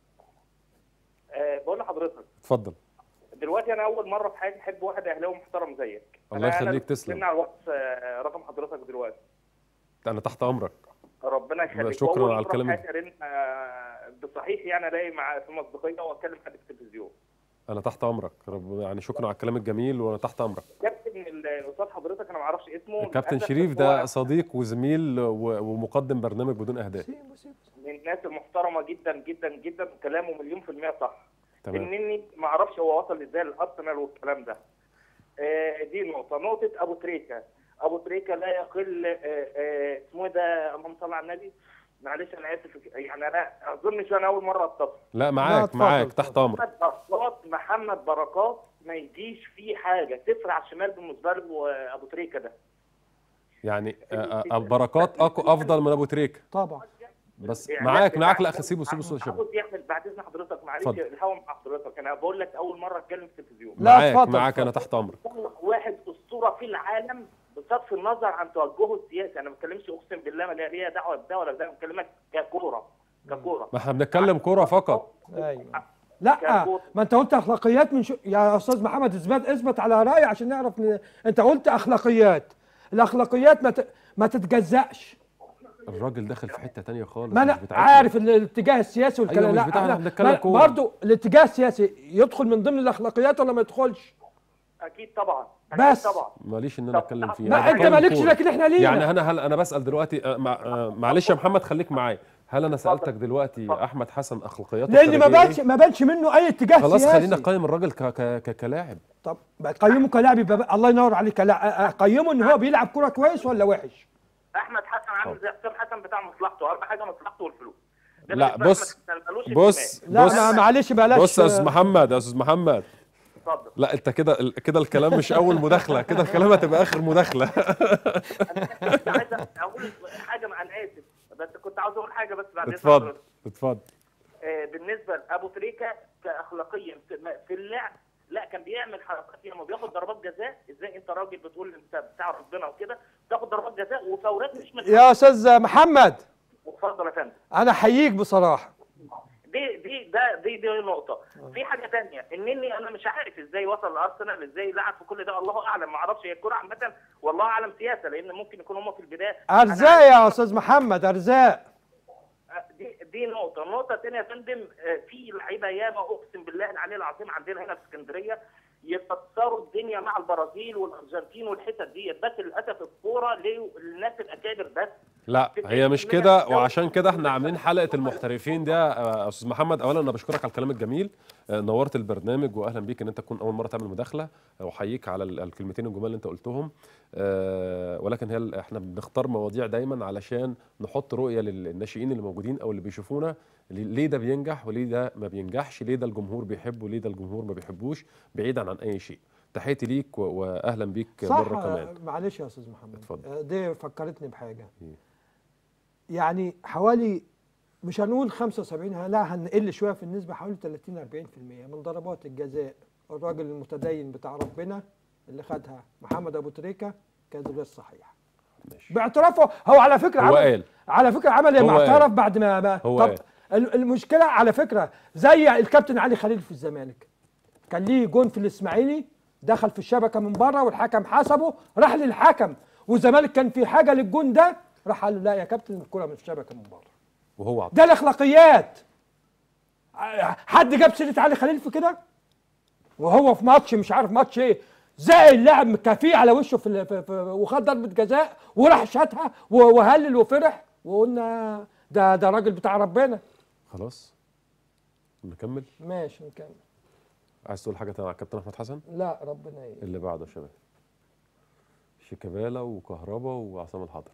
أه بقول لحضرتك اتفضل دلوقتي انا اول مره في حياتي احب واحد اهلاوي محترم زيك الله أنا- أنا يخليك، تسلم. بستنى على الواتس آه، رقم حضرتك دلوقتي انا تحت امرك ربنا يخليك شكراً وأول على مرة في الكلام حياتي أرن آه، بصحيح يعني الاقي مع في مصداقيه واتكلم حد في التلفزيون انا تحت امرك رب يعني شكرا على الكلام الجميل وانا تحت امرك كابتن ال- الاستاذ حضرتك انا ما اعرفش اسمه الكابتن للأسف شريف هو ده صديق وزميل و- ومقدم برنامج بدون اهداف من الناس المحترمه جدا جدا جدا وكلامه مليون في المية صح تمام انني ما اعرفش هو وصل ازاي للارسنال والكلام ده آه، دي نقطه نقطه ابو تريكه ابو تريكه لا يقل آه، آه، اسمه إيه ده اللهم صل على النبي معلش انا اسف يعني انا اظنش انا اول مره اتصل لا معاك اتفضل، معاك تحت امرك محمد بركات محمد بركات ما يجيش فيه حاجه صفر على الشمال بالنسبه له آه، ابو تريكه ده يعني آه، آه، بركات أك- افضل من ابو تريكه طبعا بس يعني معاك لا، معاك بالعكس. لا سيبه سيبه سيبه شباب عاوز يعمل بعد اذن حضرتك معلش اتفضل. الهوا مع حضرتك انا بقول لك اول مره اتكلم في التلفزيون لا، معاك اتفضل، معاك انا اتفضل. تحت امرك واحد اسطوره في العالم بصرف النظر عن توجهه السياسي انا ما بتكلمش اقسم بالله ما ليها دعوه بده ولا بده بكلمك ككوره ككوره ما احنا بنتكلم كوره فقط ايوه لا ما انت قلت اخلاقيات من شو يا استاذ محمد اثبت اثبت على راي عشان نعرف ن... انت قلت اخلاقيات الاخلاقيات ما ت... ما تتجزأش الراجل داخل في حته تانية خالص ما مش انا بتاعتنا. عارف ال- الاتجاه السياسي والكلام أيوة، مش لا بتاعنا، أنا- احنا بنتكلم ما- كورة. برضو الاتجاه السياسي يدخل من ضمن الاخلاقيات ولا ما يدخلش اكيد طبعا أكيد بس. طبعا ماليش ان انا طب اتكلم فيه ما أنا انت بتكلم مالكش كورة. لكن احنا لينا يعني انا هل انا بسال دلوقتي آه، مع- آه، معلش يا محمد خليك معايا هل انا سالتك دلوقتي احمد حسن اخلاقياته لان ما الخارجية بانش إيه؟ ما بانش منه اي اتجاه خلاص سياسي خلينا نقيم الراجل ك- ك- ك- كلاعب طب قيمه كلاعب يبقى بقى- الله ينور عليك لا قيمه ان هو بيلعب كوره كويس ولا وحش احمد حسن عامل زي حسام حسن بتاع مصلحته اهم حاجه مصلحته والفلوس ده لا بالنسبة بص لأحمد حسن، ملوش بص اهتمام. لا بص ما معلش بلاش بص يا استاذ محمد يا استاذ محمد اتفضل لا انت كده كده الكلام مش اول مداخله كده الكلام هتبقى اخر مداخله أنا عايز اقول حاجه مع انا اسف بس كنت عاوز اقول حاجه بس بعد إذن اتفضل حضرتك. اتفضل آه، بالنسبه لابو تريكه كاخلاقيا في- في اللعب لا كان بيعمل حركات لما بياخد ضربات جزاء ازاي انت راجل بتقول انت بتاع ربنا وكده تاخد ضربات جزاء وفاولات مش من يا استاذ محمد اتفضل يا فندم انا احييك بصراحه دي دي ده دي دي نقطة، في حاجة تانية النني أنا مش عارف إزاي وصل لأرسنال إزاي لعب في كل ده الله أعلم ما أعرفش هي الكورة عامة والله أعلم سياسة لأن ممكن يكون هم في البداية ارزاق يا استاذ محمد ارزاق دي دي نقطة، النقطة الثانية يا فندم آه، في لعيبة ياما أقسم بالله العلي العظيم عندنا هنا في اسكندرية يكسروا الدنيا مع البرازيل والأرجنتين والحتت ديت بس للأسف الكورة للناس الأكابر بس لا هي مش كده وعشان كده احنا عاملين حلقه المحترفين ده يا استاذ محمد اولا انا بشكرك على الكلام الجميل آه، نورت البرنامج واهلا بيك ان انت تكون اول مره تعمل مداخله آه، واحييك على ال- الكلمتين الجمال اللي انت قلتهم آه، ولكن هي ال- احنا بنختار مواضيع دايما علشان نحط رؤيه للناشئين اللي موجودين او اللي بيشوفونا ليه ليه ده بينجح وليه ده ما بينجحش ليه ده الجمهور بيحبه وليه ده الجمهور ما بيحبوش بعيدا عن اي شيء تحياتي ليك و- واهلا بيك صح مره كمان آه، معلش يا استاذ محمد اتفضل. آه، دي فكرتني بحاجه إيه؟ يعني حوالي مش هنقول 75 ه- لا هنقل شويه في النسبه حوالي 30 40% من ضربات الجزاء الراجل المتدين بتاع ربنا اللي خدها محمد ابو تريكه كانت غير صحيحه ماشي باعترافه هو على فكره هو عمل قال. على فكره عمل هو لما قال. اعترف بعد ما ما هو طب قال. ال- المشكله على فكره زي الكابتن علي خليل في الزمالك كان ليه جون في الاسماعيلي دخل في الشبكه من بره والحكم حسبه راح للحكم والزمالك كان في حاجه للجون ده راح قال له لا يا كابتن الكره من الشبكه من بره وهو عطل. ده الاخلاقيات ع- حد جاب سيره علي خليل في كده وهو في ماتش مش عارف ماتش ايه زي اللاعب مكافيه على وشه في, ال- في, في وخد ضربه جزاء وراح شاتها و- وهلل وفرح وقلنا ده ده راجل بتاع ربنا خلاص نكمل ماشي نكمل عايز تقول حاجه تانية على الكابتن احمد حسن لا ربنا ايه اللي بعده يا شباب شيكابالا وكهربا وعصام الحضري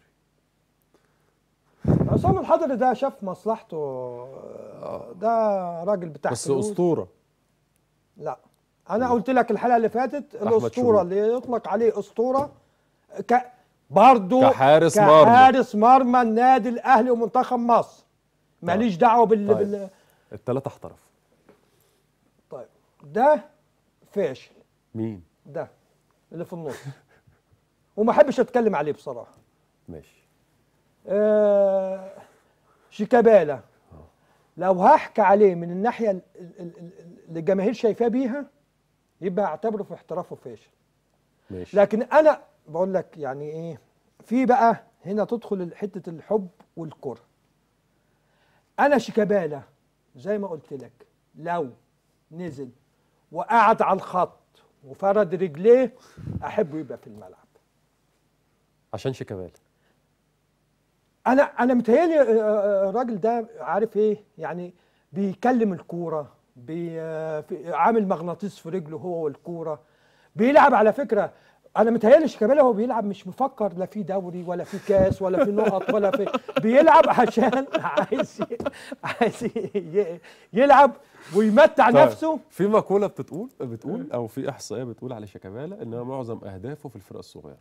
عصام الحضري ده شاف مصلحته ده راجل بتاع بس فلوس. اسطوره لا انا قلت لك الحلقه اللي فاتت أحمد الاسطوره شوقي. اللي يطلق عليه اسطوره ك برضه كحارس مرمى. كحارس مرمى النادي الاهلي ومنتخب مصر ماليش دعوه بال, طيب. بال... الثلاثه احترفوا طيب ده فاشل مين ده اللي في النص وما احبش اتكلم عليه بصراحه ماشي آه شيكابالا لو هحكي عليه من الناحيه ال- ال- ال- ال- اللي الجماهير شايفاه بيها يبقى اعتبره في احترافه فاشل ماشي لكن انا بقول لك يعني ايه في بقى هنا تدخل حته الحب والكره انا شيكابالا زي ما قلت لك لو نزل وقعد على الخط وفرد رجليه احبه يبقى في الملعب عشان شيكابالا انا انا متهيألي آه، آه، الراجل ده عارف ايه يعني بيكلم الكوره بي آه، في- عامل مغناطيس في رجله هو والكوره بيلعب على فكره انا متهيألي شيكابالا هو بيلعب مش مفكر لا في دوري ولا في كاس ولا في نقط ولا في بيلعب عشان عايز ي- عايز ي- يلعب ويمتع طيب، نفسه في مقوله بتقول بتقول او في احصائيه بتقول على شيكابالا ان معظم اهدافه في الفرق الصغيره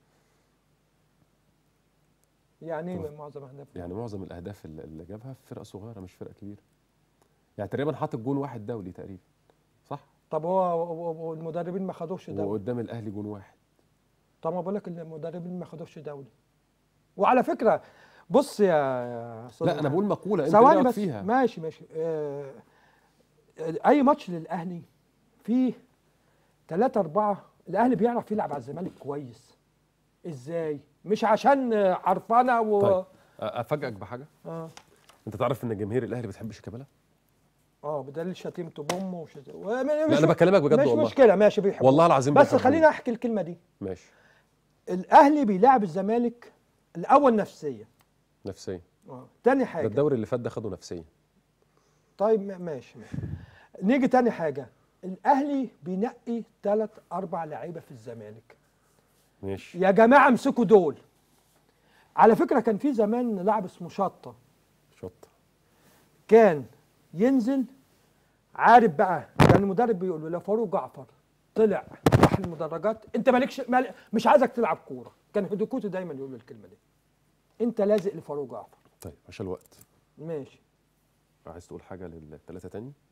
يعني ايه معظم اهدافه يعني معظم الاهداف اللي اللي جابها في فرقه صغيره مش فرقه كبيره يعني تقريبا حاطط جون واحد دولي تقريبا صح طب هو هو- هو المدربين ما خدوش دوري وقدام الاهلي جون واحد طب ما بقول لك المدربين ما خدوش دولي وعلى فكره بص يا يا أستاذ لا انا محمد. بقول مقوله انت ثواني رأيك بس فيها ماشي ماشي آه اي ماتش للاهلي فيه ثلاثة أربعة الأهلي بيعرف يلعب على الزمالك كويس إزاي؟ مش عشان آه، عرفانة و طيب أ- افاجئك بحاجه اه انت تعرف ان جماهير الاهلي بتحب شيكابالا اه بدليل شتيمته بامه وشت... لا انا بكلمك بجد مش والله مشكلة ماشي بيحبوه والله العظيم بس بيحبوه. خليني أحكي الكلمة دي ماشي الأهلي بيلاعب الزمالك الأول نفسيا نفسيا اه تاني ده حاجة الدوري اللي فات ده خده نفسيا طيب ما- ماشي ماشي نيجي تاني حاجة الأهلي بينقي ثلاث أربع لعيبة في الزمالك ماشي يا جماعة امسكوا دول على فكرة كان في زمان لاعب اسمه شطة شط كان ينزل عارف بقى كان المدرب بيقول له لو فاروق جعفر طلع راح المدرجات انت مالكش مال مش عايزك تلعب كوره كان هدوكوتو دايما يقول له الكلمه دي انت لازق لفاروق جعفر طيب عشان الوقت ماشي عايز تقول حاجه للثلاثه تاني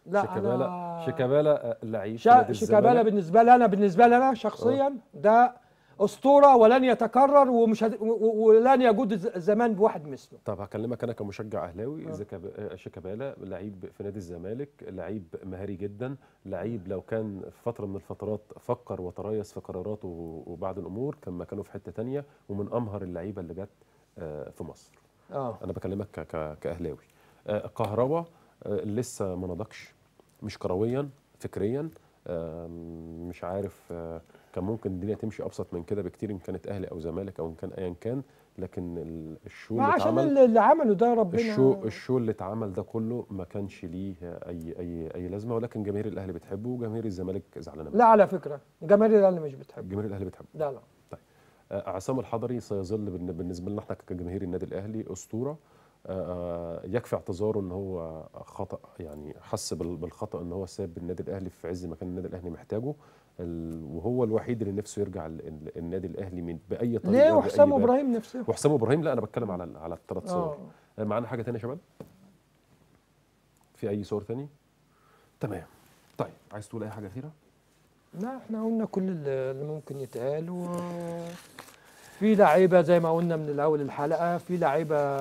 لا شيكابالا أنا- شيكابالا آه، لعيب في شا- نادي شيكابالا الزمالك. بالنسبه لي انا بالنسبه لي انا شخصيا ده اسطوره ولن يتكرر ومش هت... و- و- ولن يجود الز- الزمان بواحد مثله طب هكلمك انا كمشجع اهلاوي زكاب- آه، شيكابالا لعيب في نادي الزمالك لعيب مهاري جدا لعيب لو كان في فتره من الفترات فكر وتريث في قراراته و- وبعض الامور كان مكانه في حته تانية ومن امهر اللعيبه اللي جت آه، في مصر اه انا بكلمك ك- ك- كاهلاوي آه، كهربا آه، لسه ما نضجش مش كرويا فكريا آه، مش عارف آه، كان ممكن الدنيا تمشي ابسط من كده بكتير ان كانت اهلي او زمالك او ان كان ايا كان لكن ال- الشو ما اللي عشان اتعمل اللي اللي عمله ده ربنا الشو الشو اللي اتعمل ده كله ما كانش ليه اي اي اي لازمه ولكن جماهير الاهلي بتحبه وجماهير الزمالك زعلانه منه لا على فكره جماهير الاهلي مش بتحبه جماهير الاهلي بتحبه لا لا آه، عصام الحضري سيظل بالن- بالنسبه لنا احنا كجماهير النادي الاهلي اسطوره آه، يكفي اعتذاره ان هو خطا يعني حس بال- بالخطا ان هو ساب النادي الاهلي في عز ما كان النادي الاهلي محتاجه ال- وهو الوحيد اللي نفسه يرجع ال- ال- النادي الاهلي من باي طريقه ليه بأي وحسام باب. ابراهيم نفسه وحسام ابراهيم لا انا بتكلم على ال- على الثلاث صور آه. آه، معانا حاجه ثانيه يا شباب في اي صور ثاني تمام طيب عايز تقول اي حاجه اخيره لا احنا قلنا كل اللي اللي ممكن يتقال و في لعيبه زي ما قلنا من الاول الحلقه في لعيبه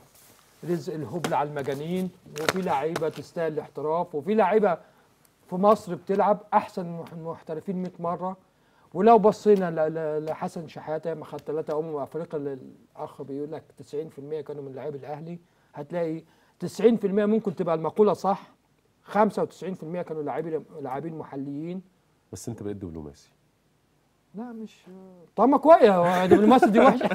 رزق الهبل على المجانين وفي لعيبه تستاهل الاحتراف وفي لعيبه في مصر بتلعب احسن من المحترفين 100 مره ولو بصينا ل- ل- لحسن شحاته ما خد ثلاثه امم افريقيا اللي الاخ بيقول لك 90% كانوا من لاعبي الاهلي هتلاقي 90% ممكن تبقى المقوله صح 95% كانوا لاعبين لاعبين محليين بس انت بقيت دبلوماسي لا مش طب ما كويس هو دبلوماسي دي وحشه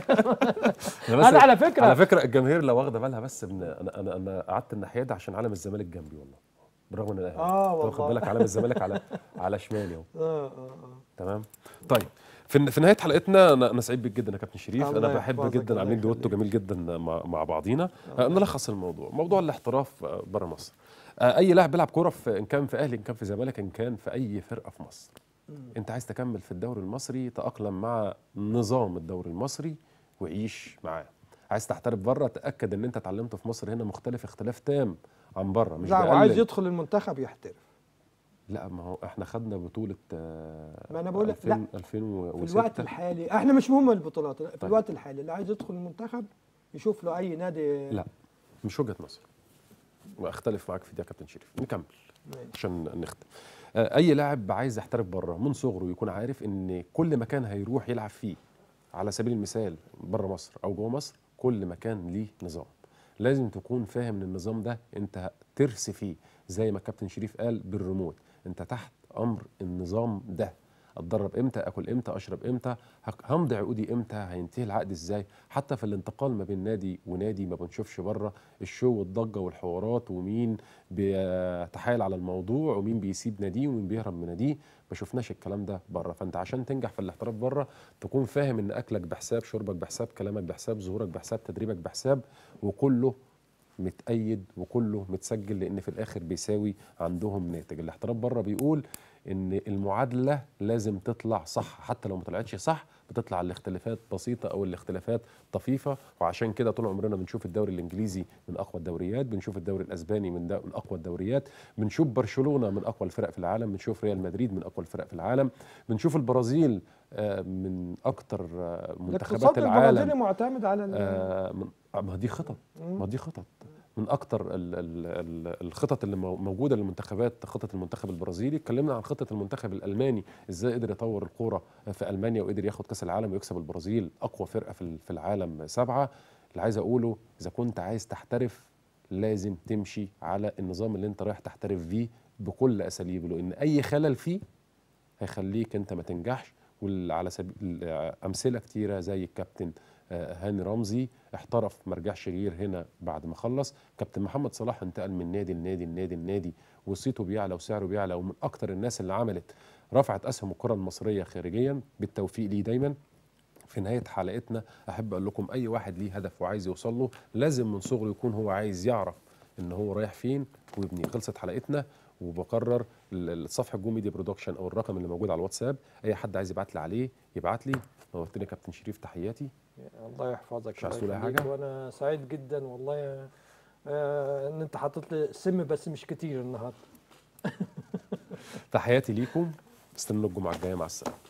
بس- انا على فكره على فكره الجماهير لو واخده بالها بس من انا انا انا قعدت الناحيه دي عشان علم الزمالك جنبي والله برغم ان الاهلي آه أنت واخد والله. بالك علم الزمالك على على شمالي اهو اه اه اه تمام طيب في في نهايه حلقتنا انا انا سعيد بيك جدا يا كابتن شريف الله انا بحب يحفظك، جدا الله عاملين دويتو يخليك. جميل جدا مع مع بعضينا آه. نلخص الموضوع موضوع الاحتراف بره مصر آه، اي لاعب بيلعب كوره في ان كان في اهلي ان كان في زمالك ان كان في اي فرقه في مصر انت عايز تكمل في الدوري المصري تاقلم مع نظام الدوري المصري وعيش معاه عايز تحترف بره تاكد ان انت اتعلمته في مصر هنا مختلف اختلاف تام عن بره مش لا وعايز بقلل. يدخل المنتخب يحترف لا ما هو احنا خدنا بطوله آه، ما أنا بقول لك 2000 لا. 2006 في الوقت الحالي احنا مش مهم البطولات في طيب. الوقت الحالي اللي عايز يدخل المنتخب يشوف له اي نادي لا مش وجهه نظر واختلف معاك في دي يا كابتن شريف نكمل ماشي. عشان نختم آه، اي لاعب عايز يحترف بره من صغره يكون عارف ان كل مكان هيروح يلعب فيه على سبيل المثال بره مصر او جوه مصر كل مكان ليه نظام لازم تكون فاهم ان النظام ده انت ترسي فيه زي ما الكابتن شريف قال بالريموت انت تحت امر النظام ده اتدرب امتى اكل امتى اشرب امتى هك- همضي عقودي امتى هينتهي العقد ازاي حتى في الانتقال ما بين نادي ونادي ما بنشوفش بره الشو والضجه والحوارات ومين بيتحايل على الموضوع ومين بيسيب ناديه ومين بيهرب من ناديه ما شفناش الكلام ده بره فانت عشان تنجح في الاحتراف بره تكون فاهم ان اكلك بحساب شربك بحساب كلامك بحساب ظهورك بحساب تدريبك بحساب وكله متأيد وكله متسجل لان في الاخر بيساوي عندهم ناتج الاحتراف بره بيقول ان المعادله لازم تطلع صح حتى لو ما طلعتش صح بتطلع الاختلافات بسيطه او الاختلافات طفيفه وعشان كده طول عمرنا بنشوف الدوري الانجليزي من اقوى الدوريات بنشوف الدوري الاسباني من, دا من اقوى الدوريات بنشوف برشلونه من اقوى الفرق في العالم بنشوف ريال مدريد من اقوى الفرق في العالم بنشوف البرازيل آه، من اكتر آه، منتخبات الاقتصاد البرازيلي العالم معتمد على ال- آه، من آه، ما دي خطط ما دي خطط من اكتر ال ال ال الخطط اللي مو- موجوده للمنتخبات خطط المنتخب البرازيلي اتكلمنا عن خطه المنتخب الالماني ازاي قدر يطور الكوره في المانيا وقدر ياخد كاس العالم ويكسب البرازيل اقوى فرقه في ال- في العالم سبعه اللي عايز اقوله اذا كنت عايز تحترف لازم تمشي على النظام اللي انت رايح تحترف فيه بكل اساليبه لان اي خلل فيه هيخليك انت ما تنجحش وعلى سبيل امثله كتيره زي الكابتن آه، هاني رمزي احترف ما رجعش غير هنا بعد ما خلص كابتن محمد صلاح انتقل من نادي لنادي لنادي لنادي وصيته بيعلى وسعره بيعلى ومن اكتر الناس اللي عملت رفعت اسهم الكره المصريه خارجيا بالتوفيق ليه دايما في نهايه حلقتنا احب اقول لكم اي واحد ليه هدف وعايز يوصل له لازم من صغره يكون هو عايز يعرف ان هو رايح فين ويبني خلصت حلقتنا وبكرر ال- الصفحه جو ميديا برودكشن او الرقم اللي موجود على الواتساب اي حد عايز يبعت لي عليه يبعت لي نورتني يا كابتن شريف تحياتي الله يحفظك مش عايز الله تقول أي يخليك، حاجة؟ وانا سعيد جدا والله آه ان انت حاطط لي سم بس مش كتير النهارده تحياتي ليكم استنوا الجمعه الجايه مع السلامه